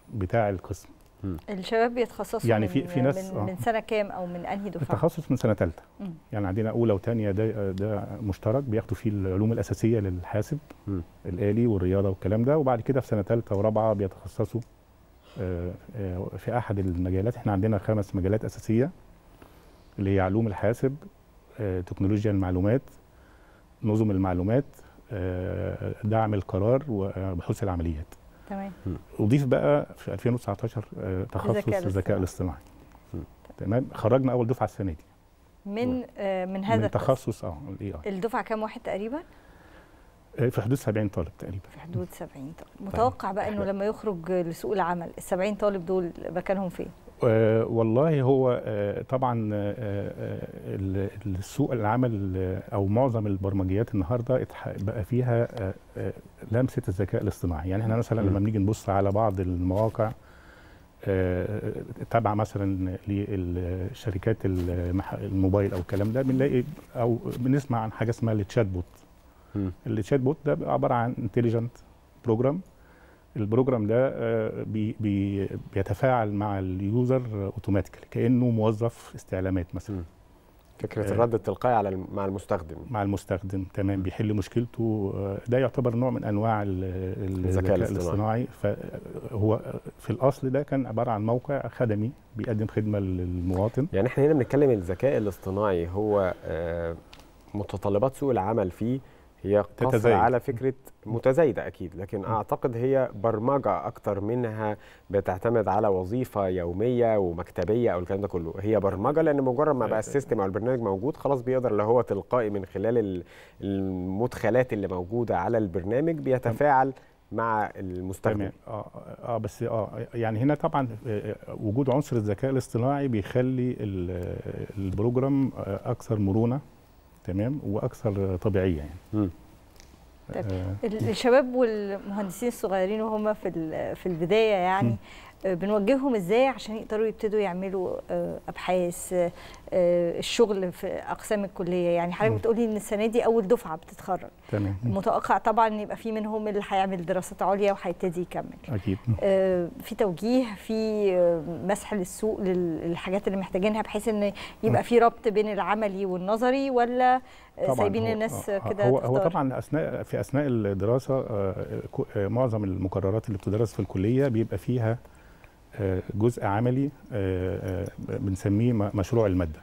بتاع القسم الشباب بيتخصصوا يعني من في- في ناس- من, آه. من سنه كام او من انهي دفعه التخصص من سنه ثالثه مم. يعني عندنا اولى وثانيه ده ده مشترك بياخدوا فيه العلوم الاساسيه للحاسب الالي والرياضه والكلام ده وبعد كده في سنه ثالثه ورابعه بيتخصصوا آه، آه، في احد المجالات احنا عندنا خمس مجالات اساسيه اللي هي علوم الحاسب آه، تكنولوجيا المعلومات نظم المعلومات آه، دعم القرار وبحوث العمليات تمام اضيف بقى في 2019 آه، تخصص الذكاء الذكاء الاصطناعي تمام خرجنا اول دفعه السنه دي من آه من هذا من القسم. تخصص اه الاي اي الدفعه كام واحد تقريبا في حدود 70 طالب تقريبا في حدود 70 طالب متوقع بقى انه لما يخرج لسوق العمل ال 70 طالب دول مكانهم فين آه والله هو آه طبعا آه آه ال- السوق العمل آه، او معظم البرمجيات النهارده اتح- بقى فيها آه آه لمسه الذكاء الاصطناعي يعني احنا مثلا لما بنيجي نبص على بعض المواقع آه، تابعه مثلا للشركات المح- الموبايل او الكلام ده بنلاقي او بنسمع عن حاجه اسمها التشات بوت التشات بوت ده بيبقى عباره عن انتليجنت بروجرام البروجرام ده آه، بي بي بيتفاعل مع اليوزر اوتوماتيكلي كانه موظف استعلامات مثلا فكره الرد التلقائي على الم- مع المستخدم مع المستخدم تمام بيحل مشكلته آه، ده يعتبر نوع من انواع ال- ال- الذكاء الذكاء الاصطناعي. الاصطناعي فهو في الاصل ده كان عباره عن موقع خدمي بيقدم خدمه للمواطن يعني احنا هنا بنتكلم الذكاء الاصطناعي هو آه، متطلبات سوق العمل فيه هي قصر تتزايد. على فكره متزايده اكيد لكن اعتقد هي برمجه اكتر منها بتعتمد على وظيفه يوميه ومكتبيه او الكلام ده كله هي برمجه لان مجرد ما بقى السيستم او البرنامج موجود خلاص بيقدر اللي هو تلقائي من خلال ال- المدخلات اللي موجوده على البرنامج بيتفاعل مع المستخدم تمام اه اه بس اه يعني هنا طبعا آه، وجود عنصر الذكاء الاصطناعي بيخلي ال- البروجرام آه، اكثر مرونه تمام واكثر طبيعيه يعني طيب آه، ال- الشباب والمهندسين الصغيرين وهم في ال- في البدايه يعني آه، بنوجههم ازاي عشان يقدروا يبتدوا يعملوا آه، ابحاث آه، آه، الشغل في اقسام الكليه يعني حضرتك مم. بتقولي ان السنه دي اول دفعه بتتخرج تمام متوقع طبعا ان يبقى في منهم اللي هيعمل دراسات عليا وهيبتدي يكمل اكيد آه، في توجيه في آه، مسح للسوق لل- للحاجات اللي محتاجينها بحيث ان يبقى في ربط بين العملي والنظري ولا آه، طبعاً سايبين هو- الناس آه، كده هو هو تختار؟ طبعا اثناء في اثناء الدراسه آه، كو- آه، معظم المقررات اللي بتدرس في الكليه بيبقى فيها آه، جزء عملي آه، آه، بنسميه م- مشروع الماده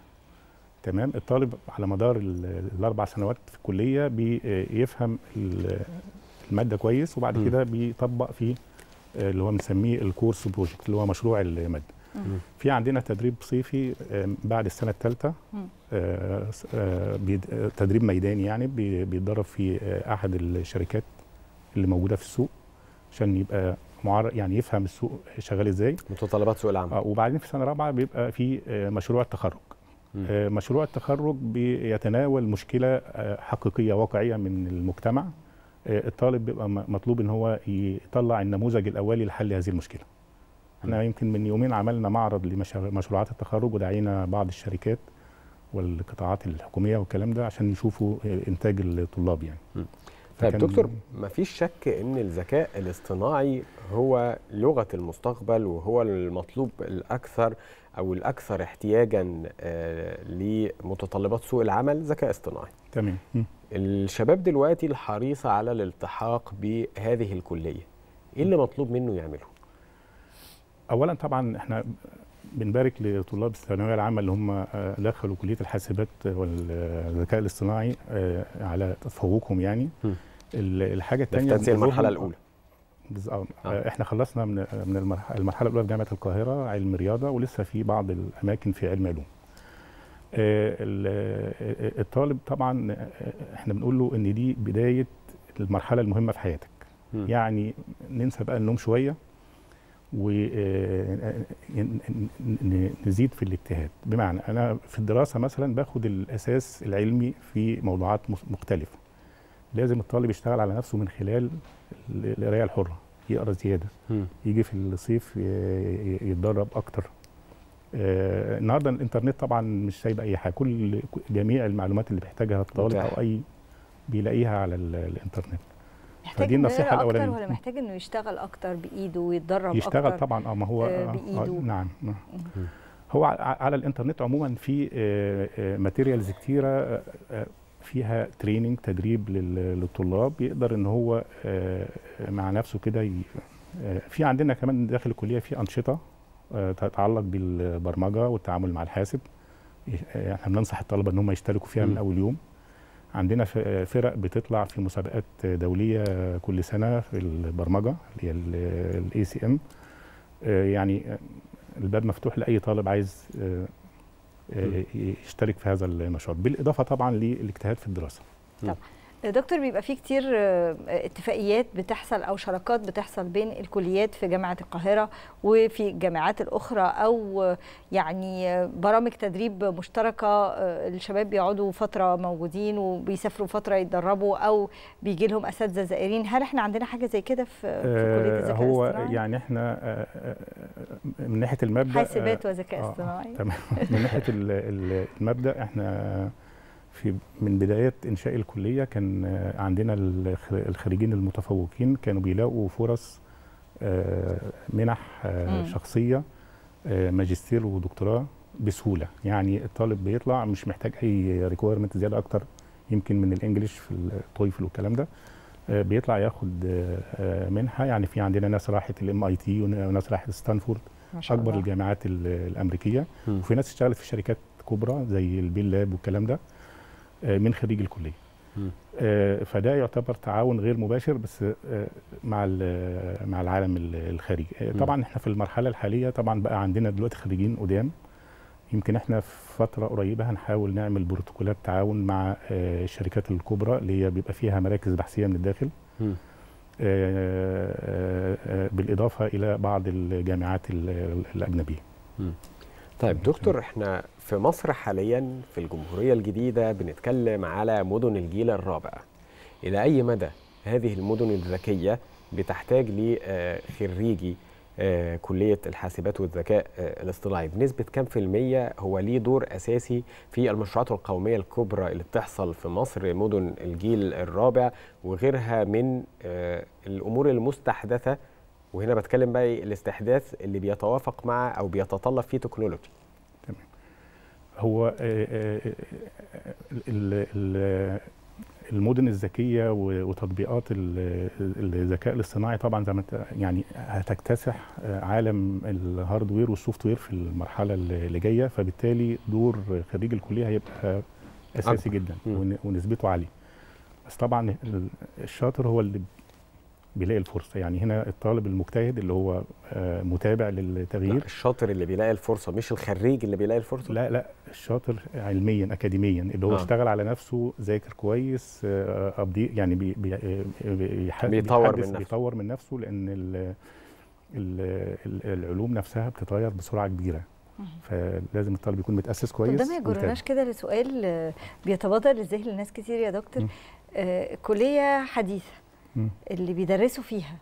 تمام الطالب على مدار ال- الاربع سنوات في الكليه بيفهم ال- الماده كويس وبعد مم. كده بيطبق فيه آه، اللي هو بنسميه الكورس بروجكت اللي هو مشروع الماده مم. في عندنا تدريب صيفي آه، بعد السنه الثالثه مم. آه، آه، بيد- آه، تدريب ميداني يعني بي- بيتدرب في آه، احد الشركات اللي موجوده في السوق عشان يبقى معرض يعني يفهم السوق شغال ازاي متطلبات سوق العمل آه وبعدين في سنه رابعه بيبقى في آه، مشروع التخرج مم. آه، مشروع التخرج بيتناول مشكله آه، حقيقيه واقعيه من المجتمع آه، الطالب بيبقى م- مطلوب ان هو يطلع النموذج الاولي لحل هذه المشكله احنا يمكن من يومين عملنا معرض لمشروعات التخرج ودعينا بعض الشركات والقطاعات الحكوميه والكلام ده عشان يشوفوا آه، انتاج الطلاب يعني طيب فكان- دكتور ما فيش شك ان الذكاء الاصطناعي هو لغه المستقبل وهو المطلوب الاكثر او الاكثر احتياجا آه، لمتطلبات سوق العمل ذكاء اصطناعي تمام مم. الشباب دلوقتي الحريصه على الالتحاق بهذه الكليه ايه اللي مطلوب منه يعمله اولا طبعا احنا بنبارك لطلاب الثانويه العامه اللي هم آه، دخلوا كليه الحاسبات والذكاء الاصطناعي آه، على تفوقهم يعني مم. ال- الحاجه ده في الثانيه تنسيق المرحله الاولى بالظبط آه. احنا خلصنا من من المرح- المرحله الاولى في جامعه القاهره علم رياضه ولسه في بعض الاماكن في علم علوم آه، ال- آه، الطالب طبعا آه، احنا بنقول له ان دي بدايه المرحله المهمه في حياتك مم. يعني ننسى بقى النوم شويه ونزيد في الاجتهاد بمعنى انا في الدراسه مثلا باخد الاساس العلمي في موضوعات مس- مختلفه لازم الطالب يشتغل على نفسه من خلال ال- القرايه الحره يقرا زياده مم. يجي في الصيف ي- ي- يتدرب اكتر آه، النهارده الانترنت طبعا مش سايب اي حاجه كل جميع المعلومات اللي بيحتاجها الطالب متاح. او اي بيلاقيها على ال- الانترنت محتاج فدي إنه النصيحه يقرأ اكتر الاولانيه ولا محتاج انه يشتغل اكتر بايده ويتدرب يشتغل اكتر طبعا اه ما هو آه، آه، آه، بايده نعم نعم. هو ع- على الانترنت عموما في ماتيريالز كتيره آه، آه، فيها تريننج تدريب لل- للطلاب يقدر ان هو آه، مع نفسه كده ي- آه، في عندنا كمان داخل الكليه في انشطه آه، تتعلق بالبرمجه والتعامل مع الحاسب آه، احنا بننصح الطلبه ان هم يشتركوا فيها من مم. اول يوم عندنا ف- فرق بتطلع في مسابقات دوليه كل سنه في البرمجه اللي هي الاي سي ام يعني آه، الباب مفتوح لاي طالب عايز آه، آه، يشترك في هذا النشاط بالاضافه طبعا للاجتهاد في الدراسه طب دكتور بيبقى في كتير آه، اتفاقيات بتحصل او شراكات بتحصل بين الكليات في جامعه القاهره وفي الجامعات الاخرى او آه، يعني آه، برامج تدريب مشتركه آه، الشباب بيقعدوا فتره موجودين وبيسافروا فتره يتدربوا او بيجي لهم اساتذه زائرين هل احنا عندنا حاجه زي كده في, في كليه آه، الذكاء هو الاصطناعي يعني احنا آه، آه، من ناحيه المبدا حاسبات آه، وذكاء آه، اصطناعي. تمام من ناحيه ال- ال- المبدا احنا في من بدايه انشاء الكليه كان آه، عندنا الخ- الخريجين المتفوقين كانوا بيلاقوا فرص آه، منح آه، مم. شخصيه آه، ماجستير ودكتوراه بسهوله يعني الطالب بيطلع مش محتاج اي ريكويرمنت زياده اكتر يمكن من الانجليش في التويفل والكلام ده آه، بيطلع ياخد آه، آه، منحه يعني في عندنا ناس راحت الام اي تي وناس راحت ستانفورد ما شاء اكبر الله. الجامعات ال- الامريكيه مم. وفي ناس اشتغلت في شركات كبرى زي البيل لاب والكلام ده آه، من خريج الكليه مم. آه، فده يعتبر تعاون غير مباشر بس آه، مع ال- مع العالم ال- الخارجي آه، مم. طبعا احنا في المرحله الحاليه طبعا بقى عندنا دلوقتي خريجين قدام يمكن احنا في فتره قريبه هنحاول نعمل بروتوكولات تعاون مع آه، الشركات الكبرى اللي هي بيبقى فيها مراكز بحثيه من الداخل مم. آه، آه، آه، بالاضافه الى بعض الجامعات ال- الاجنبيه مم. طيب دكتور احنا في مصر حاليا في الجمهورية الجديدة بنتكلم على مدن الجيل الرابع إلى أي مدى هذه المدن الذكية بتحتاج لخريجي كلية الحاسبات والذكاء آه، الاصطناعي بنسبة كم في المية هو ليه دور أساسي في المشروعات القومية الكبرى اللي بتحصل في مصر مدن الجيل الرابع وغيرها من آه، الأمور المستحدثة وهنا بتكلم بقى إيه الاستحداث اللي بيتوافق مع أو بيتطلب فيه تكنولوجي هو آه، آه، آه، ال- ال- المدن الذكيه و- وتطبيقات ال- الذكاء الاصطناعي طبعا زي ما انت يعني هتكتسح آه، عالم الهاردوير والسوفت وير في المرحله اللي جايه فبالتالي دور خريج الكليه هيبقى اساسي أكبر. جدا مم. ون- ونسبته عاليه بس طبعا ال- الشاطر هو اللي بيلاقي الفرصه يعني هنا الطالب المجتهد اللي هو آه، متابع للتغيير لا، الشاطر اللي بيلاقي الفرصة مش الخريج اللي بيلاقي الفرصة لا لا الشاطر علميا اكاديميا اللي هو آه. آه. اشتغل على نفسه ذاكر كويس آه، ابدي يعني بي بي بيح- بيطور بيحدث- من نفسه. بيطور من نفسه لان ال ال ال العلوم نفسها بتتغير بسرعه كبيره فلازم الطالب يكون متاسس طب كويس ده ما يجرناش كده لسؤال آه، بيتبادر لذهن الناس كتير يا دكتور مم. آه، كلية حديثة مم. اللي بيدرسوا فيها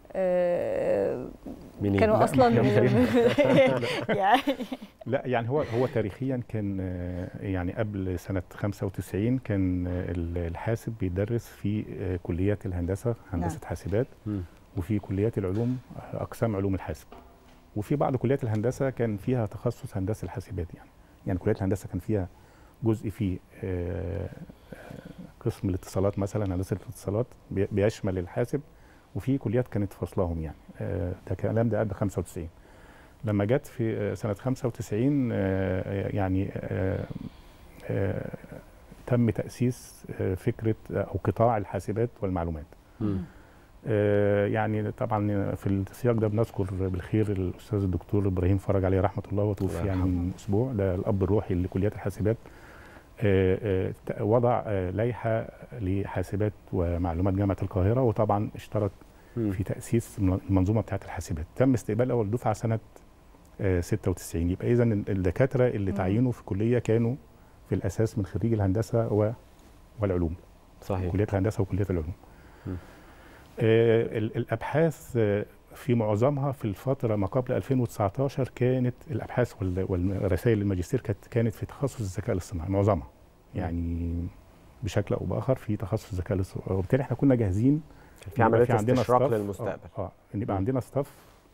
آه، منين؟ كانوا لا، اصلا ما كانوا- يعني لا يعني هو هو تاريخيا كان آه، يعني قبل سنه 95 كان آه، ال- الحاسب بيدرس في آه، كليات الهندسه هندسه نعم. حاسبات مم. وفي كليات العلوم آه، اقسام علوم الحاسب وفي بعض كليات الهندسه كان فيها تخصص هندسه الحاسبات يعني يعني كليات الهندسه كان فيها جزء فيه آه، آه، قسم الاتصالات مثلا هندسه الاتصالات بي- بيشمل الحاسب وفي كليات كانت فاصلاهم يعني آه، ده كلام ده قبل 95 لما جت في آه، سنه 95 آه، يعني آه، آه، تم تاسيس آه، فكره او قطاع الحاسبات والمعلومات مم. آه، يعني طبعا في السياق ده بنذكر بالخير الاستاذ الدكتور ابراهيم فرج عليه رحمه الله وتوفي الله يعني يرحمه. من اسبوع ده الاب الروحي لكليات الحاسبات آه، آه، ت- وضع آه، لائحه لحاسبات ومعلومات جامعه القاهره وطبعا اشترك مم. في تاسيس المنظومه بتاعه الحاسبات تم استقبال اول دفعه سنه آه، 96 يبقى اذا الدكاتره اللي مم. تعينوا في كليه كانوا في الاساس من خريج الهندسه و- والعلوم صحيح كليات الهندسه وكليات العلوم مم. آه، ال- الابحاث آه، في معظمها في الفتره ما قبل 2019 كانت الابحاث وال- والرسائل الماجستير كانت كانت في تخصص الذكاء الاصطناعي معظمها يعني بشكل او باخر في تخصص الذكاء الاصطناعي وبالتالي احنا كنا جاهزين في عملية يبقى عندنا استشراق staff- للمستقبل. اه آه، ان يبقى عندنا ستاف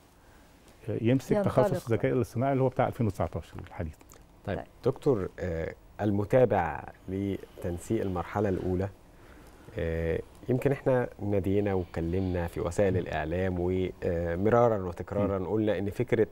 يمسك ينطلق. تخصص الذكاء الاصطناعي اللي هو بتاع 2019 الحديث طيب دكتور آه، المتابع لتنسيق المرحلة الأولى آه، يمكن احنا نادينا واتكلمنا في وسائل الإعلام ومرارا وتكرارا قلنا إن فكرة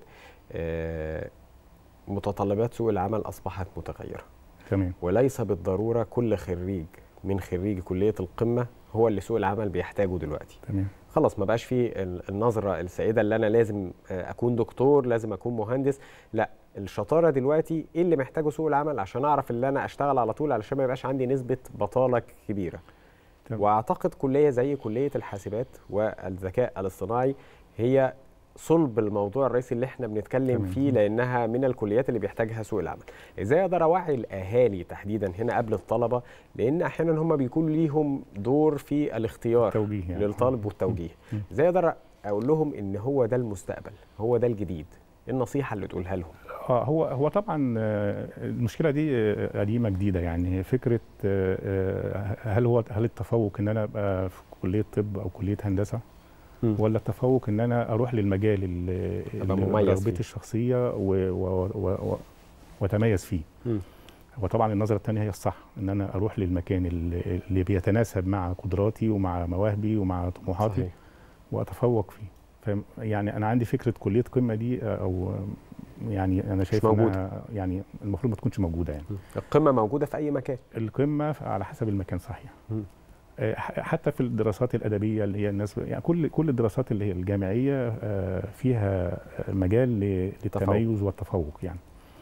آه، متطلبات سوق العمل أصبحت متغيرة تمام وليس بالضرورة كل خريج من خريج كلية القمة هو اللي سوق العمل بيحتاجه دلوقتي تمام خلاص ما بقاش في ال- النظرة السائدة اللي أنا لازم آه، أكون دكتور لازم أكون مهندس لا الشطارة دلوقتي إيه اللي محتاجه سوق العمل عشان أعرف اللي أنا أشتغل على طول علشان ما يبقاش عندي نسبة بطالة كبيرة تمام. وأعتقد كلية زي كلية الحاسبات والذكاء الاصطناعي هي صلب الموضوع الرئيسي اللي احنا بنتكلم تمام. فيه لانها من الكليات اللي بيحتاجها سوق العمل ازاي اقدر اوعي الاهالي تحديدا هنا قبل الطلبه لان احيانا هم بيكون ليهم دور في الاختيار التوجيه يعني. للطالب والتوجيه مم. ازاي اقدر اقول لهم ان هو ده المستقبل هو ده الجديد إيه النصيحه اللي تقولها لهم اه هو هو طبعا آه، المشكله دي آه، قديمه جديده يعني فكره آه، آه، هل هو هل التفوق ان انا ابقى في كليه طب او كليه هندسه ولا التفوق ان انا اروح للمجال اللي أبقى اللي مميز رغبتي فيه. الشخصيه و- و- و- و- واتميز فيه مم. هو طبعا النظره الثانيه هي الصح ان انا اروح للمكان اللي اللي بيتناسب مع قدراتي ومع مواهبي ومع طموحاتي صحيح. واتفوق فيه فاهم؟ يعني انا عندي فكره كليه قمه دي آه، او آه، يعني انا شايف موجودة. انها يعني المفروض ما تكونش موجوده يعني القمه موجوده في اي مكان القمه على حسب المكان صحيح مم. آه، ح- حتى في الدراسات الادبيه اللي هي الناس يعني كل كل الدراسات اللي هي الجامعيه آه، فيها آه، مجال ل- للتميز والتفوق يعني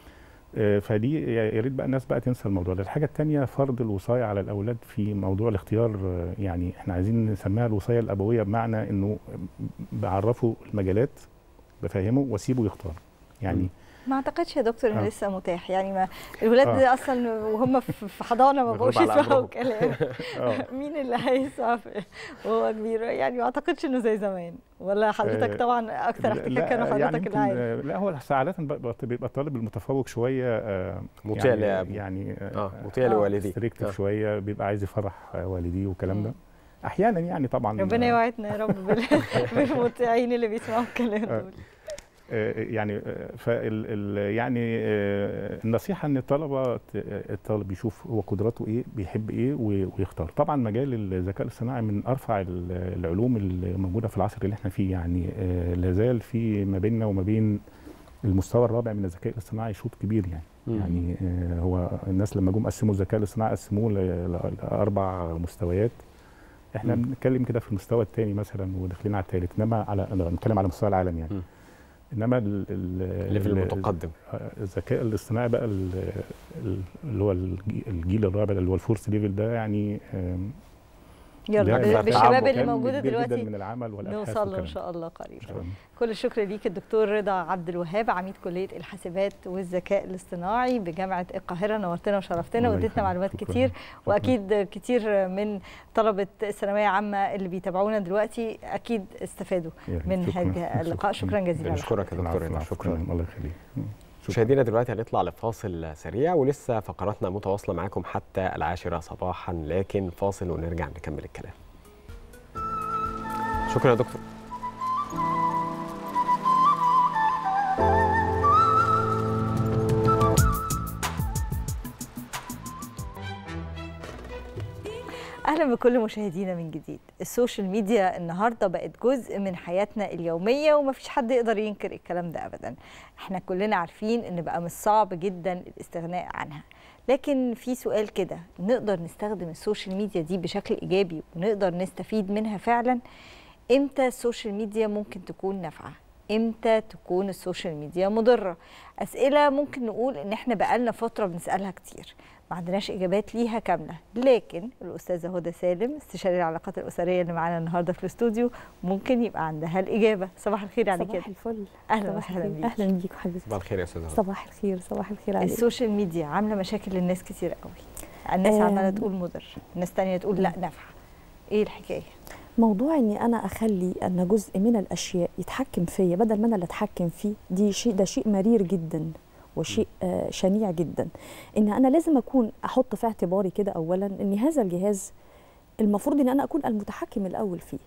آه، فدي يا ريت بقى الناس بقى تنسى الموضوع ده الحاجه الثانيه فرض الوصايه على الاولاد في موضوع الاختيار آه، يعني احنا عايزين نسميها الوصايه الابويه بمعنى انه بعرفه المجالات بفهمه واسيبه يختار يعني ما اعتقدش يا دكتور انه آه. لسه متاح يعني ما الولاد آه. دي اصلا وهم في في حضانه ما بقوش مغلوب على يسمعوا أمرهم. كلام آه. مين اللي هيسمع في- وهو كبير يعني ما اعتقدش انه زي زمان ولا حضرتك آه، طبعا اكثر احتكاك لا، كانوا يعني حضرتك يمكن، اللي عارف آه، لا هو ساعات بيبقى بيبقى الطالب المتفوق شويه آه، مطيع يعني لأبوه. يعني آه، مطيع لوالديه. ستريكتيف آه. شويه بيبقى عايز يفرح آه، والديه والكلام ده احيانا يعني طبعا ربنا آه، يوعدنا يا رب بال- بالمطيعين اللي بيسمعوا الكلام آه. دول آه، يعني آه، فال ال- يعني آه، النصيحه ان الطلبه ت- الطالب يشوف هو قدراته ايه بيحب ايه و- ويختار طبعا مجال الذكاء الاصطناعي من ارفع ال- العلوم اللي موجوده في العصر اللي احنا فيه يعني آه، لا زال في ما بيننا وما بين المستوى الرابع من الذكاء الاصطناعي شوط كبير يعني مم. يعني آه، هو الناس لما جم قسموا الذكاء الاصطناعي قسموه ل- ل- لاربع مستويات احنا مم. بنتكلم كده في المستوى الثاني مثلا وداخلين على الثالث انما على بنتكلم على مستوى العالم يعني مم. انما ال- ال- الليفل ال- المتقدم. آه، الذكاء الاصطناعي بقى ال- ال- اللي هو الجي- الجيل الرابع اللي هو الفورس ليفل ده يعني آم، يلا ده ب- تعب بالشباب اللي وكم موجوده كبير جداً دلوقتي من العمل والابحاث نوصل له ان والكلام. شاء الله قريبا إن شاء الله. كل الشكر ليك الدكتور رضا عبد الوهاب عميد كليه الحاسبات والذكاء الاصطناعي بجامعه القاهره نورتنا وشرفتنا الله واديتنا يخليك. معلومات شكراً. كتير شكراً. واكيد كتير من طلبه الثانويه عامه اللي بيتابعونا دلوقتي اكيد استفادوا يا ريت. من شكراً. هذا اللقاء شكرا جزيلا بنشكرك يا دكتور العفو، رضا العفو. شكرا الله يخليك مشاهدينا دلوقتي هنطلع لفاصل سريع ولسه فقراتنا متواصله معاكم حتى العاشره صباحا لكن فاصل ونرجع نكمل الكلام شكرا يا دكتور اهلا بكل مشاهدينا من جديد السوشيال ميديا النهارده بقت جزء من حياتنا اليوميه ومفيش حد يقدر ينكر الكلام ده ابدا احنا كلنا عارفين ان بقى من صعب جدا الاستغناء عنها لكن في سؤال كده نقدر نستخدم السوشيال ميديا دي بشكل ايجابي ونقدر نستفيد منها فعلا امتى السوشيال ميديا ممكن تكون نافعه امتى تكون السوشيال ميديا مضره اسئله ممكن نقول ان احنا بقالنا فتره بنسالها كتير ما عندناش اجابات ليها كامله لكن الاستاذه هدى سالم استشاري العلاقات الاسريه اللي معانا النهارده في الاستوديو ممكن يبقى عندها الاجابه صباح الخير عليك صباح الفل اهلا صباح وسهلا الخير. بيك اهلا بيك حبيبتي صباح الخير يا استاذه هدى. صباح الخير صباح الخير عليك السوشيال ميديا عامله مشاكل للناس كتير قوي الناس آه. عماله تقول مضر ناس تانية تقول لا نافعه ايه الحكايه موضوع اني انا اخلي ان جزء من الاشياء يتحكم فيا بدل ما انا اللي اتحكم فيه دي شيء ده شيء مرير جدا وشيء آه شنيع جدا ان انا لازم اكون احط في اعتباري كده اولا ان هذا الجهاز المفروض ان انا اكون المتحكم الاول فيه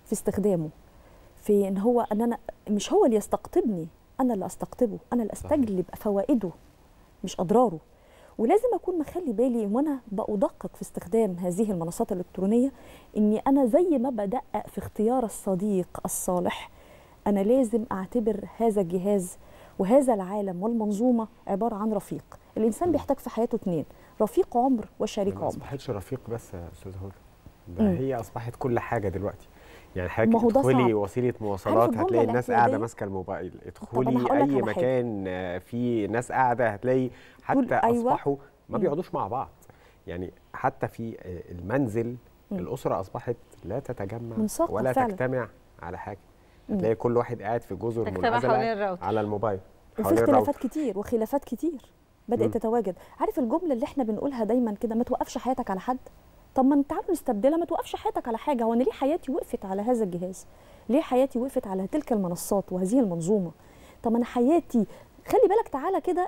في استخدامه في ان هو ان انا مش هو اللي يستقطبني انا اللي استقطبه انا اللي استجلب فوائده مش اضراره ولازم اكون مخلي بالي وانا بادقق في استخدام هذه المنصات الالكترونيه اني انا زي ما بدقق في اختيار الصديق الصالح انا لازم اعتبر هذا الجهاز وهذا العالم والمنظومه عباره عن رفيق الانسان بيحتاج في حياته اتنين رفيق عمر وشريك ما عمر اصبحتش رفيق بس يا استاذ هدى ده مم. هي اصبحت كل حاجه دلوقتي يعني ما حضرتك هو ده ادخلي صعب. وسيله عارف مواصلات الجملة هتلاقي الناس قاعده الاعتيادية؟ ماسكه الموبايل أنا ادخلي هقول لك اي على حاجة. مكان آه، فيه ناس قاعده هتلاقي حتى أيوة. اصبحوا ما مم. بيقعدوش مع بعض يعني حتى في آه، المنزل مم. الاسره اصبحت لا تتجمع منساقة ولا فعلا. تجتمع على حاجه مم. تلاقي كل واحد قاعد في جزر تجتمع حوالين منعزله الراوتر. على الموبايل وفي حوالين اختلافات الراوتر. كتير وخلافات كتير بدات مم. تتواجد عارف الجمله اللي احنا بنقولها دايما كده ما توقفش حياتك على حد طب ما تعالوا نستبدلها ما توقفش حياتك على حاجه هو انا ليه حياتي وقفت على هذا الجهاز ليه حياتي وقفت على تلك المنصات وهذه المنظومه طب انا حياتي خلي بالك تعالى كده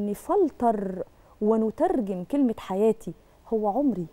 نفلتر ونترجم كلمه حياتي هو عمري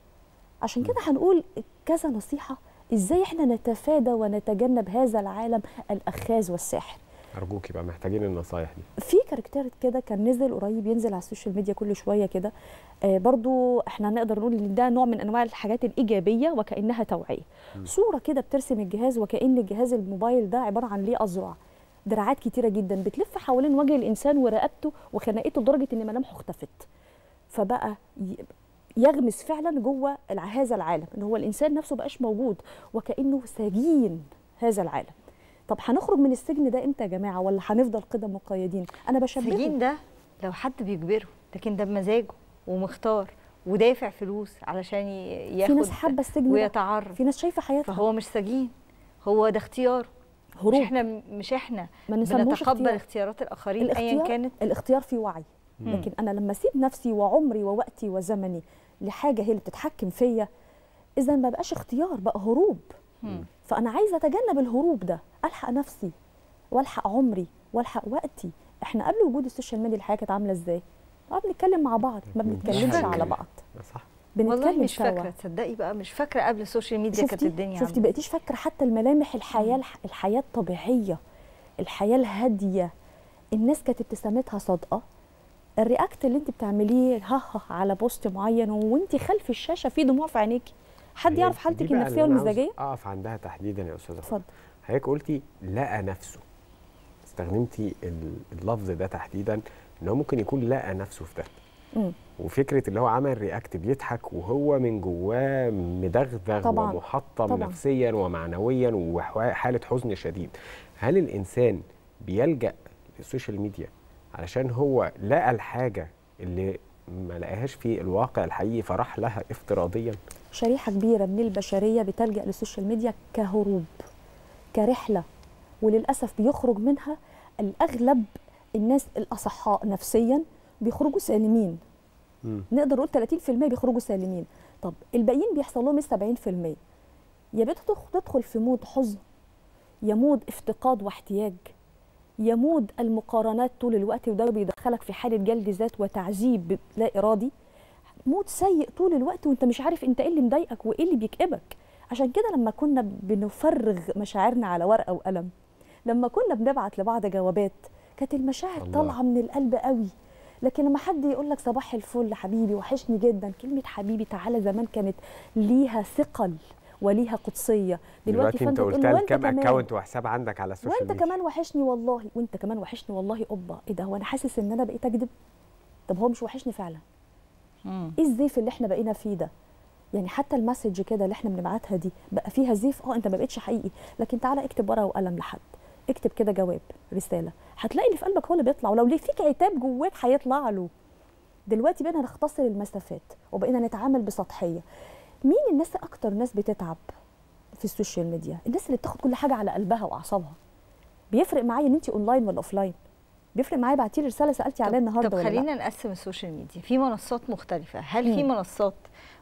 عشان كده هنقول كذا نصيحه ازاي احنا نتفادى ونتجنب هذا العالم الاخاذ والساحر ارجوك يبقى محتاجين النصايح دي في كاركتر كده كان نزل قريب ينزل على السوشيال ميديا كل شويه كده آه برضو احنا نقدر نقول ان ده نوع من انواع الحاجات الايجابيه وكانها توعيه مم. صوره كده بترسم الجهاز وكان الجهاز الموبايل ده عباره عن ليه اذرع دراعات كتيره جدا بتلف حوالين وجه الانسان ورقبته وخناقته لدرجه ان ملامحه اختفت فبقى ي- يغمس فعلا جوه الع- هذا العالم ان هو الانسان نفسه بقاش موجود وكانه سجين هذا العالم طب هنخرج من السجن ده امتى يا جماعه ولا هنفضل كده مقيدين انا بشبهه السجين ده لو حد بيجبره لكن ده بمزاجه ومختار ودافع فلوس علشان ي- ياخد في ناس حابه السجن ده. ويتعرف في ناس شايفه حياتها فهو مش سجين هو ده اختيار هروب. مش احنا مش احنا ما نسموش بنتقبل اختيار. اختيارات الاخرين ايا الاختيار كانت الاختيار فيه وعي مم. لكن انا لما اسيب نفسي وعمري ووقتي وزمني لحاجه هي اللي بتتحكم فيا اذا ما بقاش اختيار بقى هروب مم. فانا عايزه اتجنب الهروب ده الحق نفسي والحق عمري والحق وقتي احنا قبل وجود السوشيال ميديا الحياه كانت عامله ازاي اه بنتكلم مع بعض ما بنتكلمش فاكرة. على بعض صح والله بنتكلم مش سوا فاكره تصدقي بقى مش فاكره قبل السوشيال ميديا كانت شفتي الدنيا شفتي عاملة بقيتيش فاكره حتى الملامح الحياه الح- الحياه الطبيعيه الحياه الهاديه الناس كانت ابتسامتها صادقه الرياكت اللي انت بتعمليه ها ها على بوست معين وانت خلف الشاشه في دموع في عينيكي حد هي يعرف دي حالتك بقى اللي النفسيه أنا عاوز والمزاجيه اقف عندها تحديدا يا استاذه اتفضل. حضرتك قلتي لقى نفسه استخدمتي ال- اللفظ ده تحديدا ان هو ممكن يكون لقى نفسه في ده مم. وفكره اللي هو عمل رياكت بيضحك وهو من جواه مدغدغ طبعاً. ومحطم طبعاً. نفسيا ومعنويا وحاله حزن شديد هل الانسان بيلجا للسوشيال ميديا علشان هو لقى الحاجه اللي ما لقاهاش في الواقع الحقيقي فراح لها افتراضيا شريحه كبيره من البشريه بتلجا للسوشيال ميديا كهروب كرحله وللاسف بيخرج منها الاغلب الناس الاصحاء نفسيا بيخرجوا سالمين نقدر نقول 30% بيخرجوا سالمين طب الباقيين بيحصل لهم ال 70% يا بتدخل تدخل في مود حزن يا مود افتقاد واحتياج يا مود المقارنات طول الوقت وده بيدخلك في حاله جلد ذات وتعذيب لا ارادي مود سيء طول الوقت وانت مش عارف انت ايه اللي مضايقك وايه اللي بيكئبك عشان كده لما كنا بنفرغ مشاعرنا على ورقه وقلم لما كنا بنبعت لبعض جوابات كانت المشاعر الله. طالعه من القلب قوي لكن لما حد يقول لك صباح الفل حبيبي وحشني جدا كلمه حبيبي تعالى زمان كانت ليها ثقل وليها قدسيه دلوقتي انت فأنت تقول قلت له لها وأنت كام كمان. اكونت وحساب عندك على السوشيال وانت ميديا كمان وحشني والله وانت كمان وحشني والله قبه ايه ده هو انا حاسس ان انا بقيت اكذب طب هو مش وحشني فعلا ايه الزيف اللي احنا بقينا فيه ده يعني حتى المسج كده اللي احنا بنبعتها دي بقى فيها زيف اه انت ما بقتش حقيقي لكن تعالى اكتب ورقه وقلم لحد اكتب كده جواب رساله هتلاقي اللي في قلبك هو اللي بيطلع ولو ليه فيك عتاب جواك هيطلع له دلوقتي بقينا نختصر المسافات وبقينا نتعامل بسطحيه مين الناس اكتر ناس بتتعب في السوشيال ميديا الناس اللي بتاخد كل حاجه على قلبها واعصابها بيفرق معايا ان انت اونلاين ولا اوفلاين بيفرق معايا بعتي لي رساله سالتي عليها النهارده طب ولا لا خلينا نقسم السوشيال ميديا في منصات مختلفة هل في مم. منصات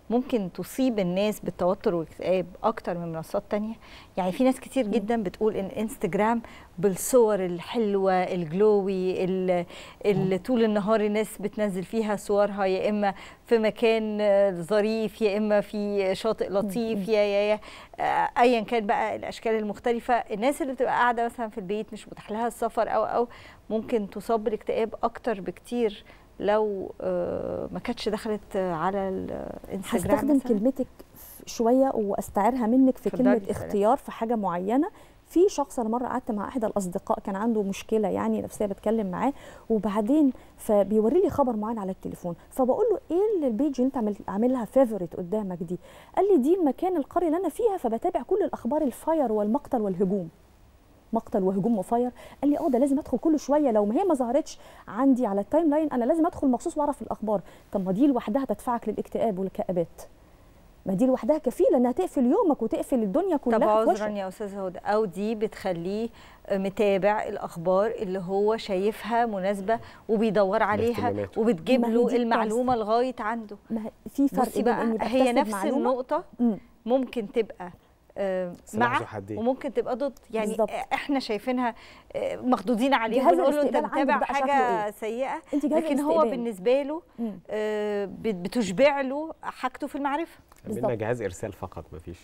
ممكن تصيب الناس بالتوتر والاكتئاب اكتر من منصات تانية يعني في ناس كتير جدا بتقول ان انستجرام بالصور الحلوه الجلوي ال- اللي طول النهار الناس بتنزل فيها صورها يا اما في مكان آه، ظريف يا اما في شاطئ لطيف يا يا يا آه، ايا كان بقى الاشكال المختلفه الناس اللي بتبقى قاعده مثلا في البيت مش متاح لها السفر او او ممكن تصاب بالاكتئاب اكتر بكتير لو آه، ما كانتش دخلت آه، على الانستجرام هستخدم مثلاً. كلمتك شويه واستعيرها منك في اتفضلي، كلمه سلام. اختيار في حاجه معينه في شخص انا مره قعدت مع احدى الاصدقاء كان عنده مشكله يعني نفسيه بتكلم معاه وبعدين فبيوري لي خبر معين على التليفون فبقول له ايه اللي البيج اللي انت عامل- عاملها فيفورت قدامك دي قال لي دي المكان القريه اللي انا فيها فبتابع كل الاخبار الفاير والمقتل والهجوم مقتل وهجوم وفاير قال لي اه ده لازم ادخل كل شويه لو ما هي ما ظهرتش عندي على التايم لاين انا لازم ادخل مخصوص واعرف الاخبار طب ما دي لوحدها تدفعك للاكتئاب والكآبات ما دي لوحدها كفيله انها تقفل يومك وتقفل الدنيا كلها طب في عذرا وشك. يا استاذ هدى او دي بتخليه متابع الاخبار اللي هو شايفها مناسبه وبيدور عليها باهتماماته. وبتجيب ما هي له دي المعلومه لغايه عنده ما هي- في فرق بصي بين بقى إني هي بكتسب نفس معلومة النقطه ممكن تبقى آه، سلاح مع ذو حدين. وممكن تبقى ضد يعني بالظبط. احنا شايفينها آه، مخضوضين عليه جهاز ونقول له انت الاستقبال عندك متابع بقى شكله حاجه إيه؟ سيئه أنت جهاز لكن هو الاستقبال. بالنسبه له آه، بت- بتشبع له حاجته في المعرفه عملنا جهاز ارسال فقط مفيش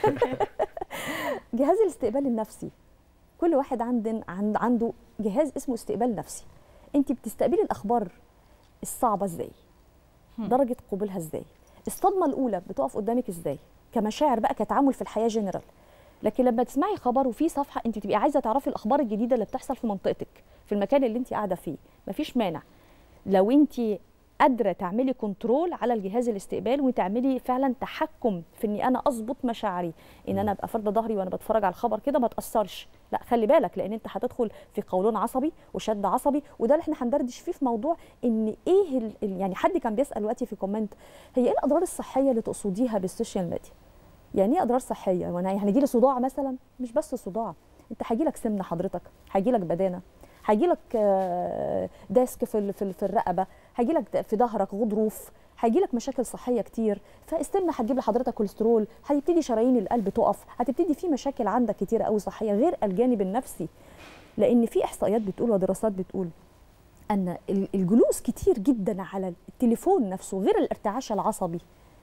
جهاز الاستقبال النفسي كل واحد عند عند عنده جهاز اسمه استقبال نفسي انت بتستقبلي الاخبار الصعبه ازاي درجه قبولها ازاي الصدمه الاولى بتقف قدامك ازاي كمشاعر بقى كتعامل في الحياه جنرال لكن لما تسمعي خبر وفي صفحه انت بتبقي عايزه تعرفي الاخبار الجديده اللي بتحصل في منطقتك في المكان اللي انت قاعده فيه مفيش مانع لو انت قادره تعملي كنترول على الجهاز الاستقبال وتعملي فعلا تحكم في اني انا اظبط مشاعري ان انا ابقى فارده ظهري وانا بتفرج على الخبر كده ما تاثرش لا خلي بالك لان انت هتدخل في قولون عصبي وشد عصبي وده اللي احنا هندردش فيه في موضوع ان ايه ال- ال- يعني حد كان بيسال دلوقتي في كومنت هي ايه الاضرار الصحيه اللي تقصديها بالسوشيال ميديا يعني ايه اضرار صحيه وانا يعني هيجي لي صداع مثلا مش بس صداع انت هيجي لك سمنه حضرتك هيجي لك بدانه هيجي لك ديسك في ال- في ال- في الرقبه هيجي لك في ظهرك غضروف هيجي لك مشاكل صحيه كتير فالسمنه هتجيب لحضرتك كوليسترول هتبتدي شرايين القلب تقف هتبتدي في مشاكل عندك كتيره قوي صحيه غير الجانب النفسي لان في احصائيات بتقول ودراسات بتقول ان ال- الجلوس كتير جدا على التليفون نفسه غير الارتعاش العصبي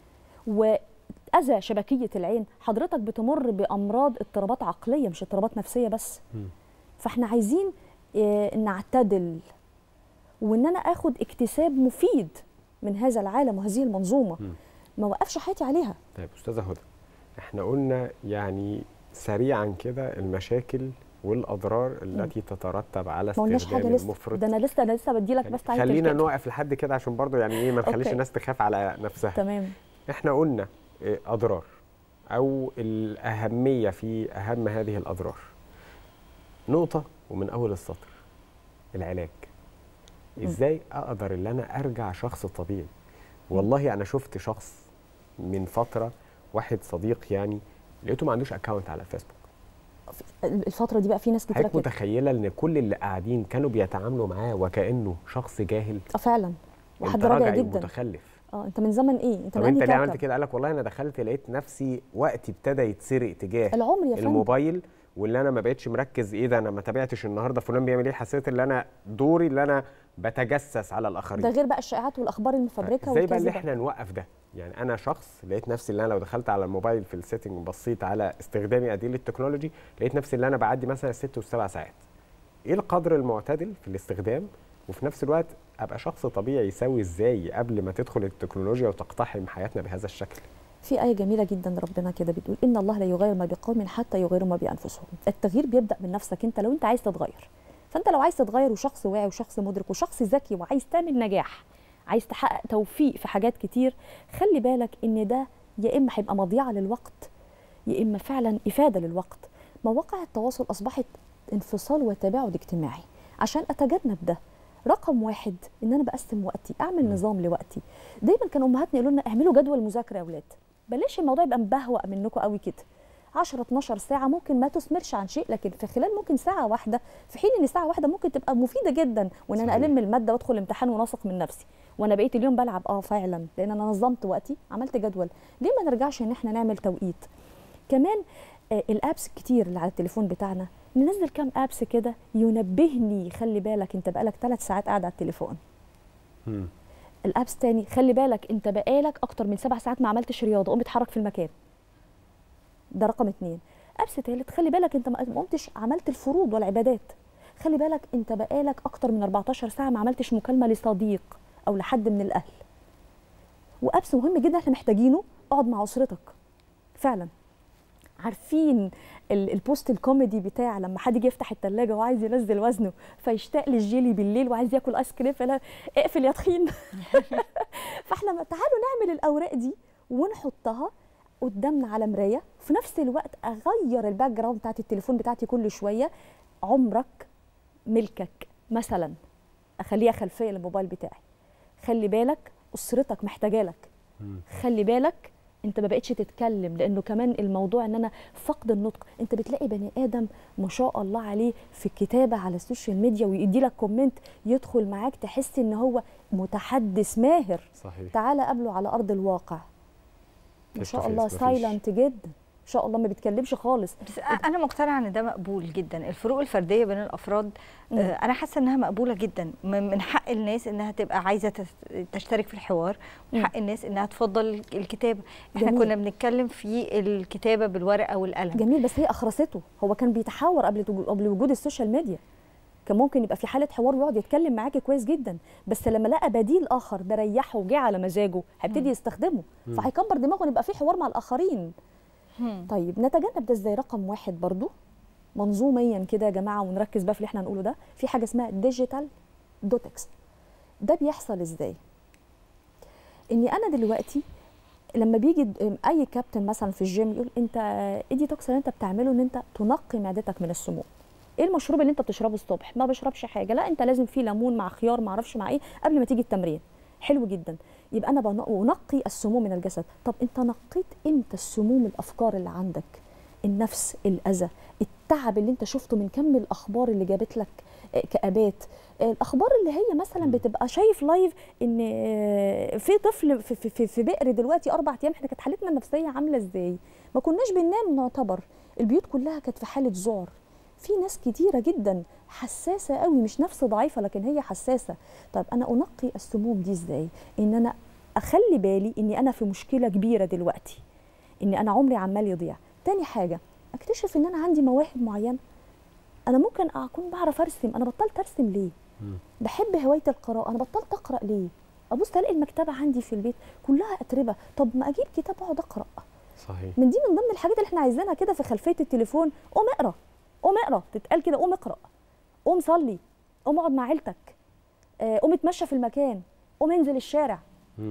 واذى شبكيه العين حضرتك بتمر بامراض اضطرابات عقليه مش اضطرابات نفسيه بس فاحنا عايزين آه، نعتدل وان انا اخد اكتساب مفيد من هذا العالم وهذه المنظومه ما وقفش حياتي عليها طيب استاذه هدى احنا قلنا يعني سريعا كده المشاكل والاضرار التي تترتب على ما قلناش استخدام حاجه لسه المفرط ده انا لسه انا لسه بدي لك بس تعالى خلينا تلكت. نوقف لحد كده عشان برضو يعني ايه ما نخليش أوكي. الناس تخاف على نفسها تمام احنا قلنا إيه اضرار او الاهميه في اهم هذه الاضرار نقطه ومن اول السطر العلاج ازاي اقدر ان انا ارجع شخص طبيعي والله انا شفت شخص من فتره واحد صديق يعني لقيته ما عندوش اكونت على الفيسبوك الفتره دي بقى في ناس كتير حضرتك كده متخيله ان كل اللي قاعدين كانوا بيتعاملوا معاه وكانه شخص جاهل اه فعلا وحد انت راجع راجعي جدا ومتخلف اه انت من زمن ايه انت طب من انت أنهي ليه كوكب؟ عملت كده قال لك والله انا دخلت لقيت نفسي وقتي ابتدى يتسرق تجاه العمر يا فندم. الموبايل واللي انا ما بقتش مركز ايه ده انا ما تابعتش النهارده فلان بيعمل ايه حسيت ان انا دوري اللي انا بتجسس على الاخرين ده غير بقى الشائعات والاخبار المفبركه ازاي بقى اللي والكاذبه احنا نوقف ده يعني انا شخص لقيت نفسي اللي انا لو دخلت على الموبايل في السيتنج وبصيت على استخدامي قد ايه للتكنولوجي لقيت نفسي اللي انا بعدي مثلا الست والسبع ساعات ايه القدر المعتدل في الاستخدام وفي نفس الوقت ابقى شخص طبيعي يسوي ازاي قبل ما تدخل التكنولوجيا وتقتحم حياتنا بهذا الشكل في آية جميلة جدا ربنا كده بتقول إن الله لا يغير ما بقوم حتى يغيروا ما بأنفسهم التغيير بيبدأ من نفسك أنت لو أنت عايز تتغير فأنت لو عايز تتغير وشخص واعي وشخص مدرك وشخص ذكي وعايز تعمل نجاح عايز تحقق توفيق في حاجات كتير خلي بالك إن ده يا إما هيبقى مضيعة للوقت يا إما فعلا إفادة للوقت مواقع التواصل أصبحت انفصال وتباعد اجتماعي عشان أتجنب ده رقم واحد ان انا بقسم وقتي اعمل نظام لوقتي دايما كان امهاتنا يقولوا لنا اعملوا جدول مذاكره يا اولاد بلاش الموضوع يبقى مبهوأ منكم قوي كده 10 12 ساعه ممكن ما تثمرش عن شيء لكن في خلال ممكن ساعه واحده في حين ان ساعه واحده ممكن تبقى مفيده جدا وان انا صحيح. الم الماده وادخل الامتحان ونثق من نفسي وانا بقيت اليوم بلعب اه فعلا لان انا نظمت وقتي عملت جدول ليه ما نرجعش ان احنا نعمل توقيت كمان آه الابس الكتير اللي على التليفون بتاعنا ننزل كام ابس كده ينبهني خلي بالك انت بقالك ثلاث ساعات قاعد على التليفون الابس تاني خلي بالك انت بقالك اكتر من سبع ساعات ما عملتش رياضه قوم اتحرك في المكان ده رقم اتنين ابس تالت خلي بالك انت ما ما قمتش عملت الفروض والعبادات خلي بالك انت بقالك اكتر من 14 ساعه ما عملتش مكالمه لصديق او لحد من الاهل وابس مهم جدا احنا محتاجينه اقعد مع اسرتك فعلا عارفين ال- البوست الكوميدي بتاع لما حد يجي يفتح التلاجة وعايز ينزل وزنه فيشتاق للجيلي بالليل وعايز ياكل ايس كريم فلا اقفل يا تخين فاحنا ما- تعالوا نعمل الاوراق دي ونحطها قدامنا على مرايه في نفس الوقت اغير الباك جراوند بتاعت التليفون بتاعتي كل شويه عمرك ملكك مثلا اخليها خلفيه للموبايل بتاعي خلي بالك اسرتك محتاجه لك خلي بالك انت ما بقتش تتكلم لانه كمان الموضوع ان انا فقد النطق انت بتلاقي بني ادم ما شاء الله عليه في الكتابه على السوشيال ميديا ويدي لك كومنت يدخل معاك تحس ان هو متحدث ماهر صحيح تعالى قابله على ارض الواقع ما Face to شاء face الله مفيش. سايلنت جدا ما شاء الله ما بيتكلمش خالص بس انا مقتنعه ان ده مقبول جدا الفروق الفرديه بين الافراد مم. آه، انا حاسه انها مقبوله جدا من من حق الناس انها تبقى عايزه تس- تشترك في الحوار من مم. حق الناس انها تفضل الكتابه احنا جميل. كنا بنتكلم في الكتابه بالورقه والقلم جميل بس هي اخرسته هو كان بيتحاور قبل تجو- قبل وجود السوشيال ميديا كان ممكن يبقى في حاله حوار ويقعد يتكلم معاكي كويس جدا بس لما لقى بديل اخر بريحه وجه على مزاجه هيبتدي يستخدمه مم. فهيكبر دماغه إن يبقى في حوار مع الاخرين طيب نتجنب ده ازاي رقم واحد برضو منظوميا كده يا جماعه ونركز بقى في اللي احنا هنقوله ده في حاجه اسمها ديجيتال دوتكس ده بيحصل ازاي اني انا دلوقتي لما بيجي د- اي كابتن مثلا في الجيم يقول انت ايه ديتوكس اللي انت بتعمله ان انت تنقي معدتك من السموم ايه المشروب اللي انت بتشربه الصبح ما بشربش حاجه لا انت لازم فيه ليمون مع خيار ما اعرفش مع ايه قبل ما تيجي التمرين حلو جدا يبقى انا بن- بنقي السموم من الجسد طب انت نقيت امتى السموم الافكار اللي عندك النفس الاذى التعب اللي انت شفته من كم الاخبار اللي جابت لك آه، كابات آه، الاخبار اللي هي مثلا بتبقى شايف لايف ان آه، في طفل في, في, في, في بئر دلوقتي اربع ايام احنا كانت حالتنا النفسيه عامله ازاي ما كناش بننام نعتبر البيوت كلها كانت في حاله ذعر في ناس كتيرة جدا حساسة قوي مش نفس ضعيفة لكن هي حساسة طب أنا أنقي السموم دي إزاي إن أنا أخلي بالي إني أنا في مشكلة كبيرة دلوقتي إني أنا عمري عمال يضيع تاني حاجة أكتشف إن أنا عندي مواهب معينة أنا ممكن أكون بعرف أرسم أنا بطلت أرسم ليه بحب هواية القراءة أنا بطلت أقرأ ليه أبص ألاقي المكتبة عندي في البيت كلها أتربة طب ما أجيب كتاب أقعد أقرأ صحيح من دي من ضمن الحاجات اللي احنا عايزينها كده في خلفيه التليفون قوم اقرا قوم اقرا تتقال كده قوم اقرا قوم صلي قوم اقعد مع عيلتك آه، قوم اتمشى في المكان قوم انزل الشارع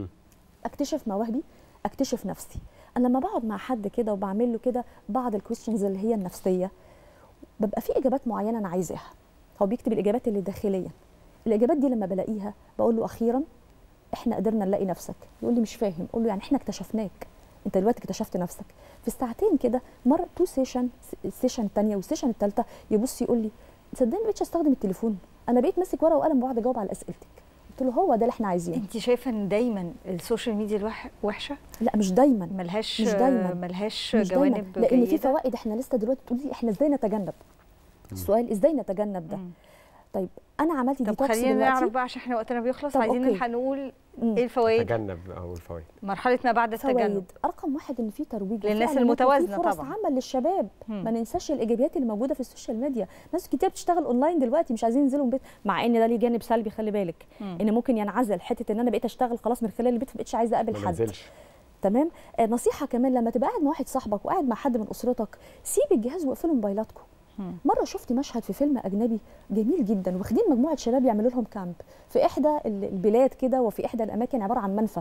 اكتشف مواهبي اكتشف نفسي انا لما بقعد مع حد كده وبعمل له كده بعض الكويستشنز اللي هي النفسيه ببقى في اجابات معينه انا عايزاها هو بيكتب الاجابات اللي داخليا الاجابات دي لما بلاقيها بقول له اخيرا احنا قدرنا نلاقي نفسك يقول لي مش فاهم اقول له يعني احنا اكتشفناك انت دلوقتي اكتشفت نفسك في الساعتين كده مره تو سيشن السيشن الثانيه والسيشن الثالثه يبص يقول لي صدقني ما بقتش استخدم التليفون انا بقيت ماسك ورقه وقلم بقعد اجاوب على اسئلتك قلت له هو ده اللي احنا عايزينه انت شايفه ان دايما السوشيال ميديا الوح- وحشه لا مش دايما ملهاش مش دايما ملهاش مش دايما جوانب لان في جيدة؟ فوائد احنا لسه دلوقتي بتقولي احنا ازاي نتجنب السؤال ازاي نتجنب ده طيب انا عملت طب ديتوكس خلينا دلوقتي نعرف بقى عشان احنا وقتنا بيخلص طب عايزين أوكي. نلحق نقول مم. ايه الفوائد تجنب او الفوائد مرحله ما بعد التجنب فوائد رقم واحد ان في ترويج وفي للناس إعلانات وفي المتوازنة فرص طبعاً. عمل للشباب مم. ما ننساش الايجابيات اللي موجوده في السوشيال ميديا ناس كتير بتشتغل اونلاين دلوقتي مش عايزين ينزلوا من البيت مع ان ده ليه جانب سلبي خلي بالك مم. ان ممكن ينعزل حته ان انا بقيت اشتغل خلاص من خلال البيت فبقيتش عايزه اقابل ما حد ننزلش تمام آه نصيحه كمان لما تبقى قاعد مع واحد صاحبك وقاعد مع حد من اسرتك سيب الجهاز واقفلوا موبايلاتكم مره شفت مشهد في فيلم اجنبي جميل جدا واخدين مجموعه شباب يعملوا لهم كامب في احدى ال- البلاد كده وفي احدى الاماكن عباره عن منفى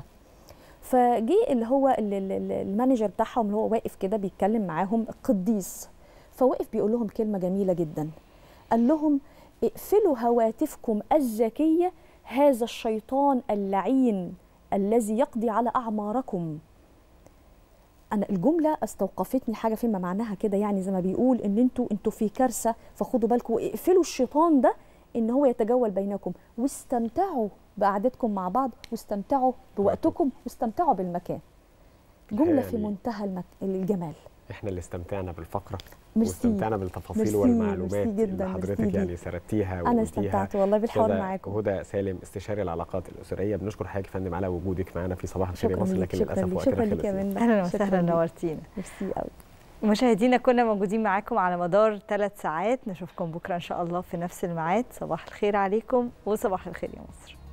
فجي اللي هو ال- ال- ال- المانجر بتاعهم اللي هو واقف كده بيتكلم معاهم قديس فوقف بيقول لهم كلمه جميله جدا قال لهم اقفلوا هواتفكم الذكيه هذا الشيطان اللعين الذي يقضي على اعماركم انا الجمله استوقفتني حاجه فيما معناها كده يعني زي ما بيقول ان انتوا انتوا في كارثه فخدوا بالكم واقفلوا الشيطان ده ان هو يتجول بينكم واستمتعوا بقعدتكم مع بعض واستمتعوا بوقتكم واستمتعوا بالمكان جمله في يعني- منتهى المك... الجمال احنا اللي استمتعنا بالفقره ميرسي. واستمتعنا بالتفاصيل ميرسي، والمعلومات ميرسي جداً، اللي حضرتك ميرسي يعني ليك. سردتيها أنا وقلتيها. استمتعت والله بالحوار كده معاكم. هدى سالم استشاري العلاقات الاسريه بنشكر حضرتك يا فندم على وجودك معانا في صباح الخير يا شكرا مصر ليك لكن شكرا للاسف ليك وقتنا شكرا ليك خلص يا منى اهلا شكراً وسهلا ليك. نورتينا ميرسي قوي مشاهدينا كنا موجودين معاكم على مدار ثلاث ساعات نشوفكم بكره ان شاء الله في نفس الميعاد صباح الخير عليكم وصباح الخير يا مصر